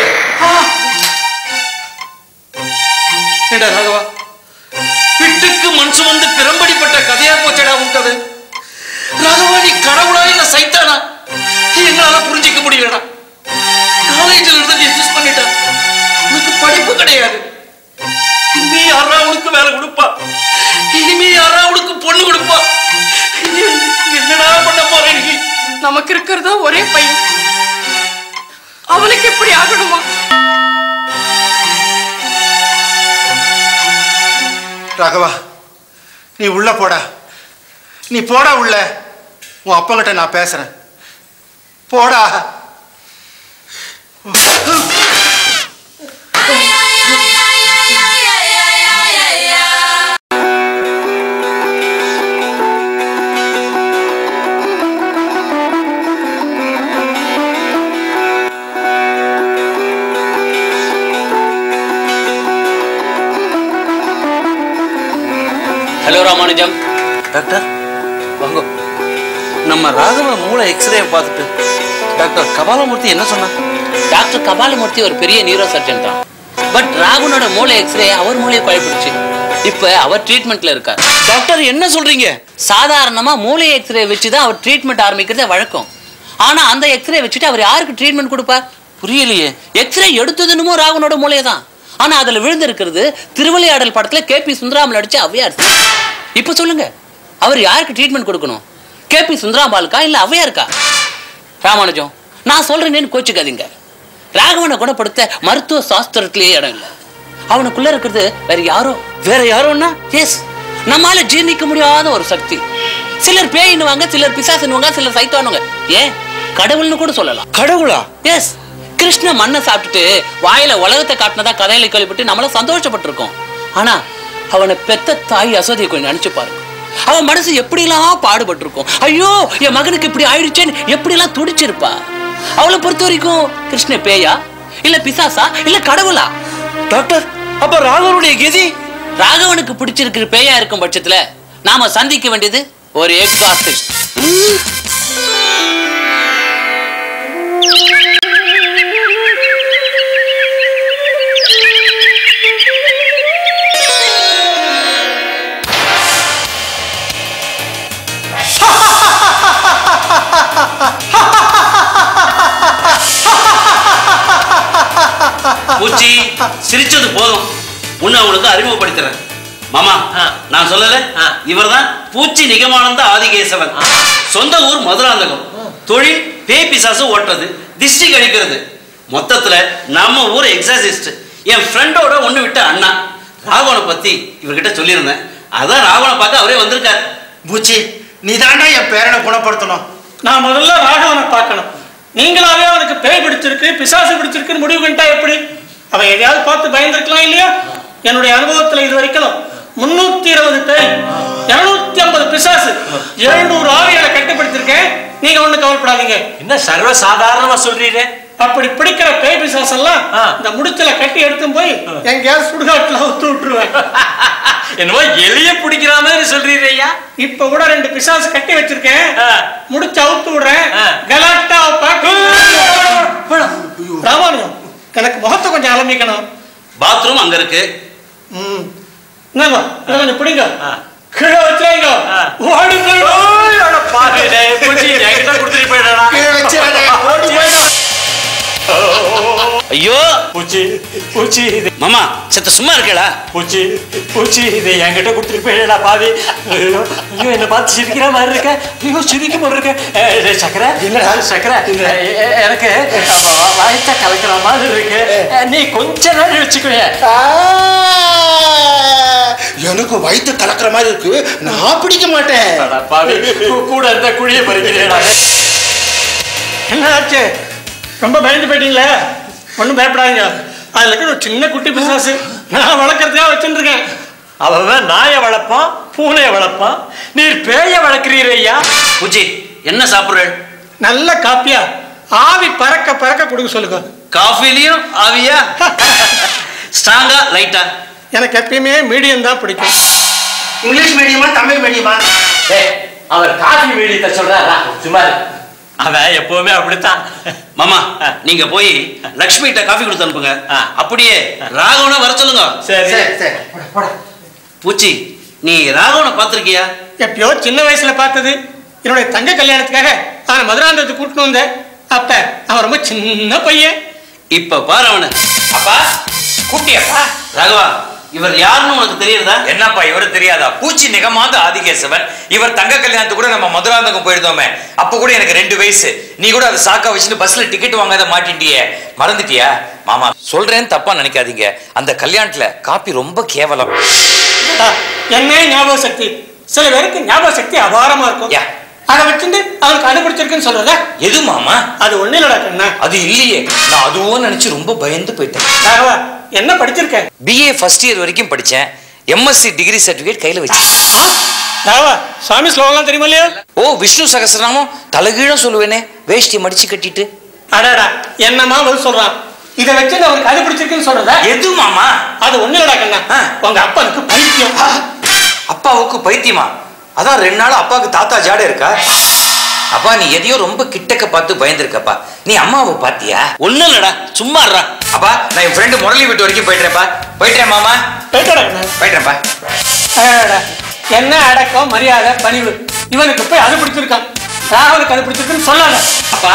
ஏண்டா ராகவா பிட்டுக்கு மண் சுமந்து பிறம்படிப்பட்ட கதையா போச்சடா உன் கதை ராகவா நீ கடவுளா இல்ல சைத்தானா எங்களால புரிஞ்சிக்க முடியலடா காலேஜ்ல இருந்து டிஸ்மிஸ் பண்ணிட்டா உனக்கு படிப்பு கிடையாது இனிமே யாரா உனக்கு வேலை கொடுப்பா இனிமே யாரா உனக்கு பொண்ணு கொடுப்பா என்னடா பண்ண போற நீ நமக்கு இருக்கிறதோ ஒரே பையன் அவனுக்கு எப்படி ஆகணுமா ராகவா நீ உள்ள போடா நீ போடா உள்ள உன் அப்பங்கிட்ட நான் பேசுறேன் போடா ஹலோ ராமானுஜம் டாக்டர் வாங்க நம்ம ராகவ மூளை எக்ஸ்ரே பார்த்துட்டு டாக்டர் கபாலமூர்த்தி என்ன சொன்னா டாக்டர் கபாலமூர்த்தி ஒரு பெரிய நியூரோ சர்ஜன் தான் பட் ராகுனோட மூளை எக்ஸ்ரே அவர் மூளையை குழப்பிடுச்சு இப்ப அவர் ட்ரீட்மெண்ட்ல இருக்கார் டாக்டர் என்ன சொல்றீங்க சாதாரணமா மூளை எக்ஸ்ரே வச்சு தான் அவர் ட்ரீட்மெண்ட் ஆரம்பிக்கிறதே வழக்கம் ஆனா அந்த எக்ஸ்ரே வச்சுட்டு அவர் யாருக்கு ட்ரீட்மெண்ட் கொடுப்பார் புரியலையே எக்ஸ்ரே எடுத்ததுனுமோ ராகுனோட மூளையை தான் ஆனா அதுல விழுந்திருக்கிறது திருவிளையாடல் படத்துல கே பி சுந்தராமல் நடிச்ச அவ்வையார் இப்ப சொல்லுங்க அவர் யாருக்கு ட்ரீட்மெண்ட் கொடுக்கணும் கே பி சுந்தராம்பாலுக்கா இல்ல அவ்வையாருக்கா ராமானுஜம் நான் சொல்றேன்னு கோச்சுக்காதீங்க ராகவனை குணப்படுத்த மருத்துவ சாஸ்திரத்திலேயே இடம் இல்லை அவனுக்குள்ள இருக்கிறது வேற யாரோ வேற யாரோன்னா எஸ் நம்மால ஜீர்ணிக்க முடியாத ஒரு சக்தி சிலர் பேயின்னுவாங்க சிலர் பிசாசுன்னுவாங்க சிலர் சைத்தானுங்க ஏன் கடவுள்னு கூட சொல்லலாம் கடவுளா எஸ் கிருஷ்ண மண்ணை சாப்பிட்டுட்டு வாயில உலகத்தை காட்டினதா கதையில கேள்விப்பட்டு நம்மள சந்தோஷப்பட்டிருக்கோம் ஆனா அவனை பெத்த தாய் அசதியை கொஞ்சம் நினைச்சு பாருங்க அவன் மனசு எப்படிலாம் பாடுபட்டிருக்கும் ஐயோ என் மகனுக்கு இப்படி ஆயிடுச்சேன்னு எப்படிலாம் துடிச்சிருப்பா அவளை பொறுத்த வரைக்கும் கிருஷ்ண பேயா இல்ல பிசாசா இல்ல கடவுளா டாக்டர் அப்ப ராகவனுடைய கதி ராகவனுக்கு பிடிச்சிருக்கிற பேயா இருக்கும் பட்சத்துல நாம சந்திக்க வேண்டியது ஒரு எக்ஸாஸ்டிஸ்ட் பூச்சி சிரிச்சது போதும் உன்னை அவனுக்கு அறிமுகப்படுத்துறேன் மாமா நான் சொல்லல இவர்தான் பூச்சி நிகமானந்த ஆதிகேசவன் சொந்த ஊர் மதுராந்தகம் தொழில் பேய் பிசாசு ஓட்டுறது திஷ்டி கழிக்கிறது மொத்தத்துல நம்ம ஊர் எக்ஸாசிஸ்ட் என் ஃப்ரெண்டோட ஒண்ணு விட்ட அண்ணா ராகவனை பத்தி இவர்கிட்ட சொல்லியிருந்தேன் அதான் ராகவனை பார்க்க அவரே வந்திருக்கார் பூச்சி நீ என் பேரனை குணப்படுத்தணும் நான் முதல்ல ராகவனை பார்க்கணும் நீங்களாவே அவனுக்கு பேய் பிடிச்சிருக்கு பிசாசு பிடிச்சிருக்குன்னு முடிவு பண்ணிட்டா எப்படி அவன் எதையாவது பார்த்து பயந்துருக்கலாம் இல்லையா என்னுடைய அனுபவத்துல இது வரைக்கும் முன்னூத்தி இருபது பேய் இருநூத்தி ஐம்பது பிசாசு எழுநூறு ஆவிகளை கட்டுப்படுத்திருக்கேன் நீங்க ஒண்ணு கவலைப்படாதீங்க என்ன சர்வ சாதாரணமா சொல்றீங்க அப்படி பிடிக்கிற பேய் பிசாசு எல்லாம் இந்த முடிச்சல கட்டி எடுத்து போய் எங்கேயாவது சுடுகாட்டுல ஊத்து விட்டுருவேன் என்னமோ எலிய பிடிக்கிற மாதிரி சொல்றீங்க ஐயா இப்ப கூட ரெண்டு பிசாசு கட்டி வச்சிருக்கேன் முடிச்சு அவுத்து விடுறேன் கலாட்டா பாக்கு ராமானுஜம் எனக்கு முகத்தை கொஞ்சம் அலம்பிக்கணும் பாத்ரூம் அங்க இருக்கு ம் என்னங்க இதை கொஞ்சம் பிடிங்க கீழே வச்சுறாங்க ஓடி பாரு டேய், பூச்சி, என்கிட்ட கொடுத்துட்டு போயிடறா. ஐயோ பூச்சி பூச்சி இது மாமா செத்த சும்மா இருக்கேடா பூச்சி பூச்சி இது என்கிட்ட கொடுத்துட்டு போயிடா பாவி ஐயோ ஐயோ என்ன பார்த்து சிரிக்கிற மாதிரி இருக்க ஐயோ சிரிக்க போல இருக்க ஏய், டேய், சக்கரை என்னடா சக்கரை எ- எ- எனக்கு வயத்த கலக்கிற மாதிரி இருக்கு நீ கொஞ்ச நேரம் வச்சுக்கோ எனக்கு வயிற்று கலக்கிற மாதிரி இருக்கு நான் பிடிக்க மாட்டேன் பாவி கூ- கூட இருந்த குழியை பறிக்கிறேன் என்ன ஆச்சு ரொம்ப பயந்து போயிட்டீங்களே ஒன்றும் பயப்படாதீங்க அதுல இருக்கிற ஒரு சின்ன குட்டி பிசாசு நான் வளர்க்கறதுக்காக வச்சுருக்கேன் அவன் நாயை வளர்ப்பான் பூனையை வளர்ப்பான் நீர் பேய வளர்க்கிறீர் ஐயா பூச்சி என்ன சாப்பிடுற நல்ல காப்பியா ஆவி பறக்க பறக்க கொடுக்க சொல்லுங்க காஃபிலையும் ஆவியா ஸ்ட்ராங்கா லைட்டா எனக்கு எப்பயுமே மீடியம் தான் பிடிக்கும் இங்கிலீஷ் மீடியமா தமிழ் மீடியமா அவர் காஃபி மீடியத்தை சொல்றாரா சும்மா இரு. அவன் எப்பவுமே அப்படித்தான் மாமா நீங்க போய் லக்ஷ்மி கிட்ட காஃபி கொடுத்து அனுப்புங்க அப்படியே ராகவனை வர சொல்லுங்க சரி சரி பூச்சி நீ ராகவனை பார்த்திருக்கியா எப்பயோ சின்ன வயசுல பார்த்தது என்னுடைய தங்க கல்யாணத்துக்காக அவனை மதுராந்தகத்துக்கு கூட்டிட்டு வந்தேன் அப்ப அவன் ரொம்ப சின்ன பையன் இப்ப பாரு அவனை அப்பா கூட்டியப்பா ராகவா இவர் யாருன்னு உனக்கு தெரியுறதா என்னப்பா இவரு தெரியாதா பூச்சி நிகமாந்த ஆதிகேசவன் இவர் தங்க கல்யாணத்துக்கு கூட நம்ம மதுராந்தகம் போயிருந்தோமே அப்ப கூட எனக்கு ரெண்டு வயசு நீ கூட அதை சாக்கா வச்சுட்டு பஸ்ல டிக்கெட் வாங்காத மாட்டின்டியே மறந்துட்டியா மாமா சொல்றேன்னு தப்பா நினைக்காதீங்க அந்த கல்யாணத்துல காப்பி ரொம்ப கேவலம் என்ன ஞாபக சக்தி சில பேருக்கு ஞாபக சக்தி அபாரமா இருக்கும் அதை வச்சுட்டு அவனுக்கு கண்டுபிடிச்சிருக்குன்னு சொல்றதா எது மாமா அது ஒண்ணு இல்லடா கண்ணா அது இல்லையே நான் அதுவும் நினைச்சு ரொம்ப பயந்து போயிட்டேன் ராகவா என்ன படிச்சிருக்க பிஏ ஃபர்ஸ்ட் இயர் வரைக்கும் படிச்சேன் எம்எஸ்சி டிகிரி சர்டிபிகேட் கையில வச்சேன் ராகவா சாமி ஸ்லோகம்லாம் தெரியுமா இல்லையா ஓ விஷ்ணு சகசரநாமம் தலைகீழ சொல்லுவேனே வேஷ்டி மடிச்சு கட்டிட்டு அடாடா என்னமா பதில் சொல்றான் இதை வச்சு அவனுக்கு கண்டுபிடிச்சிருக்குன்னு சொல்றதா எது மாமா அது ஒண்ணு இல்லடா கண்ணா உங்க அப்பனுக்கு பைத்தியம் அப்பாவுக்கு பைத்தியமா அதான் ரெண்டு நாள் அப்பாவுக்கு தாத்தா ஜாட இருக்கா அப்பா நீ எதையோ ரொம்ப கிட்டக்க பார்த்து பயந்துருக்கப்பா நீ அம்மாவை பாத்தியா ஒண்ணும் இல்லடா சும்மா இருடா அப்பா நான் என் ஃப்ரெண்டு முரளி வீட்டு வரைக்கும் போயிட்டேன்ப்பா போயிட்டேன் மாமா போயிட்டடா கண்ணா போயிட்டேன்ப்பா அடடா, என்ன அடக்கம் மரியாதை பணிவு இவனுக்கு போய் அது பிடிச்சிருக்கான் ராகவனுக்கு அது பிடிச்சிருக்குன்னு சொல்லாத அப்பா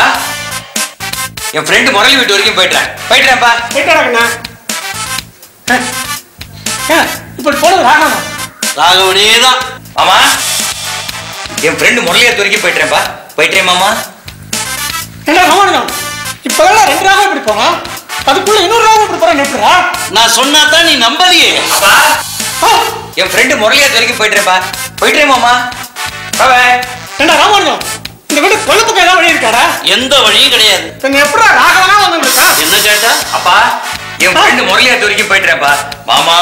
என் ஃப்ரெண்டு முரளி வீட்டு வரைக்கும் போயிட்டேன் போயிட்டேன்ப்பா போயிட்டடா கண்ணா அஹ், அஹ், இப்படி போனது ராகவனா ராகவனே தான் மாமா என் ஃப்ரெண்டு முரளியாத்து வரைக்கும் போயிட்டேன்ப்பா போயிட்டேன் மாமா என்ன ராமானுஜம் இப்பதான் ரெண்டு ராகம் இப்படி போறான் அதுக்குள்ள இன்னொரு ராகம் இப்படி போறான் எப்படிடா நான் சொன்னா தான் நீ நம்பலையே அப்பா என் ஃப்ரெண்டு முரளியாத்து வரைக்கும் போயிட்டேன்ப்பா போயிட்டேன் மாமா பாய் என்ன ராமானுஜம் இந்த வீடு கொல்லத்துக்கு ஏதாவது வழி இருக்காடா எந்த வழியும் கிடையாது பின்ன எப்படா ராகவனா வந்துருக்கா என்ன கேட்டா அப்பா என் ஃப்ரெண்டு முரளியாத்து வரைக்கும் போயிட்டேன்ப்பா மாமா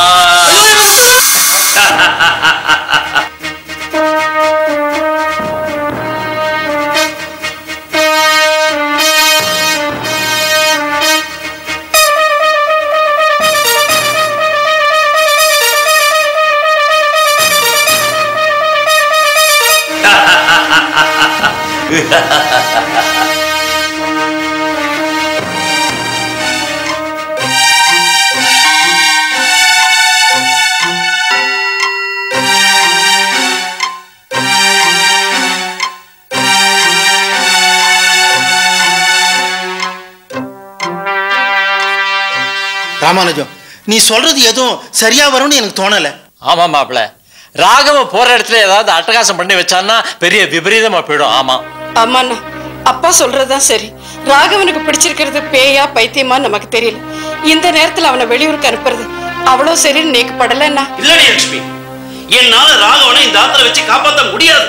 ராமானுஜம் நீ சொல்றது எதுவும் சரியா வரும்னு எனக்கு தோணல ஆமா மாப்பிள ராகவ போற இடத்துல ஏதாவது அட்டகாசம் பண்ணி வச்சான்னா பெரிய விபரீதமா போயிடும் ஆமா ஆமாண்ணா அப்பா சொல்றதுதான் சரி ராகவனுக்கு பிடிச்சிருக்கிறது பேயா பைத்தியமா நமக்கு தெரியல இந்த நேரத்துல அவனை வெளியூருக்கு அனுப்புறது அவ்வளவு சரின்னு நேக்கு படலன்னா இல்லடி லட்சுமி என்னால ராகவனை இந்த ஆத்துல வச்சு காப்பாத்த முடியாது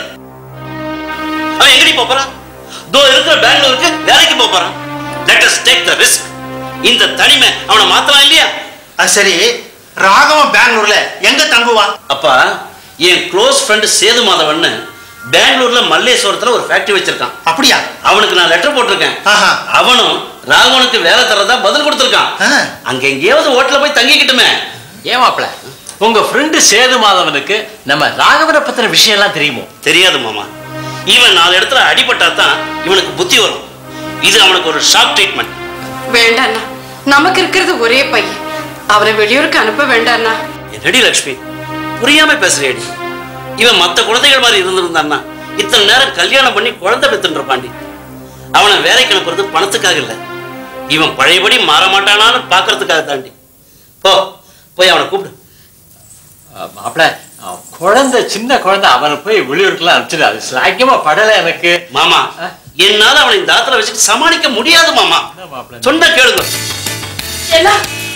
அவன் எங்கடி போப் போறான் தோ இருக்கிற பெங்களூருக்கு வேலைக்கு போப் போறான் let us take the risk இந்த தனிமை அவனை மாத்தலாம் இல்லையா அது சரி ராகவன் பெங்களூர்ல எங்க தங்குவான் அப்பா என் க்ளோஸ் ஃப்ரெண்ட் சேது மாதவன் பெங்களூர்ல மல்லேஸ்வரத்துல ஒரு ஃபேக்டரி வச்சிருக்கான் அப்படியா அவனுக்கு நான் லெட்டர் போட்டிருக்கேன் ஆஹா. அவனும் ராகவனுக்கு வேலை தரதா பதில் கொடுத்திருக்கான் அங்க எங்கேயாவது ஹோட்டல்ல போய் தங்கிக்கிட்டுமே ஏன் மாப்பிள உங்க ஃப்ரெண்டு சேது மாதவனுக்கு நம்ம ராகவனை பத்தின விஷயம் எல்லாம் தெரியுமோ தெரியாது மாமா இவன் நாலு இடத்துல அடிபட்டா தான் இவனுக்கு புத்தி வரும் இது அவனுக்கு ஒரு ஷாக் ட்ரீட்மெண்ட் வேண்டாண்ணா நமக்கு இருக்கிறது ஒரே பையன் அவரை வெளியூருக்கு அனுப்ப வேண்டாண்ணா என்னடி லட்சுமி புரியாம பேசுறியடி இவன் மத்த குழந்தைகள் மாதிரி இருந்திருந்தான்னா இத்தனை நேரம் கல்யாணம் பண்ணி குழந்தை பெத்துட்டு இருப்பாண்டி அவனை வேலைக்கு அனுப்புறது பணத்துக்காக இல்ல இவன் பழையபடி மாற மாட்டானான்னு பாக்குறதுக்காக தாண்டி போ போய் அவனை கூப்பிடு மாப்பிள குழந்தை சின்ன குழந்தை அவனை போய் வெளியூருக்குலாம் அனுப்பிச்சிடு அது சாக்கியமா படல எனக்கு மாமா என்னால அவனை இந்த ஆத்துல வச்சுட்டு சமாளிக்க முடியாது மாமா சொன்ன கேளுங்க என்ன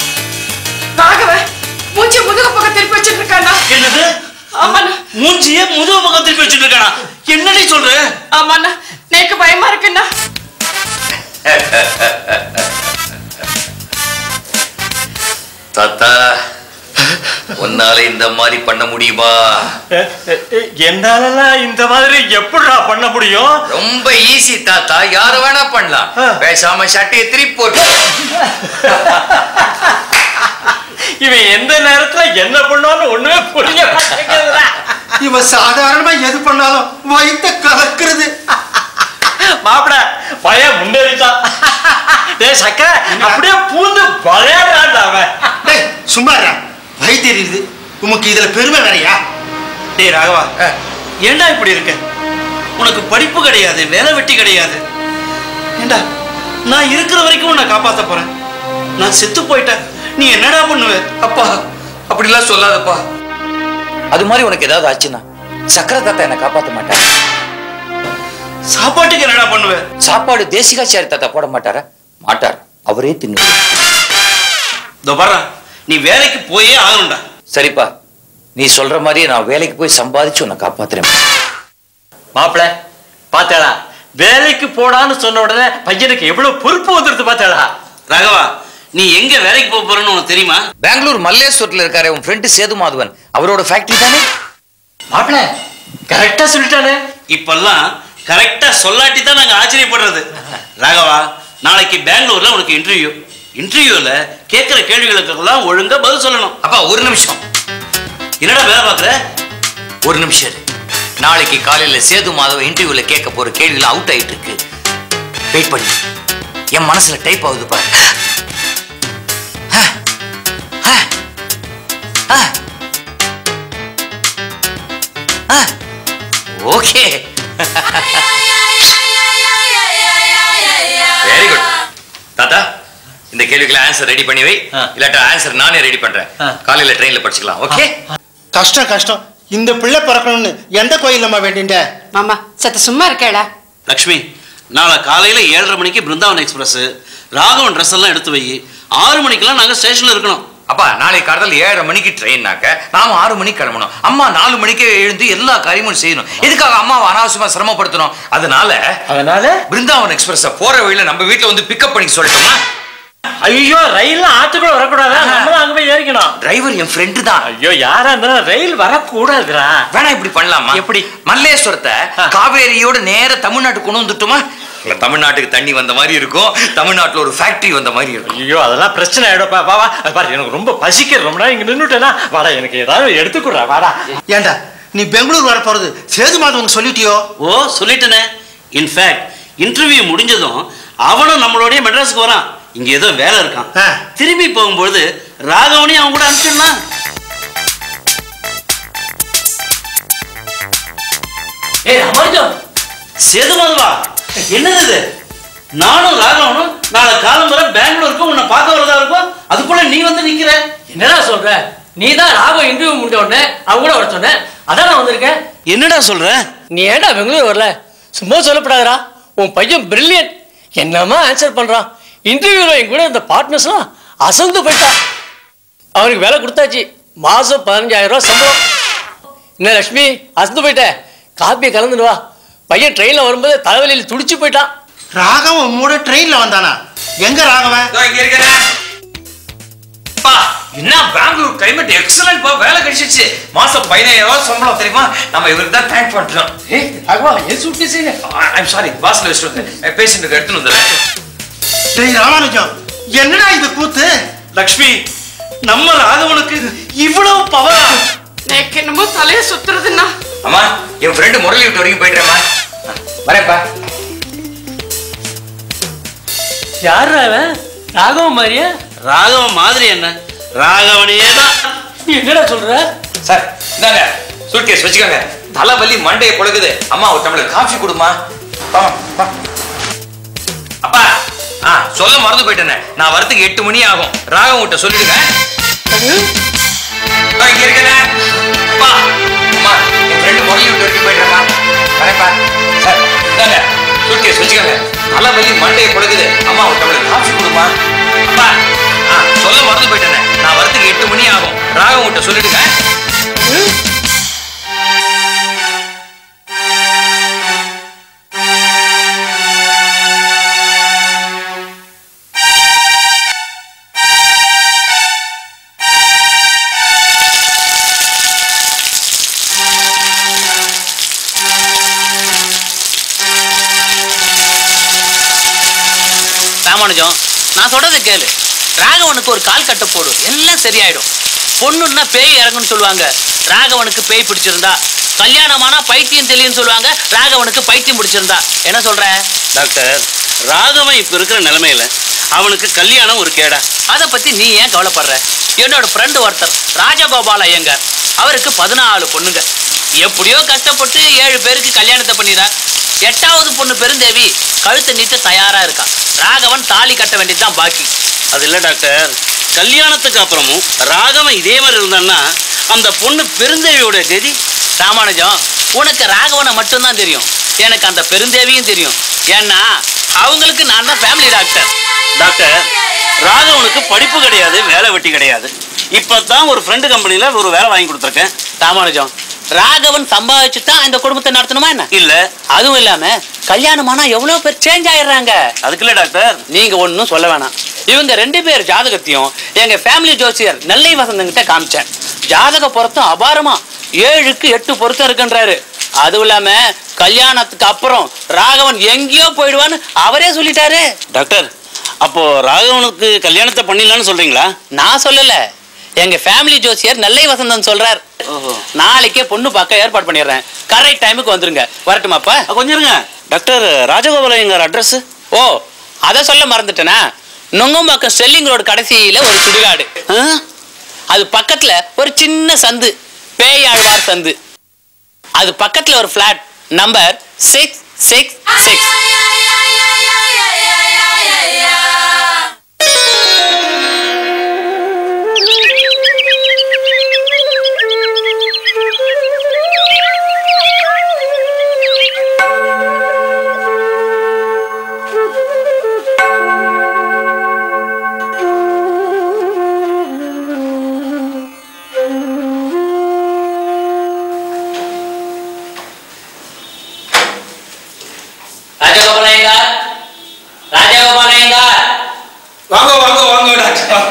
ராகவ மூஞ்சி முதுக பக்கம் திருப்பி வச்சிட்டு இருக்கானா என்னது ஆமாண்ணா மூஞ்சியே முதுகு பக்கம் திருப்பி வச்சுட்டு இருக்கானா என்னடி சொல்ற ஆமாண்ணா நேக்கு பயமா இருக்குண்ணா தாத்தா உன்னால இந்த மாதிரி பண்ண முடியுமா என்னாலலாம் இந்த மாதிரி எப்படிடா பண்ண முடியும் ரொம்ப ஈஸி தாத்தா யார வேணா பண்ணலாம் பேசாம சட்டையை திருப்பி போட்டு இவன் எந்த நேரத்துல என்ன பண்ணுவான்னு ஒண்ணுமே புரிய மாட்டேங்குதுடா. இவன் சாதாரணமா எது பண்ணாலும் வயித்த கலக்குறது மாப்பிள பையன் முன்னேறிட்டான் டேய் சக்கரை அப்படியே பூந்து விளையாடுறான்டா அவன் டேய் சும்மா இருடா. வழி தெரியுது உமக்கு இதுல பெருமை வேறையா டேய் ராகவா ஏன்டா இப்படி இருக்க உனக்கு படிப்பு கிடையாது வேலை வெட்டி கிடையாது ஏண்டா நான் இருக்கிற வரைக்கும் உன்னை காப்பாத்த போறேன் நான் செத்து போயிட்டேன் நீ என்னடா பண்ணுவ அப்பா அப்படிலாம் சொல்லாதப்பா அது மாதிரி உனக்கு ஏதாவது ஆச்சுன்னா சக்கரை தாத்தா என்னை காப்பாத்த மாட்டார் சாப்பாட்டுக்கு என்னடா பண்ணுவ சாப்பாடு தேசிகாச்சாரி தாத்தா போட மாட்டாரா மாட்டார் அவரே தின்னு இதோ பாரு நீ வேலைக்கு போயே ஆகணும்டா சரிப்பா நீ சொல்ற மாதிரியே நான் வேலைக்கு போய் சம்பாதிச்சு உன்னை காப்பாத்துறேன் மாப்பிள பாத்தாளா வேலைக்கு போடான்னு சொன்ன உடனே பையனுக்கு எவ்வளவு பொறுப்பு வந்துருது பாத்தாளா ராகவா நீ எங்க வேலைக்கு போக போறன்னு உனக்கு தெரியுமா பெங்களூர் மல்லேஸ்வரத்துல இருக்காரு உன் ஃப்ரெண்டு சேது மாதவன் அவரோட ஃபேக்டரி தானே மாப்பிள கரெக்டா சொல்லிட்டானே இப்பெல்லாம் கரெக்டா சொல்லாட்டி தான் நாங்க ஆச்சரியப்படுறது ராகவா நாளைக்கு பெங்களூர்ல உனக்கு இன்டர்வியூ இன்டர்வியூல கேட்கிற கேள்விகளுக்கெல்லாம் ஒழுங்கா பதில் சொல்லணும் அப்பா ஒரு நிமிஷம் என்னடா வேலை பார்க்குற ஒரு நிமிஷம் இரு. நாளைக்கு காலையில சேது மாதவ இன்டர்வியூல கேட்க போற கேள்வியில அவுட் ஆயிட்டு இருக்கு வெயிட் பண்ணி என் மனசுல டைப் ஆகுது பாரு ஓகே வெரி குட் தாத்தா இந்த கேள்விக்கு ஆன்சர் ரெடி பண்ணி வை இல்லாட்டா ஆன்சர் நானே ரெடி பண்றேன் காலையில ட்ரெயின்ல படிச்சுக்கலாம் ஓகே கஷ்டம் கஷ்டம் இந்த பிள்ளை பிறக்கணும்னு எந்த கோயிலம்மா வேண்டிண்ட மாமா சத்த சும்மா இருக்கேடா லக்ஷ்மி நாளை காலையில ஏழரை மணிக்கு பிருந்தாவன் எக்ஸ்பிரஸ் ராகவன் ட்ரெஸ் எல்லாம் எடுத்து வை ஆறு மணிக்கெல்லாம் நாங்க ஸ்டேஷன்ல இருக்கணும் அப்பா நாளை காலையில் ஏழரை மணிக்கு ட்ரெயின்னாக்க நாம ஆறு மணிக்கு கிளம்பணும் அம்மா நாலு மணிக்கே எழுந்து எல்லா காரியமும் செய்யணும் எதுக்காக அம்மாவை அனாவசியமா சிரமப்படுத்தணும் அதனால அதனால பிருந்தாவன் எக்ஸ்பிரஸ் போற வழியில நம்ம வீட்டுல வந்து பிக்கப் பண்ணி சொல்லட்டுமா ஐயோ ரயில்ல ஆத்துக்குள்ள வரக்கூடாதா நம்ம தான் அங்க போய் ஏறிக்கணும் டிரைவர் என் ஃப்ரெண்டு தான் ஐயோ யாரா இருந்தாலும் ரயில் வரக்கூடாதுடா வேணா இப்படி பண்ணலாமா எப்படி? மல்லேஸ்வரத்தை காவேரியோட நேர தமிழ்நாட்டுக்கு கொண்டு வந்துட்டுமா இல்ல தமிழ்நாட்டுக்கு தண்ணி வந்த மாதிரி இருக்கும் தமிழ்நாட்டுல ஒரு ஃபேக்டரி வந்த மாதிரி இருக்கும் ஐயோ அதெல்லாம் பிரச்சனை ஆயிடும் பா வா அது பாரு எனக்கு ரொம்ப பசிக்க ரொம்ப நேரம் இங்க நின்னுட்டேனா வாடா எனக்கு ஏதாவது எடுத்துக்குறா வாடா ஏண்டா நீ பெங்களூர் வர போறது சேது மாதவனுக்கு சொல்லிட்டியோ ஓ சொல்லிட்டேனே இன்ஃபேக்ட் இன்டர்வியூ முடிஞ்சதும் அவனும் நம்மளோடய மெட்ராஸுக்கு வரான் இங்க ஏதோ வேலை இருக்கான் திரும்பி போகும்போது ராகவனையும் அவன் கூட அனுப்பிச்சிடலாம் ஏய் ராமானுஜம் சேது மாதவா என்னது இது நானும் ராகவனும் நாளை காலம் வர பெங்களூருக்கு உன்னை பார்க்க வரதா இருக்கும் அதுக்குள்ள நீ வந்து நிக்கிற என்னடா சொல்ற நீ தான் ராகவ இன்டர்வியூ முடிஞ்ச உடனே அவங்க கூட வர சொன்ன அதான் நான் வந்திருக்கேன் என்னடா சொல்ற நீ ஏன்டா பெங்களூர் வரல சும்மா சொல்லப்படாதடா உன் பையன் பிரில்லியன்ட் என்னமா ஆன்சர் பண்றான் இன்டர்வியூல என் கூட இந்த பார்ட்னர்ஸ்லாம் அசந்து போயிட்டான் அவனுக்கு வேலை கொடுத்தாச்சு மாசம் பதினஞ்சாயிரம் ரூபாய் சம்பளம் என்ன லட்சுமி அசந்து போயிட்ட காப்பியை கலந்துட்டு வா பையன் ட்ரெயினில் வரும்போது தலைவலியில் துடிச்சு போயிட்டான் ராகவன் மூட ட்ரெயின்ல வந்தானா எங்க ராகவன் இங்க இருக்கிறேன் பா என்ன பெங்களூர் கிளைமேட் எக்ஸலன்ட் பா வேலை கிடைச்சிச்சு மாசம் பதினாயிரம் ரூபாய் சம்பளம் தெரியுமா நம்ம இவருக்கு தான் தேங்க் பண்றோம் ஏய் ராகவா என் சூட்கேஸ் ஐம் சாரி பாஸ்ல வச்சுட்டு வந்தேன் பேஷண்ட்டுக்கு எடுத்துன்னு வந்துடுறேன் டேய் ராமானுஜம் என்னடா இது கூத்து லக்ஷ்மி நம்ம ராகவனுக்கு இவ்வளவு பவரா எனக்கு என்னமோ தலையை சுத்துறதுன்னா அம்மா என் ஃப்ரெண்டு முரளி விட்டு வரைக்கும் போயிட்டுறேம்மா வரேன்ப்பா யார் அவன் ராகவன் மாதிரியா ராகவன் மாதிரி என்ன ராகவனையே தான் நீ என்னடா சொல்ற சார் இந்தாங்க சூட்கேஸ் வச்சுக்கோங்க தலைவலி மண்டையை பொழுகுது அம்மா ஒரு டம்ளர் காஃபி கொடுமா வா, வா. அப்பா ஆ சொல்ல மறந்து போயிட்டேனே நான் வரதுக்கு எட்டு மணி ஆகும் ராகம் கிட்ட சொல்லிடுங்க ஆ, இங்க இருக்கிறேன் அப்பா அம்மா என் ஃப்ரெண்டு முரளி விட்டு வரைக்கும் போயிடுறேம்மா வரேன்ப்பா சார் இந்தாங்க சூட்கேஸ் வச்சுக்கோங்க தலைவலி மண்டையை பொழுகுது அம்மா ஒரு டம்ளர் காஃபி கொடுமா அப்பா ஆ சொல்ல மறந்து போயிட்டேனே நான் வரதுக்கு எட்டு மணி ஆகும் ராகம் கிட்ட சொல்லிடுங்க ராமானுஜம் நான் சொல்றதை கேளு ராகவனுக்கு ஒரு கால் கட்ட போடு எல்லாம் சரியாயிடும் பொண்ணுன்னா பேய் இறங்குன்னு சொல்லுவாங்க ராகவனுக்கு பேய் பிடிச்சிருந்தா கல்யாணமானா பைத்தியம் தெரியும்னு சொல்லுவாங்க ராகவனுக்கு பைத்தியம் பிடிச்சிருந்தா என்ன சொல்ற டாக்டர் ராகவன் இப்ப இருக்கிற நிலைமையில அவனுக்கு கல்யாணம் ஒரு கேடா அதை பத்தி நீ ஏன் கவலைப்படுற என்னோட ஃப்ரெண்டு ஒருத்தர் ராஜகோபால் ஐயங்கார் அவருக்கு பதினாலு பொண்ணுங்க எப்படியோ கஷ்டப்பட்டு ஏழு பேருக்கு கல்யாணத்தை பண்ணிடுறார் எட்டாவது பொண்ணு பெருந்தேவி கழுத்தை நீட்ட தயாரா இருக்கா ராகவன் தாலி கட்ட வேண்டியதுதான் பாக்கி அது இல்ல டாக்டர் கல்யாணத்துக்கு அப்புறமும் ராகவன் இதே மாதிரி இருந்தான்னா அந்த பொண்ணு பெருந்தேவியோட கதி ராமானுஜம் உனக்கு ராகவனை மட்டும்தான் தெரியும் எனக்கு அந்த பெருந்தேவியும் தெரியும் ஏன்னா அவங்களுக்கு நான் தான் ஃபேமிலி டாக்டர் டாக்டர் ராகவனுக்கு படிப்பு கிடையாது வேலை வெட்டி கிடையாது இப்பதான் ஒரு ஃப்ரெண்டு கம்பெனில ஒரு வேலை வாங்கி கொடுத்துருக்கேன் ராமானுஜம் ராகவன் சம்பாதிச்சு தான் இந்த குடும்பத்தை நடத்தணுமா என்ன இல்ல அதுவும் இல்லாம கல்யாணமானா எவ்வளவு பேர் சேஞ்ச் ஆயிடுறாங்க அதுக்கு இல்ல டாக்டர் நீங்க ஒன்றும் சொல்ல வேணாம் இவங்க ரெண்டு பேர் ஜாதகத்தையும் எங்க ஃபேமிலி ஜோசியர் நெல்லை வசந்தங்கிட்ட காமிச்சேன் ஜாதக பொருத்தம் அபாரமா ஏழுக்கு எட்டு பொருத்தம் இருக்குன்றாரு அதுவும் இல்லாம கல்யாணத்துக்கு அப்புறம் ராகவன் எங்கேயோ போயிடுவான்னு அவரே சொல்லிட்டாரு டாக்டர் அப்போ ராகவனுக்கு கல்யாணத்தை பண்ணிடலாம்னு சொல்றீங்களா நான் சொல்லல எங்க ஃபேமிலி ஜோசியர் நெல்லை வசந்தன் சொல்றார் நாளைக்கே பொண்ணு பார்க்க ஏற்பாடு பண்ணிடுறேன் கரெக்ட் டைமுக்கு வந்துருங்க வரட்டுமாப்பா கொஞ்சம் இருங்க டாக்டர் ராஜகோபால எங்க அட்ரஸ் ஓ அதை சொல்ல மறந்துட்டேனா நுங்கம்பாக்கம் ஸ்டெல்லிங் ரோடு கடைசியில ஒரு சுடுகாடு அது பக்கத்துல ஒரு சின்ன சந்து பேயாழ்வார் சந்து அது பக்கத்துல ஒரு flat number six six six Rajagopalayangar Rajagopalayangar வாங்க வாங்க வாங்க டாக்டர் வாங்க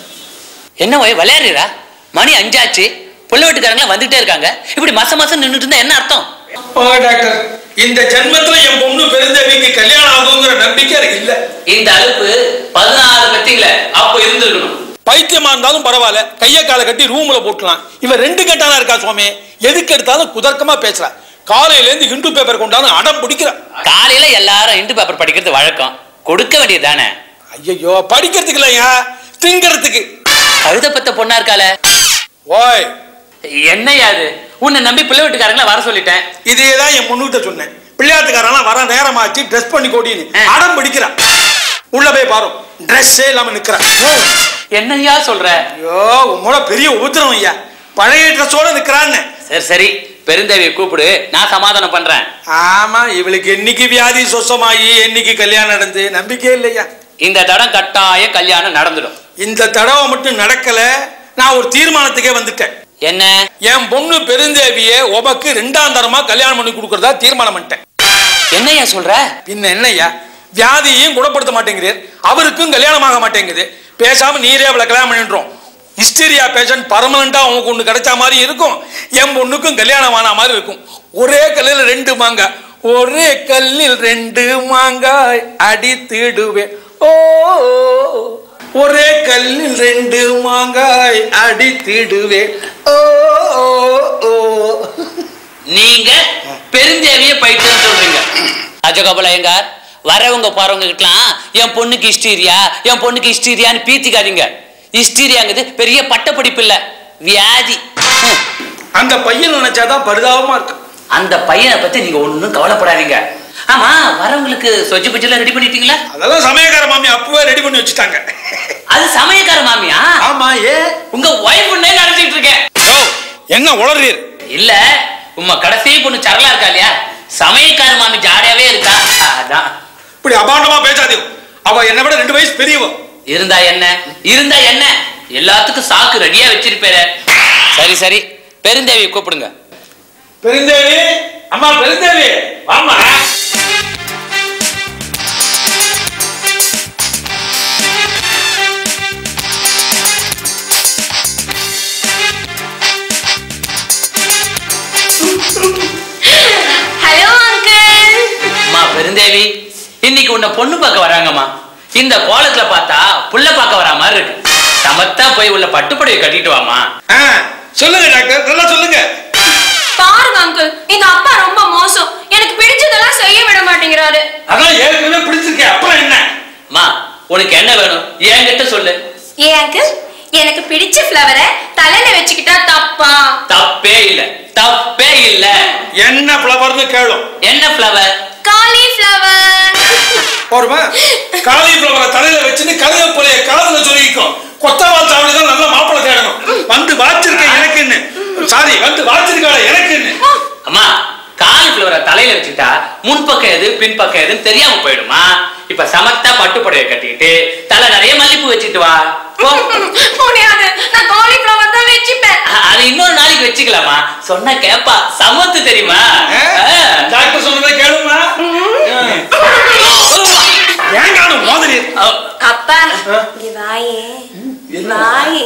என்ன ஒய் விளையாடுறா மணி அஞ்சாச்சு புள்ள வீட்டுக்காரங்க வந்துட்டே இருக்காங்க இப்படி மாசம் மாசம் நின்றுட்டு இருந்தா என்ன அர்த்தம் வாங்க டாக்டர் இந்த ஜென்மத்துல என் பொண்ணு பெருந்தேவிக்கு கல்யாணம் ஆகுங்கிற நம்பிக்கை எனக்கு இல்ல இந்த அலுப்பு பதினாறு பத்தியில அப்ப இருந்திருக்கணும் பைத்தியமா இருந்தாலும் பரவாயில்ல கைய காலை கட்டி ரூம்ல போட்டுலாம் இவன் ரெண்டு கட்டானா இருக்கா சுவாமி எதுக்கு எடுத்தாலும் குதர்க்கமா பேசுறா காலையில இருந்து ஹிந்து பேப்பர் கொண்டாந்து அடம் பிடிக்கிறா காலையில எல்லாரும் இந்து பேப்பர் படிக்கிறது வழக்கம் கொடுக்க வேண்டியது தானே ஐயோ படிக்கிறதுக்கு இல்லையா திங்கிறதுக்கு கழுத பத்த பொண்ணா இருக்கால ஓய் என்னையா அது உன்னை நம்பி பிள்ளை வீட்டுக்காரங்கள வர சொல்லிட்டேன் இதே தான் என் பொண்ணுகிட்ட சொன்னேன் பிள்ளையாட்டுக்காரெல்லாம் வர நேரமாச்சு ட்ரெஸ் பண்ணி கொடின்னு அடம் பிடிக்கிறான் உள்ள போய் பாரு ட்ரெஸ்ஸே இல்லாம நிக்கிறான் என்னையா சொல்ற ஐயோ உங்களோட பெரிய உபத்திரம் ஐயா பழைய ட்ரெஸ்ஸோட நிக்கிறான்னு சரி சரி பெருந்தேவியை கூப்பிடு நான் சமாதானம் பண்றேன் ஆமா இவளுக்கு என்னைக்கு வியாதி சொசமாயி என்னைக்கு கல்யாணம் நடந்து நம்பிக்கை இல்லையா இந்த தடம் கட்டாயம் கல்யாணம் நடந்துடும் இந்த தடவை மட்டும் நடக்கல நான் ஒரு தீர்மானத்துக்கே வந்துட்டேன் என்ன என் பொண்ணு பெருந்தேவிய உமக்கு ரெண்டாம் தரமா கல்யாணம் பண்ணி கொடுக்கறதா தீர்மானம் பண்ணிட்டேன் என்னையா சொல்ற பின்ன என்னய்யா வியாதியையும் குணப்படுத்த மாட்டேங்கிறீர் அவருக்கும் கல்யாணம் ஆக மாட்டேங்குது பேசாம நீரே அவளை கல்யாணம் பண்ணின்றோம் ஹிஸ்டீரியா பேஷண்ட் பர்மனண்டா உனக்கு ஒண்ணு கிடைச்ச மாதிரி இருக்கும் என் பொண்ணுக்கும் கல்யாணம் ஆன மாதிரி இருக்கும் ஒரே கல்லில் ரெண்டு மாங்காய் ஒரே கல்லில் ரெண்டு மாங்காய் அடித்திடுவேன் ஓ ஒரே கல்லில் ரெண்டு மாங்காய் அடித்திடுவேன் ஓ ஓ, ஓ நீங்க பெருந்தேவிய பைத்தியம் சொல்றீங்க அஜகோபாலயங்கார் வரவங்க போறவங்க கிட்டலாம் என் பொண்ணுக்கு ஹிஸ்டீரியா என் பொண்ணுக்கு ஹிஸ்டீரியான்னு பீத்திக்காதீங்க ஹிஸ்டீரியாங்கிறது பெரிய பட்டப்படிப்பு இல்ல வியாதி ஹம். அந்த பையன் நினைச்சாதான் பரிதாபமா இருக்கு அந்த பையனை பத்தி நீங்க ஒண்ணும் கவலைப்படாதீங்க ஆமா வரவங்களுக்கு சொஜி பஜ்ஜெல்லாம் ரெடி பண்ணிட்டீங்களா அதெல்லாம் சமயக்கார மாமி அப்பவே ரெடி பண்ணி வச்சுட்டாங்க அது சமயக்கார மாமியா ஆமா ஏ உங்க ஒய்ஃப் நினைச்சிட்டு இருக்கேன் என்ன உளறீர் இல்ல உங்க கடைசி பொண்ணு சரளா இருக்கா இல்லையா சமயக்கார மாமி ஜாலியாவே இருக்கா அதான் இப்படி அபாண்டமா பேசாதீங்க அவ என்னை விட ரெண்டு வயசு பெரியவ இருந்தா என்ன இருந்தா என்ன எல்லாத்துக்கும் சாக்கு ரெடியா வச்சிருப்பேரு சரி சரி பெருந்தேவியை கூப்பிடுங்க பெருந்தேவி அம்மா பெருந்தேவி வாமா ஹலோ அங்கிள் அம்மா பெருந்தேவி இன்னைக்கு உன்னை பொண்ணு பார்க்க வராங்கம்மா இந்த கோலத்துல பார்த்தா புள்ள பார்க்க வரா மாதிரி இருக்கு சமத்தா போய் உள்ள பட்டுப்புடவை கட்டிட்டு வாமா சொல்லுங்க டாக்டர் நல்லா சொல்லுங்க பாருங்க அங்கிள் எங்க அப்பா ரொம்ப மோசம் எனக்கு பிடிச்சதெல்லாம் செய்ய விட மாட்டேங்கிறாரு அதான் ஏற்கனவே பிடிச்சிருக்கேன் அப்புறம் என்ன அம்மா உனக்கு என்ன வேணும் என்கிட்ட சொல்லு ஏ அங்கிள் எனக்கு பிடிச்ச ஃப்ளவரை தலையில வச்சுக்கிட்டா தப்பா தப்பே இல்ல தப்பே இல்ல என்ன ஃப்ளவர்னு கேளும் என்ன ஃப்ளவர் காலிஃப்ளவர் போருமா காலிஃப்ளவரை தலையில வச்சுட்டு கருவேப்பிலைய காதுல சொல்லிக்கோ கொத்தவால் சாவடி தான் நல்ல மாப்பிள்ளை தேடணும் வந்து வாச்சிருக்கேன் எனக்குன்னு சாரி வந்து வாச்சிருக்காள எனக்குன்னு அம்மா காலிஃப்ளவரை தலையில வச்சுட்டா முன்பக்கம் எது பின்பக்கம் எதுன்னு தெரியாம போயிடுமா இப்ப சமத்தா பட்டு புடவை கட்டிக்கிட்டு தலை நிறைய மல்லிப்பூ வச்சுட்டு வா போ. முடியாது நான் காலிஃப்ளவர் தான் வச்சுப்பேன் அ- அது இன்னொரு நாளைக்கு வச்சுக்கலாமா சொன்னா கேப்பா சமத்து தெரியுமா டாக்டர் சொல்றதை கேளுமா ஏன் காணும் மோதலி அப்பா இங்க வாயே வாயே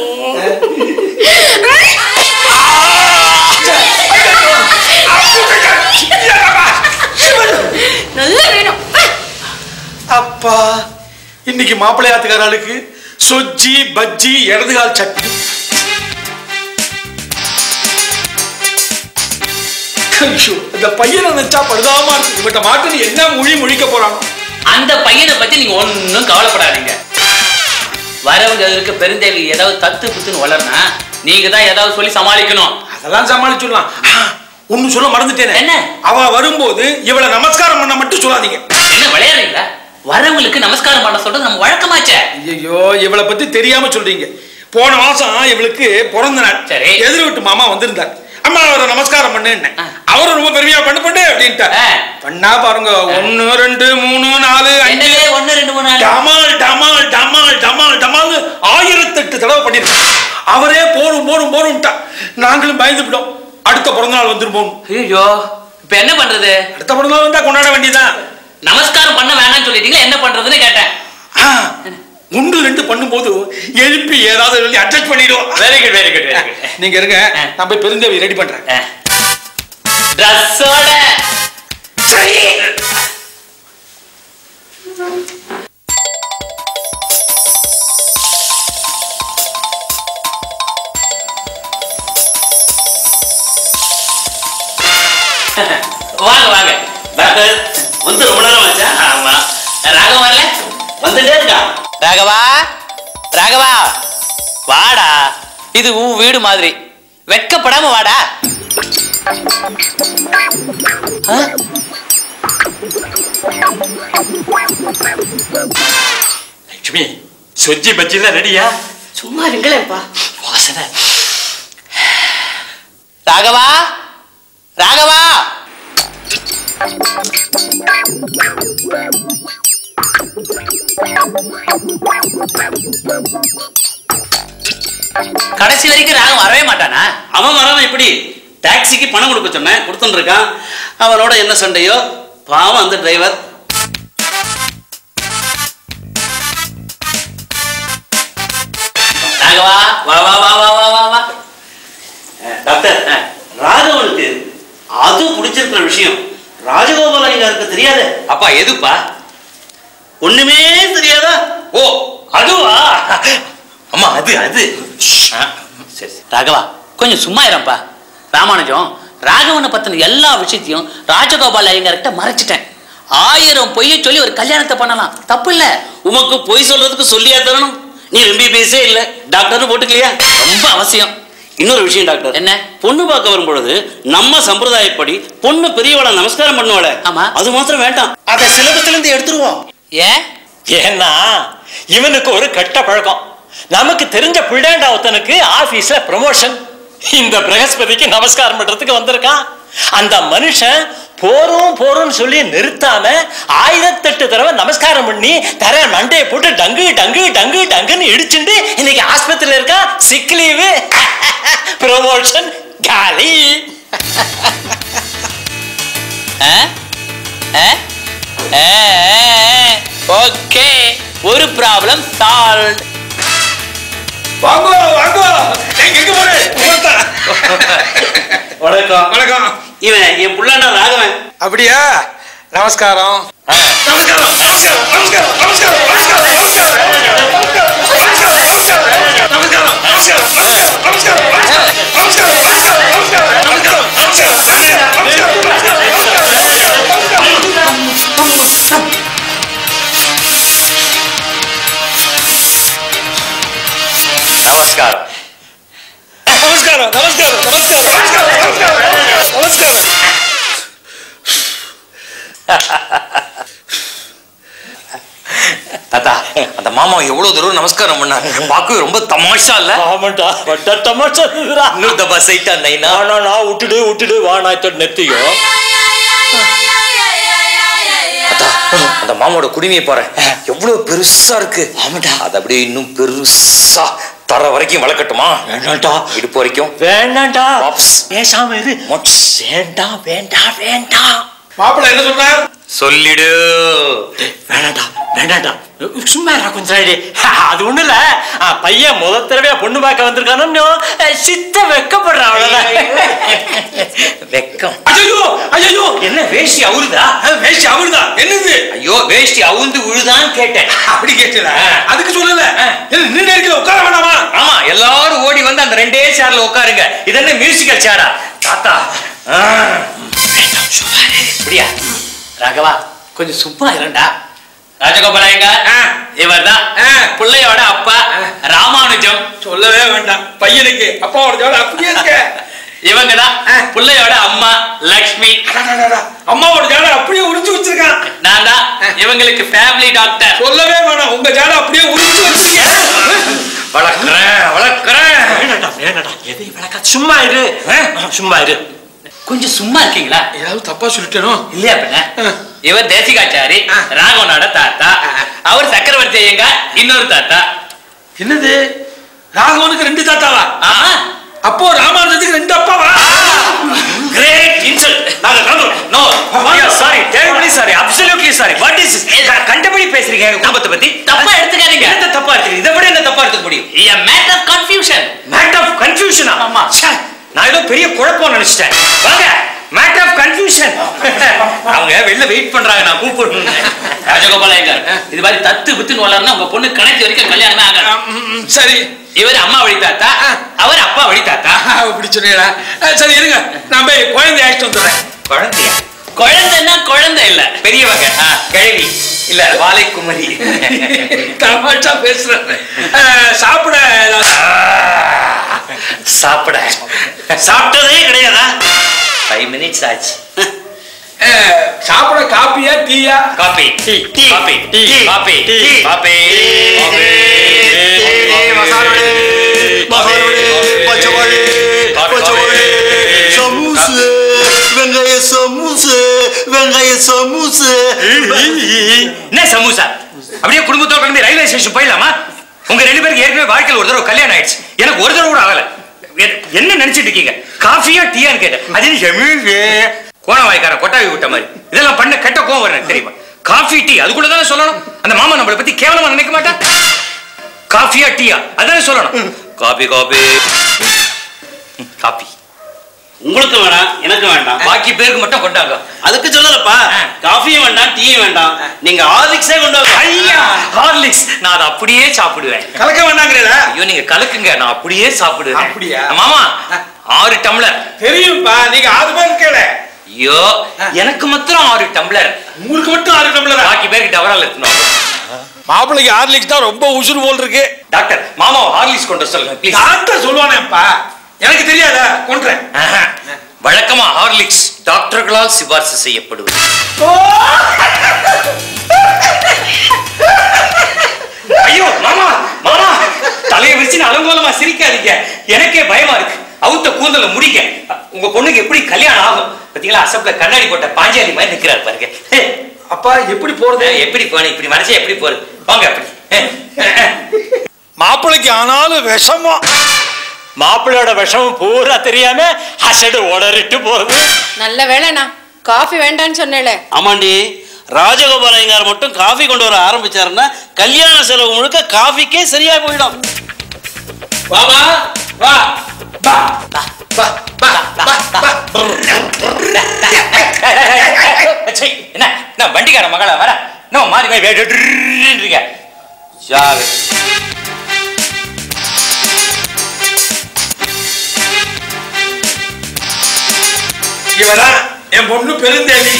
நல்லா வேணும் அப்பா இன்னைக்கு மாப்பிள்ளையாத்துக்கார ஆளுக்கு சொஜ்ஜி பஜ்ஜி இடதுகால் சட்னி ஐயோ, இந்த பையனை நினைச்சா படுதாமா இருக்கு இவட்ட மாட்டு என்ன மொழி முழிக்க போறானோ அந்த பையனை பத்தி நீங்க ஒண்ணும் கவலைப்படாதீங்க வரவங்க இருக்க பெருந்தேவி ஏதாவது தத்து புத்துன்னு வளர்னா நீங்க தான் ஏதாவது சொல்லி சமாளிக்கணும் அதெல்லாம் சமாளிச்சுடலாம் ஒன்னு சொல்ல மறந்துட்டேனே என்ன அவ வரும்போது இவளை நமஸ்காரம் பண்ண மட்டும் சொல்லாதீங்க என்ன விளையாடுறீங்களா வரவங்களுக்கு நமஸ்காரம் பண்ண சொல்றது நம்ம வழக்கமாச்சே ஐயோ இவளை பத்தி தெரியாம சொல்றீங்க போன மாசம் இவளுக்கு பிறந்த நாள் சரி. எதிர் வீட்டு மாமா வந்திருந்தார் அம்மா அவரை நமஸ்காரம் பண்ணுன்னு அவரும் ரொம்ப பெருமையா பண்ணு பண்ணு அப்படின்ட்டார் பண்ணா பாருங்க ஒன்னு ரெண்டு மூணு நாலு அஞ்சு என்னது ஒண்ணு ரெண்டு மூணு நாலு டமால் டமால் டமால் டமால் டமால் ஆயிரத்தெட்டு தடவை பண்ணிருக்கோம் அவரே போரும் போரும் போரும்ட்டா நாங்களும் பயந்து விட்டோம் அடுத்த பிறந்த நாள் வந்துருப்போம் ஐயோ இப்ப என்ன பண்றது அடுத்த பிறந்த நாள் வந்தா கொண்டாட வேண்டியதான் நமஸ்காரம் பண்ண வேணாம்னு சொல்லிட்டீங்களா என்ன பண்றதுன்னு கேட்டேன் ஒன்று ரெண்டு பண்ணும்போது எழுப்பி ஏதாவது சொல்லி அட்ஜஸ்ட் பண்ணிடுவோம் very good very good very good நீங்க இருங்க நான் போய் பெருந்தேவி ரெடி பண்றேன் ட்ரெஸ்ஸோட வாங்க வாங்க டாக்டர் வந்து ரொம்ப நேரம் ஆச்சா ஆமா ராகவா வரல வந்துட்டே இருக்கா ராகவா ராகவா வாடா இது உன் வீடு மாதிரி வெட்கப்படாம வாடா ஆ? லட்சுமி சொஜ்ஜி பஜ்ஜிலாம் ரெடியா சும்மா இருங்களேன்ப்பா வாசனை ராகவா ராகவா கடைசி வரைக்கும் ராகம் வரவே மாட்டானா அவன் வராம எப்படி டாக்ஸிக்கு பணம் கொடுக்க சொன்னேன் கொடுத்துட்டு இருக்கான் அவனோட என்ன சண்டையோ பாவம் அந்த டிரைவர் ராகவா வா வா வா வா வா வா வா டாக்டர் ராகவனுக்கு அது பிடிச்சிருக்கிற விஷயம் ராஜகோபால் ஐயருக்கு தெரியாது அப்பா எதுப்பா ஒண்ணுமே தெரியாதா ஓ அதுவா அம்மா அது அது ஆ, சரி சரி. ராகவா கொஞ்சம் சும்மா இருப்பா ராமானுஜம் ராகவனை பத்தின எல்லா விஷயத்தையும் ராஜகோபால் ஐயங்கர்கிட்ட மறைச்சிட்டேன் ஆயிரம் பொய்யை சொல்லி ஒரு கல்யாணத்தை பண்ணலாம் தப்பு இல்ல உமக்கு பொய் சொல்றதுக்கு சொல்லியா தரணும் நீ எம்பிபிஎஸ்ஸே இல்ல டாக்டர்னு போட்டுக்கலையா ரொம்ப அவசியம் இன்னொரு விஷயம் டாக்டர் என்ன பொண்ணு பார்க்க வரும்பொழுது நம்ம சம்பிரதாயப்படி பொண்ணு பெரியவளை நமஸ்காரம் பண்ணுவாள ஆமா அது மாத்திரம் வேண்டாம் அதை சிலபஸ்ல இருந்து எடுத்துருவோம் ஏன் ஏன்னா இவனுக்கு ஒரு கெட்ட பழக்கம் நமக்கு தெரிஞ்ச பிள்ளைண்டா ஒருத்தனுக்கு ஆபீஸ்ல ப்ரமோஷன் இந்த பிரகஸ்பதிக்கு நமஸ்காரம் பண்றதுக்கு வந்திருக்கான் அந்த மனுஷன் போரும் போரும்னு சொல்லி நிறுத்தாம ஆயிரத்தெட்டு தடவை நமஸ்காரம் பண்ணி தர மண்டையை போட்டு டங்கு டங்கு டங்கு டங்குன்னு இடிச்சுட்டு இன்னைக்கு ஆஸ்பத்திரியில இருக்கான் சிக் லீவு ப்ரமோஷன் காலி ஓகே ஒரு ப்ராப்ளம் சால்வ் வாங்க வாங்க எங்க எங்க போறேன் வணக்கம் வணக்கம் இவன் என் புள்ளண்ணா ராகவன் அப்படியா நமஸ்காரம் நமஸ்காரம் நமஸ்காரம் நமஸ்காரம் நமஸ்காரம் நமஸ்காரம் நமஸ்காரம் நமஸ்காரம் நமஸ்காரம் நமஸ்காரம் நமஸ்காரம் நமஸ்காரம் நமஸ்காரம் நமஸ்காரம் நமஸ்காரம் நமஸ்காரம் நமஸ்காரம் நமஸ்காரம் நமஸ்காரம் நமஸ்காரம் நமஸ்காரம் நமஸ்காரம் நமஸ்காரம் தாத்தா அந்த மாமா எவ்வளவு தூரம் நமஸ்காரம் பண்ணார் பார்க்கவே ரொம்ப தமாஷா இல்ல ஆமாண்டா பட்ட தமாஷா இருக்குதுடா இன்னும் தப்பா சைட்டா நைனா ஆனா நான் விட்டுடு விட்டுடு வானாய்த்தோட நெத்தியோ தாத்தா அந்த மாமாவோட குடுமையை பாரு எவ்வளவு பெருசா இருக்கு ஆமாடா அது அப்படியே இன்னும் பெருசா தர வரைக்கும் வளர்க்கட்டுமா வேண்டாம்டா இடுப்பு வரைக்கும் வேண்டாம்டா பேசாம இரு வேண்டாம் வேண்டாம் வேண்டாம் மாப்பிள்ளை என்ன சொன்னார் சொல்லிடு வேண்டாம்டா வேண்டாம்டா சும்மா இருடா கொஞ்ச நாளி அது ஒண்ணு இல்ல ஆ, பையன் முத தடவையா பொண்ணு பார்க்க வந்திருக்கானோ சித்த வெக்கப்படுறான் அவ்வளவுதான் வெக்கம் ஐயோ ஐயோ என்ன வேஷ்டி அவுருதா வேஷ்டி அவுருதா என்னது ஐயோ வேஷ்டி அவுந்து விழுதான்னு கேட்டேன் அப்படி கேட்டல அதுக்கு சொல்லல என்ன நின்று இருக்கிற உட்கார வேண்டாமா ஆமா எல்லாரும் ஓடி வந்து அந்த ரெண்டே சேர்ல உட்காருங்க இது என்ன மியூசிக்கல் சேரா தாத்தா ஆ. அப்படியா ராகவா கொஞ்சம் சும்மா இருண்டா ராஜகோபாலயங்க இவர் தான் பிள்ளையோட அப்பா ராமானுஜம் சொல்லவே வேண்டாம் பையனுக்கு அப்பாவோட ஜோட அப்படியே இருக்க இவங்க தான் பிள்ளையோட அம்மா லக்ஷ்மி அம்மாவோட ஜாட அப்படியே உரிச்சு வச்சிருக்கான் நான் தான் இவங்களுக்கு ஃபேமிலி டாக்டர் சொல்லவே வேணாம் உங்க ஜாட அப்படியே உரிச்சு வச்சிருக்கேன் வளர்க்கிறேன் வளர்க்கிறேன் வேண்டாம்டா வேண்டாம்டா எதை வளர்க்க சும்மா இரு ஆ, சும்மா இரு கொஞ்சம் சும்மா இருக்கீங்களா ஏதாவது தப்பா சொல்லிட்டேனோ இல்லையா பின்ன இவர் தேசிகாச்சாரி ராகவனோட தாத்தா அவர் சக்கரவர்த்தி ஐயங்க இன்னொரு தாத்தா என்னது ராகவனுக்கு ரெண்டு தாத்தாவா ஆமா அப்போ ராமானுஜத்துக்கு ரெண்டு அப்பாவா great insult no sorry terribly sorry absolutely sorry what is கண்டபடி பேசுறீங்க எங்க குடும்பத்தை பத்தி தப்பா எடுத்துக்காதீங்க என்ன தப்பா இருக்கு இதை விட என்ன தப்பா எடுத்துக்க முடியும் matter of confusion mad of கன்ஃபியூஷனா ஆமா. ச்சே, நான் ஏதோ பெரிய குழப்பம் நினைச்சிட்டேன் வாங்க மேட் ஆஃப் கன்ஃபியூஷன் அவங்க வெளில வெயிட் பண்றாங்க நான் கூப்பிடணும் ராஜகோபாலயங்க இது மாதிரி தத்து வித்துன்னு வளரணும் உங்க பொண்ணு கணக்கு வரைக்கும் கல்யாணமே ஆகாது சரி இவர் அம்மா வழி தாத்தா அவர் அப்பா வழி தாத்தா அப்படி சொன்னீங்களா அஹ், சரி இருங்க நான் போய் குழந்தை அழைச்சிட்டு வந்துடுறேன் குழந்தையா குழந்தைன்னா குழந்தை இல்ல பெரியவங்க ஆ, கிழவி இல்ல வாழைக்குமரி தமாஷா பேசுறேன் அஹ், சாப்பிட ஏதாவது- சாப்பிட சாப்பிட்டதே கிடையாதா ஃபைவ் மினிட்ஸ் ஆச்சு அஹ், சாப்பிட காப்பியா டீயா coffee tea tea coffee tea coffee tea coffee samosa வெங்காய சமூசு வெங்காய சமூசு என்ன சமோசா அப்படியே குடும்பத்தோட கிளம்பி ரயில்வே ஸ்டேஷன் போயிடலாமா உங்க ரெண்டு பேருக்கு ஏற்கனவே வாழ்க்கையில் ஒரு தடவை கல்யாணம் ஆயிடுச்சு எனக்கு ஒரு தடவை கூட ஆகல எ- என்ன நினைச்சிட்டு இருக்கீங்க காஃபியா டீயான்னு கேட்டேன் அது எமிழ்வே கோணவாய்க்காரன் கொட்டாவி விட்ட மாதிரி இதெல்லாம் பண்ண கெட்ட கோவம் வரேன் தெரியுமா காஃபி டீ அதுக்குள்ள தானே சொல்லணும் அந்த மாமா நம்மளை பத்தி கேவலமா நினைக்க மாட்டா காஃபியா டீயா அதானே சொல்லணும் காபி காபி காபி உங்களுக்கு வேணாம் எனக்கு வேண்டாம் பாக்கி பேருக்கு மட்டும் கொண்டாங்க அதுக்கு சொல்லலப்பா காஃபியும் வேண்டாம் டீயும் வேண்டாம் நீங்க ஹார்லிக்ஸே கொண்டு வாங்க ஐயா ஹார்லிக்ஸ் நான் அதை அப்படியே சாப்பிடுவேன் கலக்க வேண்டாங்கிறீங்களா ஐயோ நீங்க கலக்குங்க நான் அப்படியே சாப்பிடுவேன் அப்படியா? மாமா ஆறு டம்ளர் தெரியும்பா நீங்க ஆறு பேர் இருக்கல ஐயோ எனக்கு மாத்திரம் ஆறு டம்ளர் உங்களுக்கு மட்டும் ஆறு டம்ளர் பாக்கி பேருக்கு டவரால் எடுத்துனோம் மாப்பிளைக்கு ஹார்லிக்ஸ் தான் ரொம்ப உசுறு போல் இருக்கு டாக்டர் மாமா ஹார்லிக்ஸ் கொண்டு வர சொல்லுங்க ப்ளீஸ் டாக்டர் சொல்லுவானேப்பா எனக்கு தெரியாதா கொண்டுறேன் வழக்கமா ஹார்லிக்ஸ் டாக்டர்களால் சிபாரிசு செய்யப்படுவது ஐயோ மாமா மாமா தலையை விரிச்சு அலங்கோலமா சிரிக்காதீங்க எனக்கே பயமா இருக்கு அவுத்த கூந்தல முடிங்க உங்க பொண்ணுக்கு எப்படி கல்யாணம் ஆகும் பாத்தீங்களா அசப்ல கண்ணாடி போட்ட பாஞ்சாலி மாதிரி நிக்கிறாரு பாருங்க அப்பா எப்படி போறது எப்படி போன இப்படி மனசே எப்படி போறது வாங்க அப்படி மாப்பிளைக்கு ஆனாலும் விஷமா மாப்பிள்ளையோட விஷமம் பூரா தெரியாம அசடு உடறிட்டு போகுது நல்ல வேலைண்ணா காஃபி வேண்டான்னு சொன்னேல ஆமாண்டி ராஜகோபாலயங்கார் மட்டும் காஃபி கொண்டு வர ஆரம்பிச்சாருன்னா கல்யாண செலவு முழுக்க காஃபிக்கே சரியா போயிடும் வாமா வா வா வா வா வா வா சீ, என்ன நான் வண்டிக்கார மகளா வர நம்ம மாறி போய் இருக்கீங்க ஜாவி இவதான் என் பொண்ணு பெருந்தேவி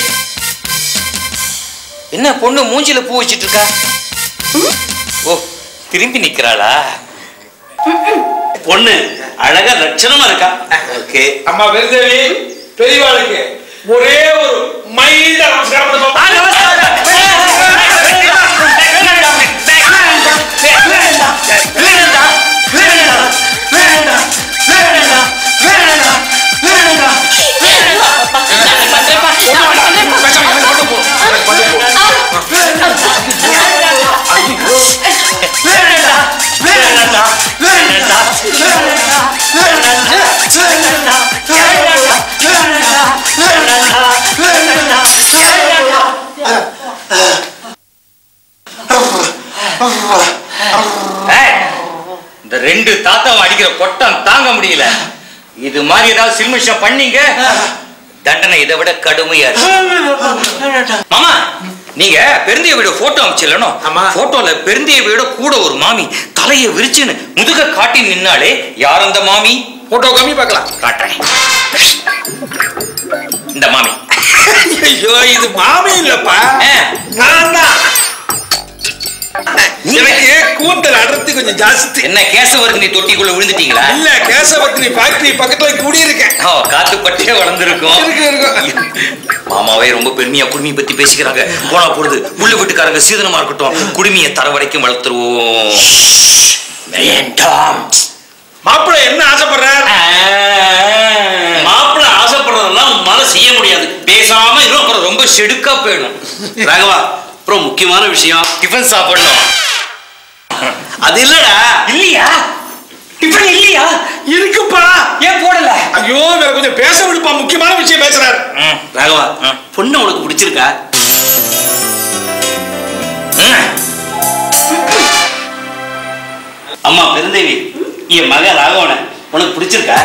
என்ன பொண்ணு மூஞ்சில பூ வச்சிட்டு இருக்கா ஓ திரும்பி நிக்கிறாளா பொண்ணு அழகா லட்சணமா இருக்கா ஓகே அம்மா பெருந்தேவி பெரியவாளுக்கு ஒரே ஒரு மைல்டா நமஸ்காரம் பண்ணு பாப்போம். ஏய், இந்த ரெண்டு தாத்தாவும் அடிக்கிற கொட்டம் தாங்க முடியல இது மாதிரி ஏதாவது சில்மிஷம் பண்ணீங்க தண்டனை இதை விட கடுமையா இருக்கு. மாமா நீங்க பெருந்திய வீடு போட்டோ அமைச்சிடணும் போட்டோல பெருந்திய வீட கூட ஒரு மாமி தலையை விரிச்சுன்னு முதுக காட்டி நின்னாலே யார் அந்த மாமி போட்டோ கம்மி பார்க்கலாம் காட்டுறேன் இந்த மாமி ஐயோ இது மாமி இல்லப்பா நான் தான் எனக்கு கூந்தல் அடர்த்தி கொஞ்சம் ஜாஸ்தி என்ன கேசவர்த்தினி தொட்டிக்குள்ள விழுந்துட்டீங்களா இல்ல கேசவர்த்தினி ஃபேக்டரி பக்கத்துல குடியிருக்கேன் ஓ காத்து பட்டே வளர்ந்துருக்கும் இருக்கு, இருக்கு. மாமாவே ரொம்ப பெருமையா குடுமியை பத்தி பேசிக்கிறாங்க போனா போடுது உள்ள வீட்டுக்காரங்க சீதனமா இருக்கட்டும் குடுமியை தர வரைக்கும் வளர்த்துருவோம் வேண்டாம் மாப்பிள்ளை என்ன ஆசைப்படுறார் மாப்பிள்ளை ஆசைப்படுறதெல்லாம் உன்னால செய்ய முடியாது பேசாம இரு அப்புறம் ரொம்ப செடுக்கா போயிடும் ராகவா அப்புறம் முக்கியமான விஷயம் டிஃபன் சாப்பிடணும் அது இல்லடா இல்லையா டிஃபன் இல்லையா இருக்குப்பா ஏன் போடல ஐயோ வேற கொஞ்சம் பேச விடுப்பா முக்கியமான விஷயம் பேசுறாரு ராகவா பொண்ணு உனக்கு பிடிச்சிருக்கா அம்மா பெருந்தேவி என் மக ராகவன உனக்கு பிடிச்சிருக்கா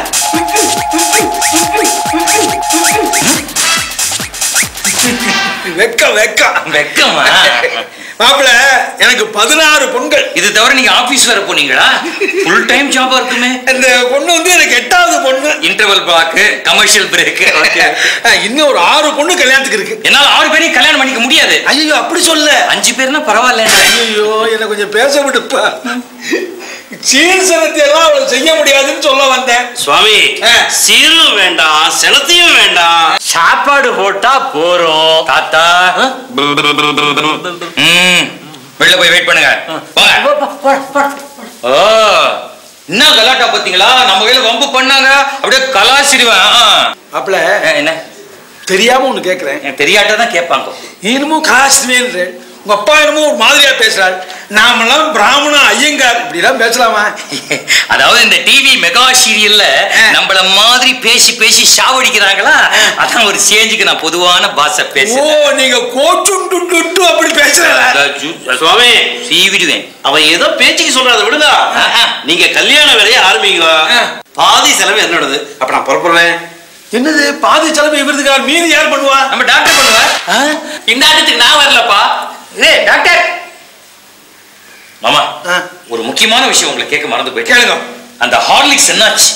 வெக்க வெக்க வெக்கமா மாப்பிள்ள எனக்கு பதினாறு பொண்கள் இது தவிர நீங்க ஆபீஸ் வேற போனீங்களா ஃபுல் டைம் ஜாபா இருக்குமே இந்த பொண்ணு வந்து எனக்கு எட்டாவது பொண்ணு இன்டர்வல் பிளாக் கமர்ஷியல் பிரேக் இன்னும் ஒரு ஆறு பொண்ணு கல்யாணத்துக்கு இருக்கு என்னால ஆறு பேரையும் கல்யாணம் பண்ணிக்க முடியாது ஐயோ அப்படி சொல்ல அஞ்சு பேர்னா பரவாயில்ல ஐயோ என்ன கொஞ்சம் பேச விடுப்பா சீர்சனத்தை எல்லாம் அவளை செய்ய முடியாதுன்னு சொல்ல வந்தேன் சுவாமி சீரும் வேண்டாம் செலத்தையும் வேண்டாம் சாப்பாடு போட்டா போறோம் தாத்தா ம் வெளில போய் வெயிட் பண்ணுங்க போங்க ஓ என்ன கலாட்டா பாத்தீங்களா நம்ம கையில வம்பு பண்ணாங்க அப்படியே கலாசிடுவேன் மாப்பிள்ள என்ன தெரியாம ஒண்ணு கேக்குறேன் தெரியாட்டா தான் கேட்பாங்க இன்னமும் கலாசிடுவேன் உங்க அப்பா என்னமோ ஒரு மாதிரியா பேசுறாரு நாமெல்லாம் பிராமண ஐயங்கார் இப்படி எல்லாம் பேசலாமா அதாவது இந்த டிவி மெகா சீரியல்ல நம்மள மாதிரி பேசி பேசி சாவடிக்கிறாங்களா அதான் ஒரு சேஞ்சுக்கு நான் பொதுவான பாஷை ஓ பேசுறேன் நீங்க கோட்டு அப்படி பேசுறல சுவாமி சீவிடுவேன் அவன் ஏதோ பேச்சுக்கு சொல்றத விடுங்க நீங்க கல்யாண வேலையை ஆரம்பிங்க பாதி செலவு என்னோடது அப்ப நான் புறப்படுறேன் என்னது பாதி செலவு இவருதுக்கார் மீதி யார் பண்ணுவா நம்ம டாக்டர் பண்ணுவா இந்த ஆட்டத்துக்கு நான் வரலப்பா ஏய் டாக்டர் மாமா ஒரு முக்கியமான விஷயம் உங்களை கேட்க மறந்து போயிட்டு கேளுங்க அந்த ஹார்லிக்ஸ் என்னாச்சு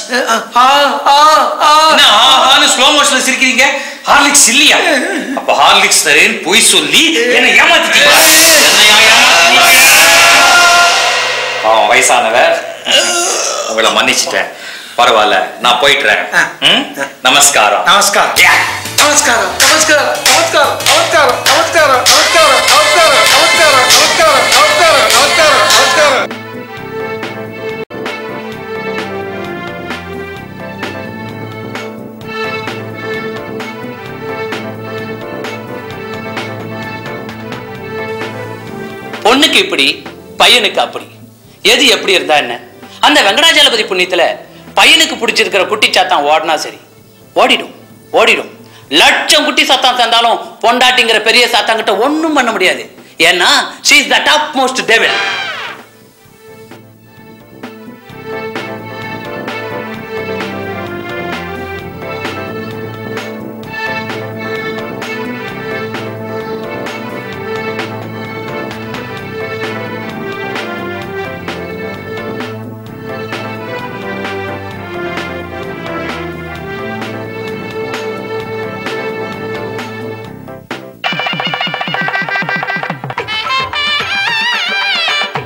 என்ன ஆஹான்னு ஸ்லோ மோஷன்ல சிரிக்கிறீங்க ஹார்லிக்ஸ் இல்லையா அப்ப ஹார்லிக்ஸ் தரேன் பொய் சொல்லி என்ன ஏமாத்திட்டீங்க என்னையா ஏமாத்திட்டீங்க அவன் வயசானவர் உங்களை மன்னிச்சிட்டேன் பரவாயில்ல நான் போயிட்டுறேன் ம்? நமஸ்காரம் நமஸ்காரம் நமஸ்காரம் நமஸ்காரம் நமஸ்காரம் நமஸ்காரம் நமஸ்காரம் நமஸ்காரம் நமஸ்காரம் நமஸ்காரம் நமஸ்காரம் நமஸ்காரம் நமஸ்காரம் நமஸ்காரம் பொண்ணுக்கு இப்படி பையனுக்கு அப்படி எது எப்படி இருந்தா என்ன அந்த வெங்கடாஜலபதி புண்ணியத்துல பையனுக்கு பிடிச்சிருக்கிற குட்டி சாத்தான் ஓடினா சரி ஓடிடும் ஓடிடும் லட்சம் குட்டி சாத்தான் தந்தாலும் பொண்டாட்டிங்கிற பெரிய சாத்தாங்கிட்ட ஒண்ணும் பண்ண முடியாது ஏன்னா she is the top most devil ஆ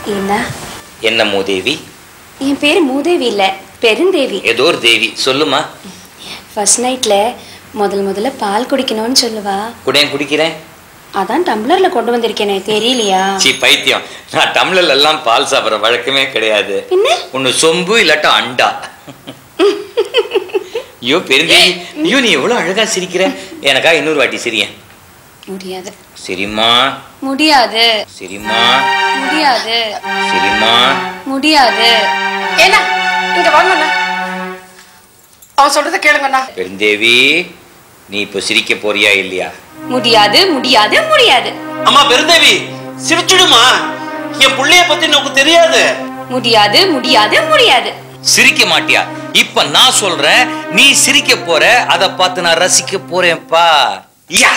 என்ன என்ன மூதேவி என் பேர் மூதேவி இல்ல பெருந்தேவி ஏதோ ஒரு தேவி சொல்லுமா ஃபர்ஸ்ட் நைட்ல முதல் முதல்ல பால் குடிக்கணும்னு சொல்லுவா குடையன் குடிக்கிறேன் அதான் டம்ளர்ல கொண்டு வந்திருக்கேனே தெரியலையா சீ பைத்தியம் நான் டம்ளர்ல எல்லாம் பால் சாப்பிட்ற வழக்கமே கிடையாது ஒன்னு சொம்பு இல்லாட்டா அண்டா ஐயோ பெருந்தேவி ஐயோ நீ எவ்வளவு அழகா சிரிக்கிற எனக்கா இன்னொரு வாட்டி சிரியேன் முடியாது சரிம்மா முடியாது சரிம்மா முடியாது சரிம்மா முடியாது ஏன்னா இங்க வாங்கண்ணா அவன் சொல்றதை கேளுங்கண்ணா பெருந்தேவி நீ இப்போ சிரிக்க போறியா இல்லையா முடியாது முடியாது முடியாது அம்மா பெருந்தேவி சிரிச்சுடுமா என் புள்ளைய பத்தி நமக்கு தெரியாது முடியாது முடியாது முடியாது சிரிக்க மாட்டியா இப்ப நான் சொல்றேன் நீ சிரிக்க போற அத பார்த்து நான் ரசிக்க போறேன்ப்பா யா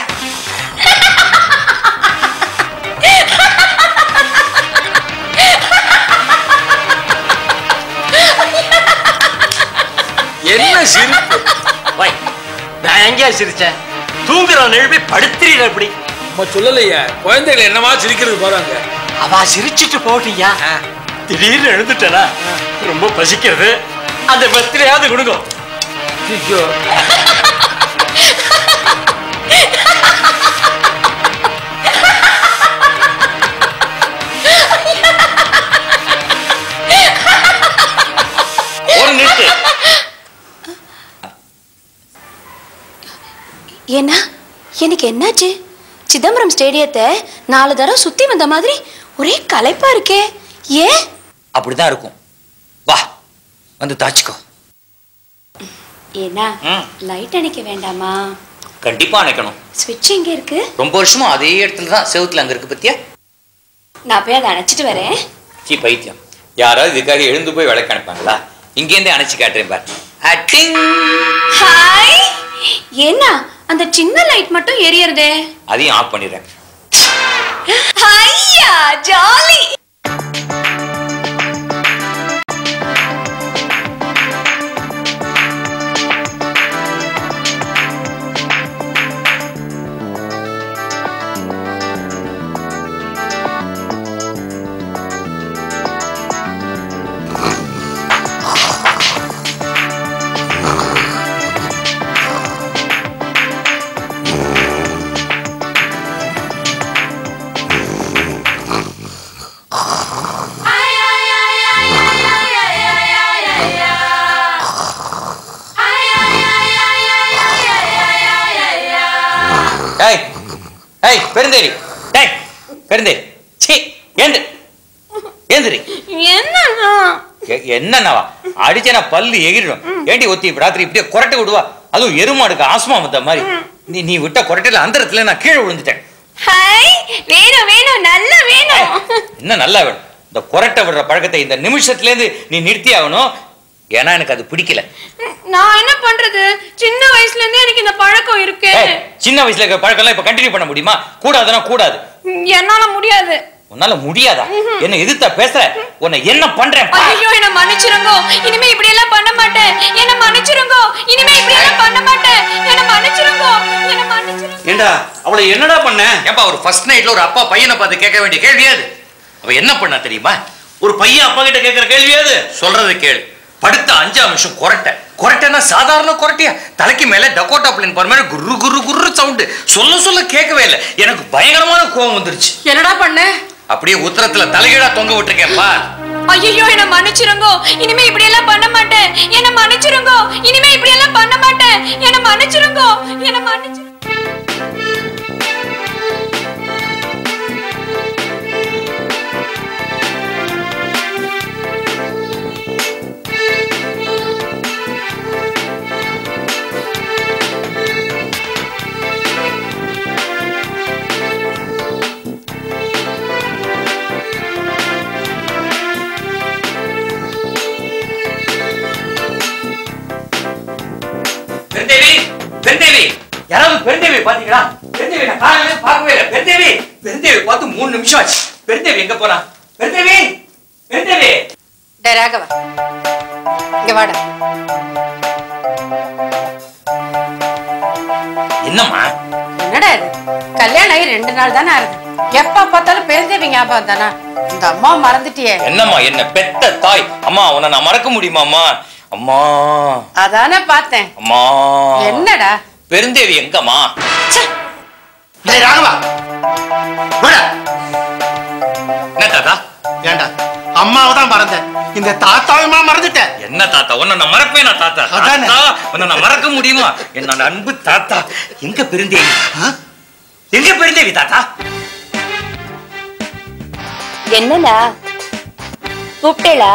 என்ன சிரிப்பு வை நான் எங்கேயா சிரிச்சேன் தூங்குறவன் எழுப்பி படுத்துறீங்க எப்படி நம்ம சொல்லலையே குழந்தைகள் என்னமா சிரிக்கிறது பாருங்க அவ சிரிச்சிட்டு போட்டியா திடீர்னு எழுந்துட்டனா ரொம்ப பசிக்கிறது அந்த பத்திரையாவது கொடுங்க ஐயோ ஒரு நிறுத்து ஏன்னா எனக்கு என்னாச்சு சிதம்பரம் ஸ்டேடியத்தை நாலு தடவை சுத்தி வந்த மாதிரி ஒரே களைப்பா இருக்கே ஏன் அப்படிதான் இருக்கும் வா வந்து தாச்சிக்கோ ஏன்னா ம். லைட் அணைக்க வேண்டாமா கண்டிப்பா அணைக்கணும் ஸ்விட்ச் எங்க இருக்கு ரொம்ப வருஷமா அதே இடத்துல தான் செவுத்துல அங்க இருக்கு பத்தியா நான் போய் அதை அணைச்சிட்டு வரேன் சீ பைத்தியம் யாராவது இதுக்காக எழுந்து போய் விளக்கு அனுப்பாங்களா இங்கேருந்தே அணைச்சு காட்டுறேன் பாரு அட்டிங் ஹாய் ஏன்னா அந்த சின்ன லைட் மட்டும் எரியறதே அதையும் ஆஃப் பண்ணிடுறேன் ஐயா ஜாலி ஏய் ஏய் பெருந்தேரி டேய் பெருந்தேரி சீ ஏந்து ஏந்திரி என்னண்ணா எ- என்னன்னவா அடிச்சனா பல்லு எகிரிடும் ஏண்டி ஒத்தி இப்ப ராத்திரி இப்படியே குரட்டை விடுவா அதுவும் எருமாடுக்கு ஆஸ்மா வந்த மாதிரி நீ நீ விட்ட குரட்டையில அந்தரத்துல நான் கீழே விழுந்துட்டேன் ஹாய் வேணும் வேணும் நல்லா வேணும் என்ன நல்லா வேணும் இந்த குரட்டை விடுற பழக்கத்தை இந்த நிமிஷத்துல இருந்து நீ நிறுத்தி ஆகணும் ஏன்னா எனக்கு அது பிடிக்கல நான் என்ன பண்றது சின்ன வயசுல இருந்தே எனக்கு இந்த பழக்கம் இருக்கு ஏய், சின்ன வயசுல இருக்கிற பழக்கம்லாம் இப்ப கண்டினியூ பண்ண முடியுமா கூடாதுன்னா கூடாது என்னால முடியாது உன்னால முடியாதா என்ன எதிர்த்தா பேசுற உன்னை என்ன பண்றேன் பாரு. ஐயோ என்ன மன்னிச்சிருங்கோ இனிமே இப்படி எல்லாம் பண்ண மாட்டேன் என்ன மன்னிச்சிருங்கோ இனிமே இப்படி எல்லாம் பண்ண மாட்டேன் என்ன மன்னிச்சிருங்கோ என்ன மன்னிச்சிருங்கோ ஏண்டா அவளை என்னடா பண்ண ஏன்பா ஒரு ஃபர்ஸ்ட் நைட்ல ஒரு அப்பா பையனை பார்த்து கேட்க வேண்டிய கேள்வி அது அவ என்ன பண்ணா தெரியுமா ஒரு பையன் அப்பா கிட்ட கேட்கிற கேள்வி அது சொல்றது கேளு படுத்த அஞ்சா நிமிஷம் குரட்டை குரட்டைன்னா சாதாரண குரட்டையா தலைக்கு மேல டக்கோட்டா பிளேன் போற மாதிரி குரு குரு குரு சவுண்டு சொல்ல சொல்ல கேட்கவே இல்லை எனக்கு பயங்கரமான கோவம் வந்துருச்சு என்னடா பண்ண அப்படியே உத்தரத்துல தலைகீழா தொங்க விட்டுருக்கேன்ப்பா ஐயோ என்ன மன்னிச்சிருங்கோ இனிமே இப்படி எல்லாம் பண்ண மாட்டேன் என்ன மன்னிச்சிருங்கோ இனிமே இப்படி எல்லாம் பண்ண மாட்டேன் என்ன மன்னிச்சிருங்கோ என்ன மன்னிச்சிரு பெருந்தேவி பெருந்தேவி யாராவது பெருந்தேவி பாத்தீங்களா பெருந்தேவி நான் காலையில பார்க்கவே இல்லை பெருந்தேவி பெருந்தேவி பார்த்து மூணு நிமிஷம் ஆச்சு பெருந்தேவி எங்க போனா பெருந்தேவி பெருந்தேவி டே ராகவா இங்க வாடா என்னம்மா என்ன என்னடா இது கல்யாணம் ஆகி ரெண்டு நாள் தானே ஆகுது எப்ப பார்த்தாலும் பெருந்தேவி ஞாபகம் தானா இந்த அம்மா மறந்துட்டியே என்னம்மா என்ன பெத்த தாய் அம்மா உன்னை நான் மறக்க முடியுமாம்மா அம்மா அதானே பார்த்தேன் அம்மா என்னடா பெருந்தேவி எங்கம்மா டேய் ராகவா வாடா. என்ன தாத்தா ஏண்டா அம்மாவை தான் மறந்தேன் இந்த தாத்தாவுமா மறந்துட்டேன் என்ன தாத்தா உன்னை நான் மறப்பேனா தாத்தா அதானே. தாத்தா, உன்னை நான் மறக்க முடியுமா என்னோட அன்பு தாத்தா எங்க பெருந்தேவி எங்க பெருந்தேவி தாத்தா என்னடா கூப்பிட்டேளா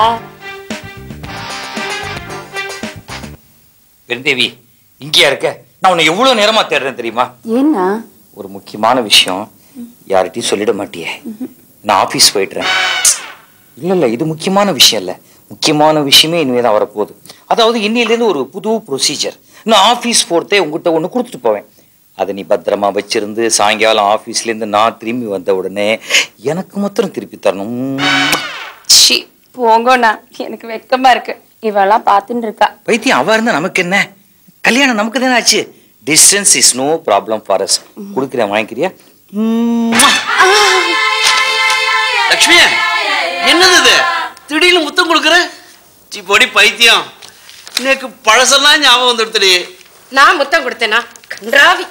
பெருந்தேவி இங்கேயா இருக்க நான் உன்னை எவ்வளவு நேரமா தேடுறேன் தெரியுமா ஏன்னா ஒரு முக்கியமான விஷயம் யார்கிட்டயும் சொல்லிட மாட்டியே நான் ஆபீஸ் போயிடுறேன் இல்ல இல்ல இது முக்கியமான விஷயம் இல்ல முக்கியமான விஷயமே இனிமே தான் வரப்போகுது அதாவது இன்னிலேருந்து ஒரு புது ப்ரொசீஜர் நான் ஆபீஸ் போறதே உங்ககிட்ட ஒன்று கொடுத்துட்டு போவேன் அதை நீ பத்திரமா வச்சிருந்து சாயங்காலம் ஆபீஸ்லேருந்து நான் திரும்பி வந்த உடனே எனக்கு மாத்திரம் திருப்பி தரணும் சி போங்கண்ணா எனக்கு வெக்கமா இருக்கு இவெல்லாம் பார்த்துட்டு இருக்கா பைத்தியம் அவ இருந்தா நமக்கு என்ன கல்யாணம் நமக்கு தானே ஆச்சு distance is no problem for us கொடுக்குறேன் வாங்கிக்கிறியா லக்ஷ்மி என்னது இது திடீர்னு முத்தம் கொடுக்குற சி பொடி பைத்தியம் எனக்கு பழசெல்லாம் ஞாபகம் வந்துடுத்துடி நான் முத்தம் கொடுத்தேனா கன்றாவி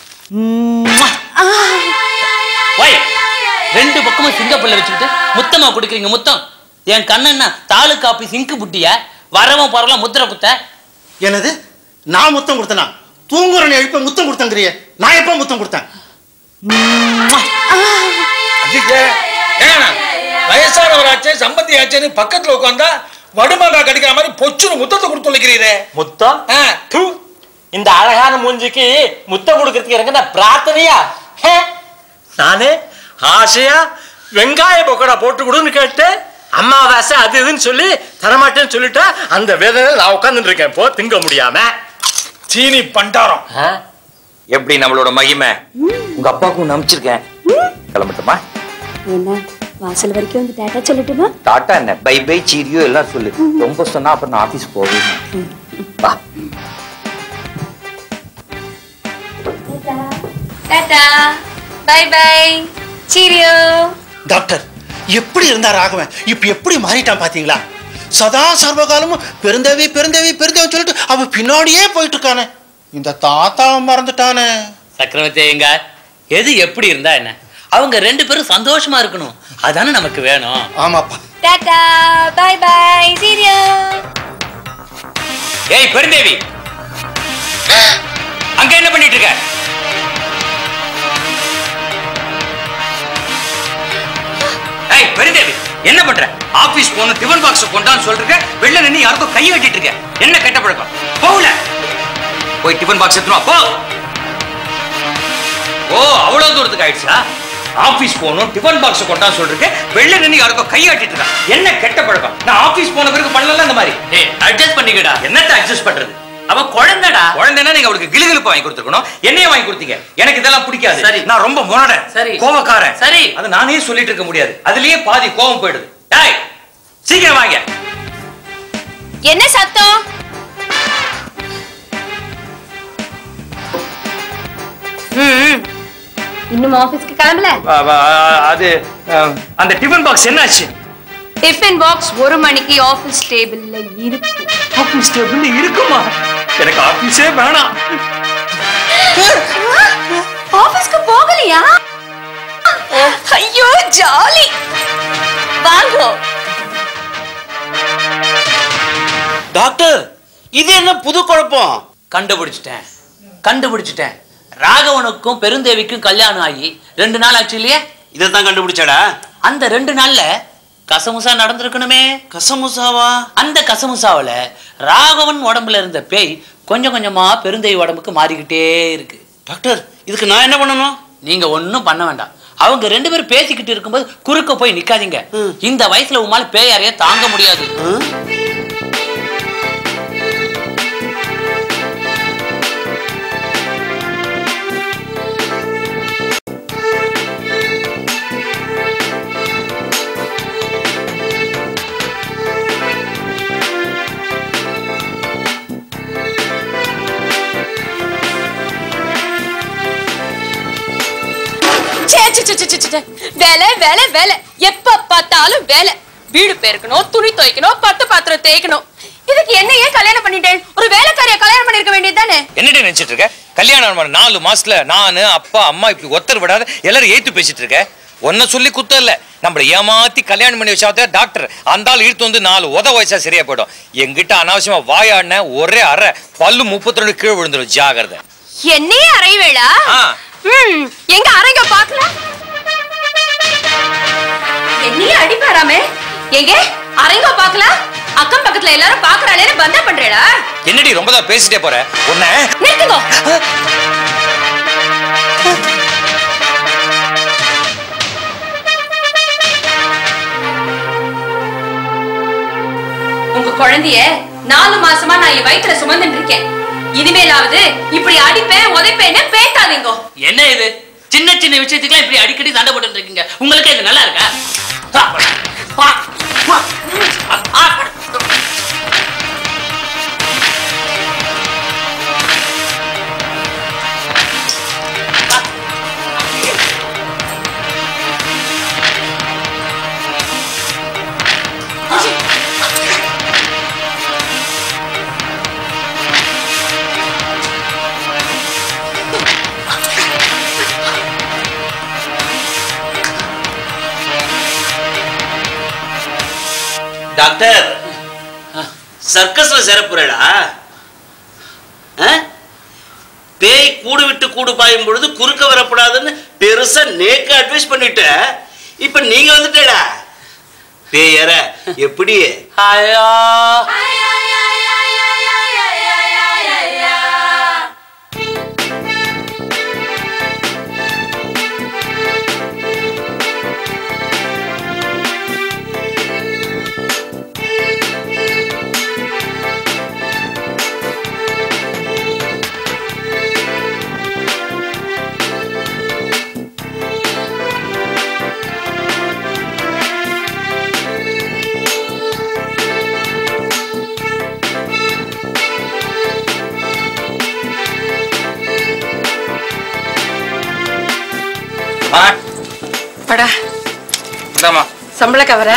வை ரெண்டு பக்கமும் சிங்கப்பல்ல வச்சுக்கிட்டு முத்தமா குடிக்கிறீங்க முத்தம் என் கண்ணன்னா தாலு காப்பி சிங்கு புட்டிய வரவன் பரவலாம் முத்திர குத்த என்னது நான் முத்தம் கொடுத்தனா தூங்குறேன் எழுப்ப முத்தம் கொடுத்தங்கிறிய நான் எப்ப முத்தம் கொடுத்தேன் அஜிக்கே, ஏன் வயசானவராச்சே சம்பந்தி ஆச்சேன்னு பக்கத்துல உட்காந்தா வடுமாங்கா கடிக்கிற மாதிரி பொச்சுன்னு முத்தத்தை கொடுத்து வைக்கிறீரே முத்தம் தூ. இந்த அழகான மூஞ்சிக்கு முத்தம் கொடுக்கறதுக்கு எனக்கு என்ன பிரார்த்தனையா ஹே? நானே ஆசையா வெங்காய பக்கோடா போட்டு கொடுன்னு கேட்டேன் அம்மாவாசை அது இதுன்னு சொல்லி தரமாட்டேன்னு சொல்லிட்டா அந்த வேதனை நான் உட்கார்ந்துட்டு இருக்கேன் இப்போ திங்க முடியாம சீனி பண்டாரம் எப்படி நம்மளோட மகிமை உங்க அப்பாவுக்கும் நம்பிச்சிருக்கேன் கிளம்பட்டுமா என்ன வாசல் வரைக்கும் வந்து டாட்டா சொல்லட்டுமா டாட்டா என்ன பை பை சீரியோ எல்லாம் சொல்லு ரொம்ப சொன்னா அப்புறம் நான் ஆபீஸ் போவேன் வா tata bye bye cheerio doctor எப்படி இருந்தா ராகவன் இப்ப எப்படி மாறிட்டான் பாத்தீங்களா சதா சர்வகாலமும் பெருந்தேவி பெருந்தேவி பெருந்தேவி சொல்லிட்டு அவ பின்னாடியே போயிட்டு இருக்கானே இந்த தாத்தாவை மறந்துட்டானே சக்கரவர்த்தி எங்க எது எப்படி இருந்தா என்ன அவங்க ரெண்டு பேரும் சந்தோஷமா இருக்கணும் அதானே நமக்கு வேணும் ஆமாப்பா டாட்டா பை பை சீரியோ ஏய் பெருந்தேவி அங்க என்ன பண்ணிட்டு இருக்க ஏய் பெருந்தேவி என்ன பண்ற ஆபீஸ் போன டிஃபன் பாக்ஸ் கொண்டான்னு சொல்லிருக்க வெளில நின்னு யாருக்கும் கை கட்டிட்டு இருக்க என்ன கெட்ட பழக்கம் போகல போய் டிஃபன் பாக்ஸ் எடுத்துட்டு வா போ ஓ அவ்வளவு தூரத்துக்கு ஆயிடுச்சா ஆபீஸ் போகணும் டிஃபன் பாக்ஸ் கொண்டான்னு சொல்லிருக்க வெளில நின்னு யாருக்கும் கை கட்டிட்டு இருக்கா என்ன கெட்ட பழக்கம் நான் ஆபீஸ் போன பிறகு பண்ணல இந்த மாதிரி ஏய் அட்ஜஸ்ட் பண்ணிக்கடா என்னத்த அட்ஜஸ்ட் பண்றது அவ குழந்தைடா குழந்தைன்னா நீங்க அவளுக்கு கிளுகிழுப்பு வாங்கி கொடுத்துருக்கணும் என்னைய வாங்கி கொடுத்தீங்க எனக்கு இதெல்லாம் பிடிக்காது சரி. நான் ரொம்ப முரடன் சரி. கோவக்காரன் சரி. அது நானே சொல்லிட்டு இருக்க முடியாது அதுலயே பாதி கோவம் போயிடுது டேய் சீக்கிரம் வாங்க என்ன சத்தம் ம் இன்னும் ஆபீஸ்க்கு கிளம்பல அது அந்த டிஃபன் பாக்ஸ் என்னாச்சு டிஃபன் பாக்ஸ் ஒரு மணிக்கு ஆபீஸ் டேபிள்ல இருக்கு ஆபீஸ் டேபிள் இருக்குமா எனக்கு ஆபீஸே வேணாம் ஆபீஸ்க்கு போகலையா ஐயோ ஜாலி வாங்கோ டாக்டர் இது என்ன புது குழப்பம் கண்டுபிடிச்சிட்டேன் கண்டுபிடிச்சிட்டேன் ராகவனுக்கும் பெருந்தேவிக்கும் கல்யாணம் ஆகி ரெண்டு நாள் ஆச்சு இல்லையா இதைத்தான் கண்டுபிடிச்சாடா அந்த ரெண்டு நாள்ல கசமுசா நடந்திருக்கணுமே கசமுசாவா அந்த கசமுசாவுல ராகவன் உடம்புல இருந்த பேய் கொஞ்சம் கொஞ்சமா பெருந்தேவி உடம்புக்கு மாறிக்கிட்டே இருக்கு டாக்டர் இதுக்கு நான் என்ன பண்ணணும் நீங்க ஒண்ணும் பண்ண வேண்டாம் அவங்க ரெண்டு பேரும் பேசிக்கிட்டு இருக்கும்போது குறுக்க போய் நிக்காதீங்க இந்த வயசுல உமால பேய் யாரைய தாங்க முடியாது சி, சி, சி, சி, சி. வேலை வேலை வேலை எப்ப பார்த்தாலும் வேலை வீடு பெருக்கணும் துணி துவைக்கணும் பத்து பாத்திரம் தேய்க்கணும் இதுக்கு என்ன ஏன் கல்யாணம் பண்ணிட்டேன் ஒரு வேலைக்காரிய கல்யாணம் பண்ணிருக்க வேண்டியது தானே என்னடி நினைச்சிட்டு இருக்க கல்யாணம் ஆன நாலு மாசத்துல நானு அப்பா அம்மா இப்படி ஒத்தர் விடாத எல்லாரும் ஏத்து பேசிட்டு இருக்க ஒன்ன சொல்லி குத்தம் இல்ல நம்மள ஏமாத்தி கல்யாணம் பண்ணி வச்சா டாக்டர் அந்த ஆள் இழுத்து வந்து நாலு உத வயசா சரியா போயிடும் எங்கிட்ட அனாவசியமா வாயாடின ஒரே அரை பல்லு முப்பத்தி ரெண்டு கீழே விழுந்துடும் ஜாகிரதை என்னையே அறைவேளா ஆ. ம் எங்க அறைங்க பாக்கலாம் என்னையே அடிப்பாராமே எங்க அறைங்க பாக்கலாம் அக்கம் பக்கத்துல எல்லாரும் பாக்குறாளே பந்தா பண்றேடா என்னடி ரொம்ப தான் பேசிட்டே போற உன்ன நிறுத்துங்க உங்க குழந்தைய நாலு மாசமா நான் என் வயித்துல சுமந்துட்டு இருக்கேன் இனிமேலாவது இப்படி அடிப்பேன் உதைப்பேன்னு பேசாதீங்க என்ன இது சின்ன சின்ன விஷயத்துக்குலாம் இப்படி அடிக்கடி சண்டை போட்டு இருக்கீங்க உங்களுக்கு இது நல்லா இருக்கா ஆ, ஆ, ஆ, ஆ, டாக்டர் சர்க்கஸ்ல சேரப்புறடா பேய் கூடு விட்டு கூடு பாயும் பொழுது குறுக்க வரக்கூடாதுன்னு பெருசா நேக்க அட்வைஸ் பண்ணிட்ட இப்ப நீங்க வந்துட்டேடா பேயற எப்படி ஐயா படா இந்தாமா சம்பள கவர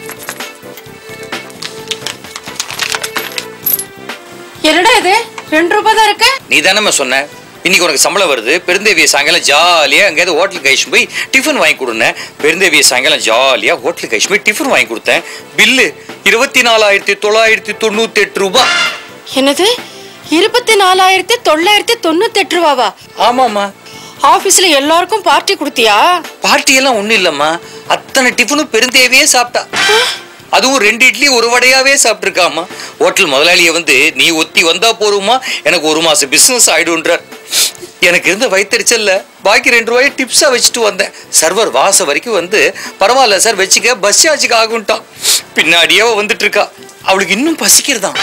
என்னடா இது ரெண்டு ரூபாய் தான் இருக்கு நீ தானே சொன்ன இன்னைக்கு உனக்கு சம்பளம் வருது பெருந்தேவிய சாயங்காலம் ஜாலியா எங்கேயாவது ஹோட்டலுக்கு கழிச்சு போய் டிஃபன் வாங்கி கொடுனேன் பெருந்தேவிய சாயங்காலம் ஜாலியா ஹோட்டலுக்கு கழிச்சு போய் டிஃபன் வாங்கி கொடுத்தேன் பில்லு இருபத்தி நாலாயிரத்தி தொள்ளாயிரத்தி தொண்ணூத்தி எட்டு ரூபாய் என்னது இருபத்தி நாலாயிரத்தி தொள்ளாயிரத்தி தொண்ணூத்தி எட்டு ரூபாவா ஆமாமா ஆபீஸ்ல எல்லாருக்கும் பார்ட்டி கொடுத்தியா பார்ட்டி எல்லாம் ஒண்ணும் இல்லம்மா அத்தனை டிஃபனும் பெருந்தேவியே சாப்பிட்டா அதுவும் ரெண்டு இட்லி ஒரு வடையாவே சாப்பிட்டுருக்காமா ஹோட்டல் முதலாளிய வந்து நீ ஒத்தி வந்தா போருமா எனக்கு ஒரு மாசம் பிசினஸ் ஆயிடுன்றார் எனக்கு இருந்த வயிற்றுச்சல்ல பாக்கி ரெண்டு ரூபாய் டிப்ஸா வச்சுட்டு வந்தேன் சர்வர் வாசம் வரைக்கும் வந்து பரவாயில்ல சார் வச்சுக்க பஸ் சார்ஜுக்கு ஆகும்ட்டான் பின்னாடியே அவ வந்துட்டு இருக்கா அவளுக்கு இன்னும் பசிக்கிறதாம்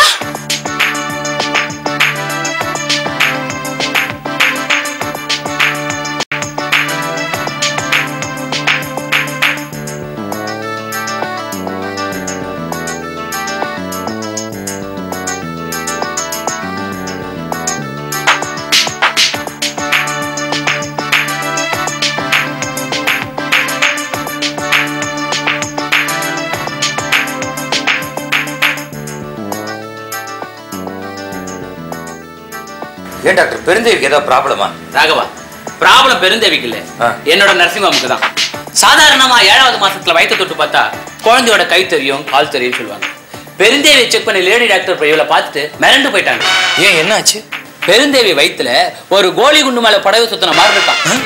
ஏன் டாக்டர் பெருந்தேவிக்கு ஏதாவது ப்ராப்ளமா ராகவா ப்ராப்ளம் பெருந்தேவிக்கு இல்ல என்னோட நரசிம்மாவுக்கு தான் சாதாரணமா ஏழாவது மாசத்துல வயிற்று தொட்டு பார்த்தா குழந்தையோட கை தெரியும் கால் தெரியும் சொல்லுவாங்க பெருந்தேவி செக் பண்ணி லேடி டாக்டர் இவளை பார்த்துட்டு மிரண்டு போயிட்டாங்க ஏன் என்னாச்சு பெருந்தேவி வயித்துல ஒரு கோலி குண்டு மேல படகு சுத்தின மாதிரி இருக்கான்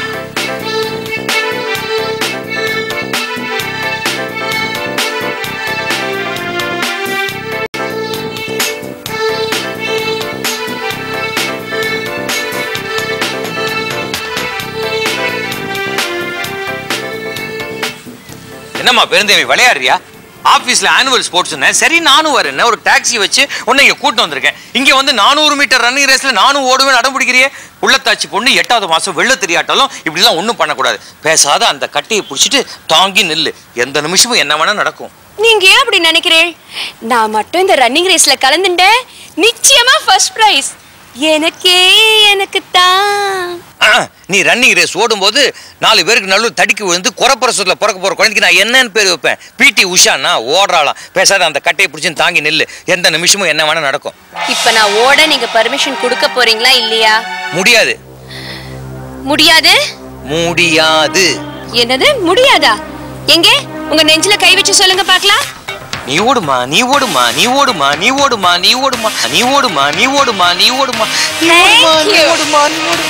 என்னம்மா பெருந்தேவி விளையாடுறியா ஆபீஸ்ல ஆனுவல் ஸ்போர்ட்ஸ்னு சரி நானும் வரேன் ஒரு டாக்ஸி வச்சு உன்னை இங்க கூட்டு வந்திருக்கேன் இங்க வந்து நானூறு மீட்டர் ரன்னிங் ரேஸ்ல நானும் ஓடுவேன் அடம் பிடிக்கிறியே உள்ளத்தாச்சி பொண்ணு எட்டாவது மாசம் வெள்ள தெரியாட்டாலும் இப்படிலாம் ஒன்றும் பண்ணக்கூடாது பேசாத அந்த கட்டையை பிடிச்சிட்டு தாங்கி நில்லு எந்த நிமிஷமும் என்ன வேணா நடக்கும் நீங்க ஏன் அப்படி நினைக்கிறேன் நான் மட்டும் இந்த ரன்னிங் ரேஸ்ல கலந்துட்டேன் நிச்சயமா ஃபர்ஸ்ட் பிரைஸ் எனக்கே எனக்கு தான் ஆ, நீ ரன்னிங் ரேஸ் ஓடும்போது நாலு பேருக்கு நடுவில் தடிக்கு விழுந்து குறப்பிரசத்தில் பிறக்க போற குழந்தைக்கு நான் என்னன்னு பேர் வைப்பேன் பிடி உஷானா ஓடுறாளாம் பேசாத அந்த கட்டையை பிடிச்சி தாங்கி நில்லு எந்த நிமிஷமும் என்ன வேணா நடக்கும் இப்ப நான் ஓட நீங்க பர்மிஷன் கொடுக்க போறீங்களா இல்லையா முடியாது முடியாது முடியாது என்னது முடியாதா எங்கே உங்க நெஞ்சில கை வச்சு சொல்லுங்க பார்க்கலாம் நீ ஓடுமா நீ ஓடுமா நீ ஓடுமா நீ ஓடுமா நீ ஓடுமா நீ ஓடுமா நீ ஓடுமா நீ ஓடுமா நீ ஓடுமா நீ ஓடுமா நீ ஓடுமா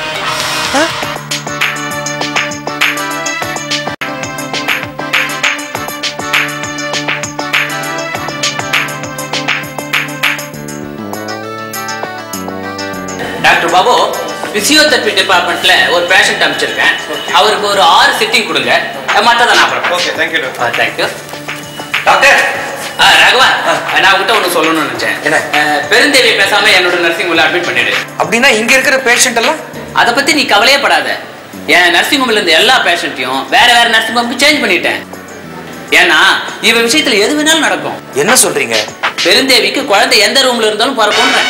டாக்டர் பாபு பிசியோதெரபி டிபார்ட்மெண்ட்ல ஒரு பேஷண்ட் அனுப்பிச்சிருக்கேன் அவருக்கு ஒரு ஆறு சிட்டிங் கொடுங்க மற்றதை நான் அப்புறம் okay thank you doctor thank you doctor ஆ ராகவா நான் உங்ககிட்ட ஒன்று சொல்லணும்னு நினைச்சேன் என்ன பெருந்தேவி பேசாம என்னோட நர்சிங் ஹோம்ல அட்மிட் பண்ணிடு அப்படின்னா இங்க இருக்கிற பேஷண்ட் எல்லாம் அதை பத்தி நீ கவலையே படாத என் நர்சிங் ஹோம்ல இருந்த எல்லா பேஷண்ட்டையும் வேற வேற நர்சிங் ஹோம்க்கு சேஞ்ச் பண்ணிட்டேன் ஏன்னா இவ விஷயத்துல எது வேணாலும் நடக்கும் என்ன சொல்றீங்க பெருந்தேவிக்கு குழந்தை எந்த ரூம்ல இருந்தாலும் பறக்கும்ன்றேன்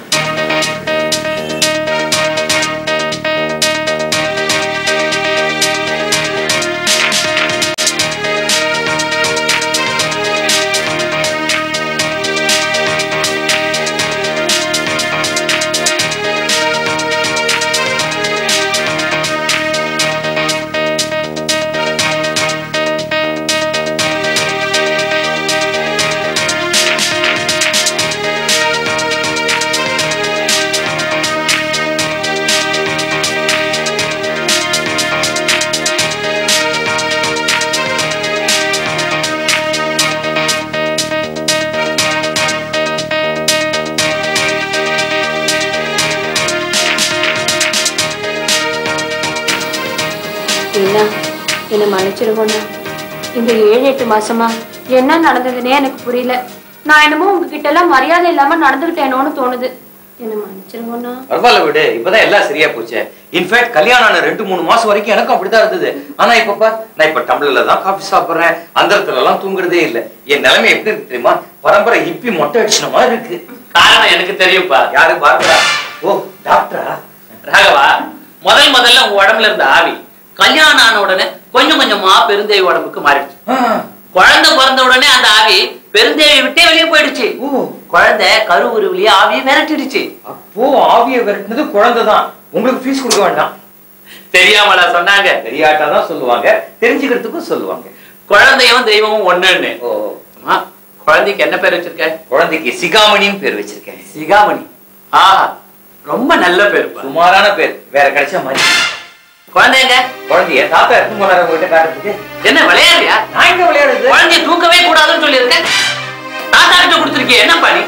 என்ன என்ன மன்னிச்சிருவோண்ணா இந்த ஏழு எட்டு மாசமா என்ன நடந்ததுன்னே எனக்கு புரியல நான் என்னமோ உங்ககிட்ட எல்லாம் மரியாதை இல்லாம நடந்துகிட்டேனோன்னு தோணுது என்ன மன்னிச்சிருவோண்ணா பரவாயில்ல விடு இப்பதான் எல்லாம் சரியா போச்சு இன்ஃபேக்ட் கல்யாணம் ஆன ரெண்டு மூணு மாசம் வரைக்கும் எனக்கும் அப்படிதான் இருந்தது ஆனா இப்ப பார் நான் இப்ப டம்ளர்ல தான் காஃபி சாப்பிடுறேன் அந்தரத்துல எல்லாம் தூங்குறதே இல்ல என் நிலைமை எப்படி இருக்கு தெரியுமா பரம்பரை இப்பி மொட்டை அடிச்சின மாதிரி இருக்கு காரணம் எனக்கு தெரியும்ப்பா யாரு பார்க்கறா ஓ டாக்டரா ராகவா முதல் முதல்ல உங்க உடம்புல இருந்த ஆவி கல்யாணம் ஆன உடனே கொஞ்சம் கொஞ்சமா பெருந்தேவி உடம்புக்கு மாறிடுச்சு குழந்தை பிறந்த உடனே அந்த ஆவி பெருந்தேவி விட்டே வெளியே போயிடுச்சு குழந்தை கருவுருவிலேயே ஆவியை விரட்டிடுச்சு அப்போ ஆவியை விரட்டினது குழந்தை தான் உங்களுக்கு ஃபீஸ் கொடுக்க வேண்டாம் தெரியாமலா சொன்னாங்க தெரியாட்டா தான் சொல்லுவாங்க தெரிஞ்சுக்கிறதுக்கும் சொல்லுவாங்க குழந்தையும் தெய்வமும் ஒண்ணுன்னு அம்மா, குழந்தைக்கு என்ன பேர் வச்சிருக்க குழந்தைக்கு சிகாமணின்னு பேர் வச்சிருக்கேன் சிகாமணி ஆஹா ரொம்ப நல்ல பேர் சுமாரான பேர் வேற கிடைச்ச மாதிரி குழந்தைங்க குழந்தைய தாத்தா எடுத்து போனாரு உங்ககிட்ட காட்டுறதுக்கு என்ன விளையாடுறியா நான் எங்க விளையாடுறது குழந்தைய தூக்கவே கூடாதுன்னு சொல்லியிருக்கேன் தாத்தா கிட்ட கொடுத்துருக்கீங்க என்ன பண்ணி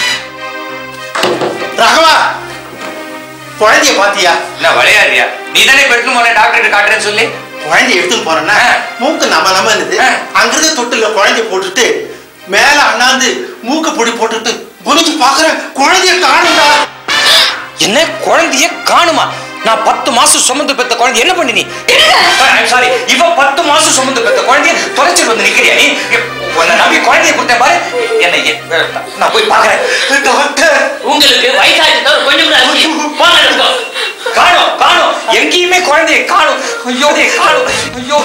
ராகவா குழந்தைய பாத்தியா என்ன விளையாடுறியா நீ தானே பெட்ரூம் போன டாக்டர் காட்டுறேன்னு சொல்லி குழந்தைய எடுத்துன்னு போறேன்னா மூக்கு நம்ம நம்ம இருந்தது அங்கிருந்து தொட்டில குழந்தைய போட்டுட்டு மேல அண்ணாந்து மூக்கு பொடி போட்டுட்டு குனிஞ்சு பாக்குறேன் குழந்தைய காணுடா என்ன குழந்தைய காணுமா நான் பத்து மாசம் சுமந்து பெத்த குழந்தை என்ன பண்ணி நீ சாரி இவ பத்து மாசம் சுமந்து பெத்த குழந்தைய தொலைச்சிட்டு வந்து நிக்கிறியா நீ உன்னை நம்பி குழந்தைய கொடுத்தேன் பாரு என்ன எ- நான் போய் பாக்குறேன் டாக்டர் உங்களுக்கு வயசாச்சு தவிர கொஞ்சம் கூட அரிசி. போங்க எடுத்துக்கோ. காணும் காணும் எங்கேயுமே குழந்தைய காணும் ஐயோ டேய், காணும் ஐயோ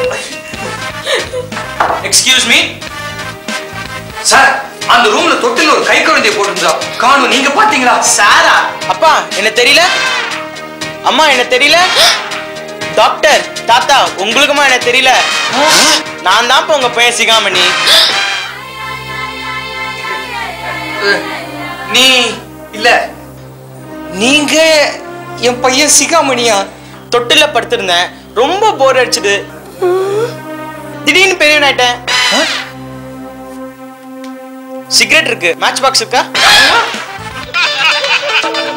எக்ஸ்கியூஸ் மீ சார் அந்த ரூம்ல தொட்டில் ஒரு கை குழந்தைய போட்டிருந்தா காணும் நீங்க பாத்தீங்களா சாரா அப்பா என்ன தெரியல அம்மா என்ன தெரியல டாக்டர் தாத்தா உங்களுக்குமா என்ன தெரியல நான் தான் உங்க பையன் சிகாமணி நீ இல்ல நீங்க என் பையன் சிகாமணியா தொட்டில படுத்திருந்தேன் ரொம்ப போர் அடிச்சுது திடீர்னு பெரியவன் ஆயிட்டேன் சிகரெட் இருக்கு மேட்ச் பாக்ஸ் இருக்கா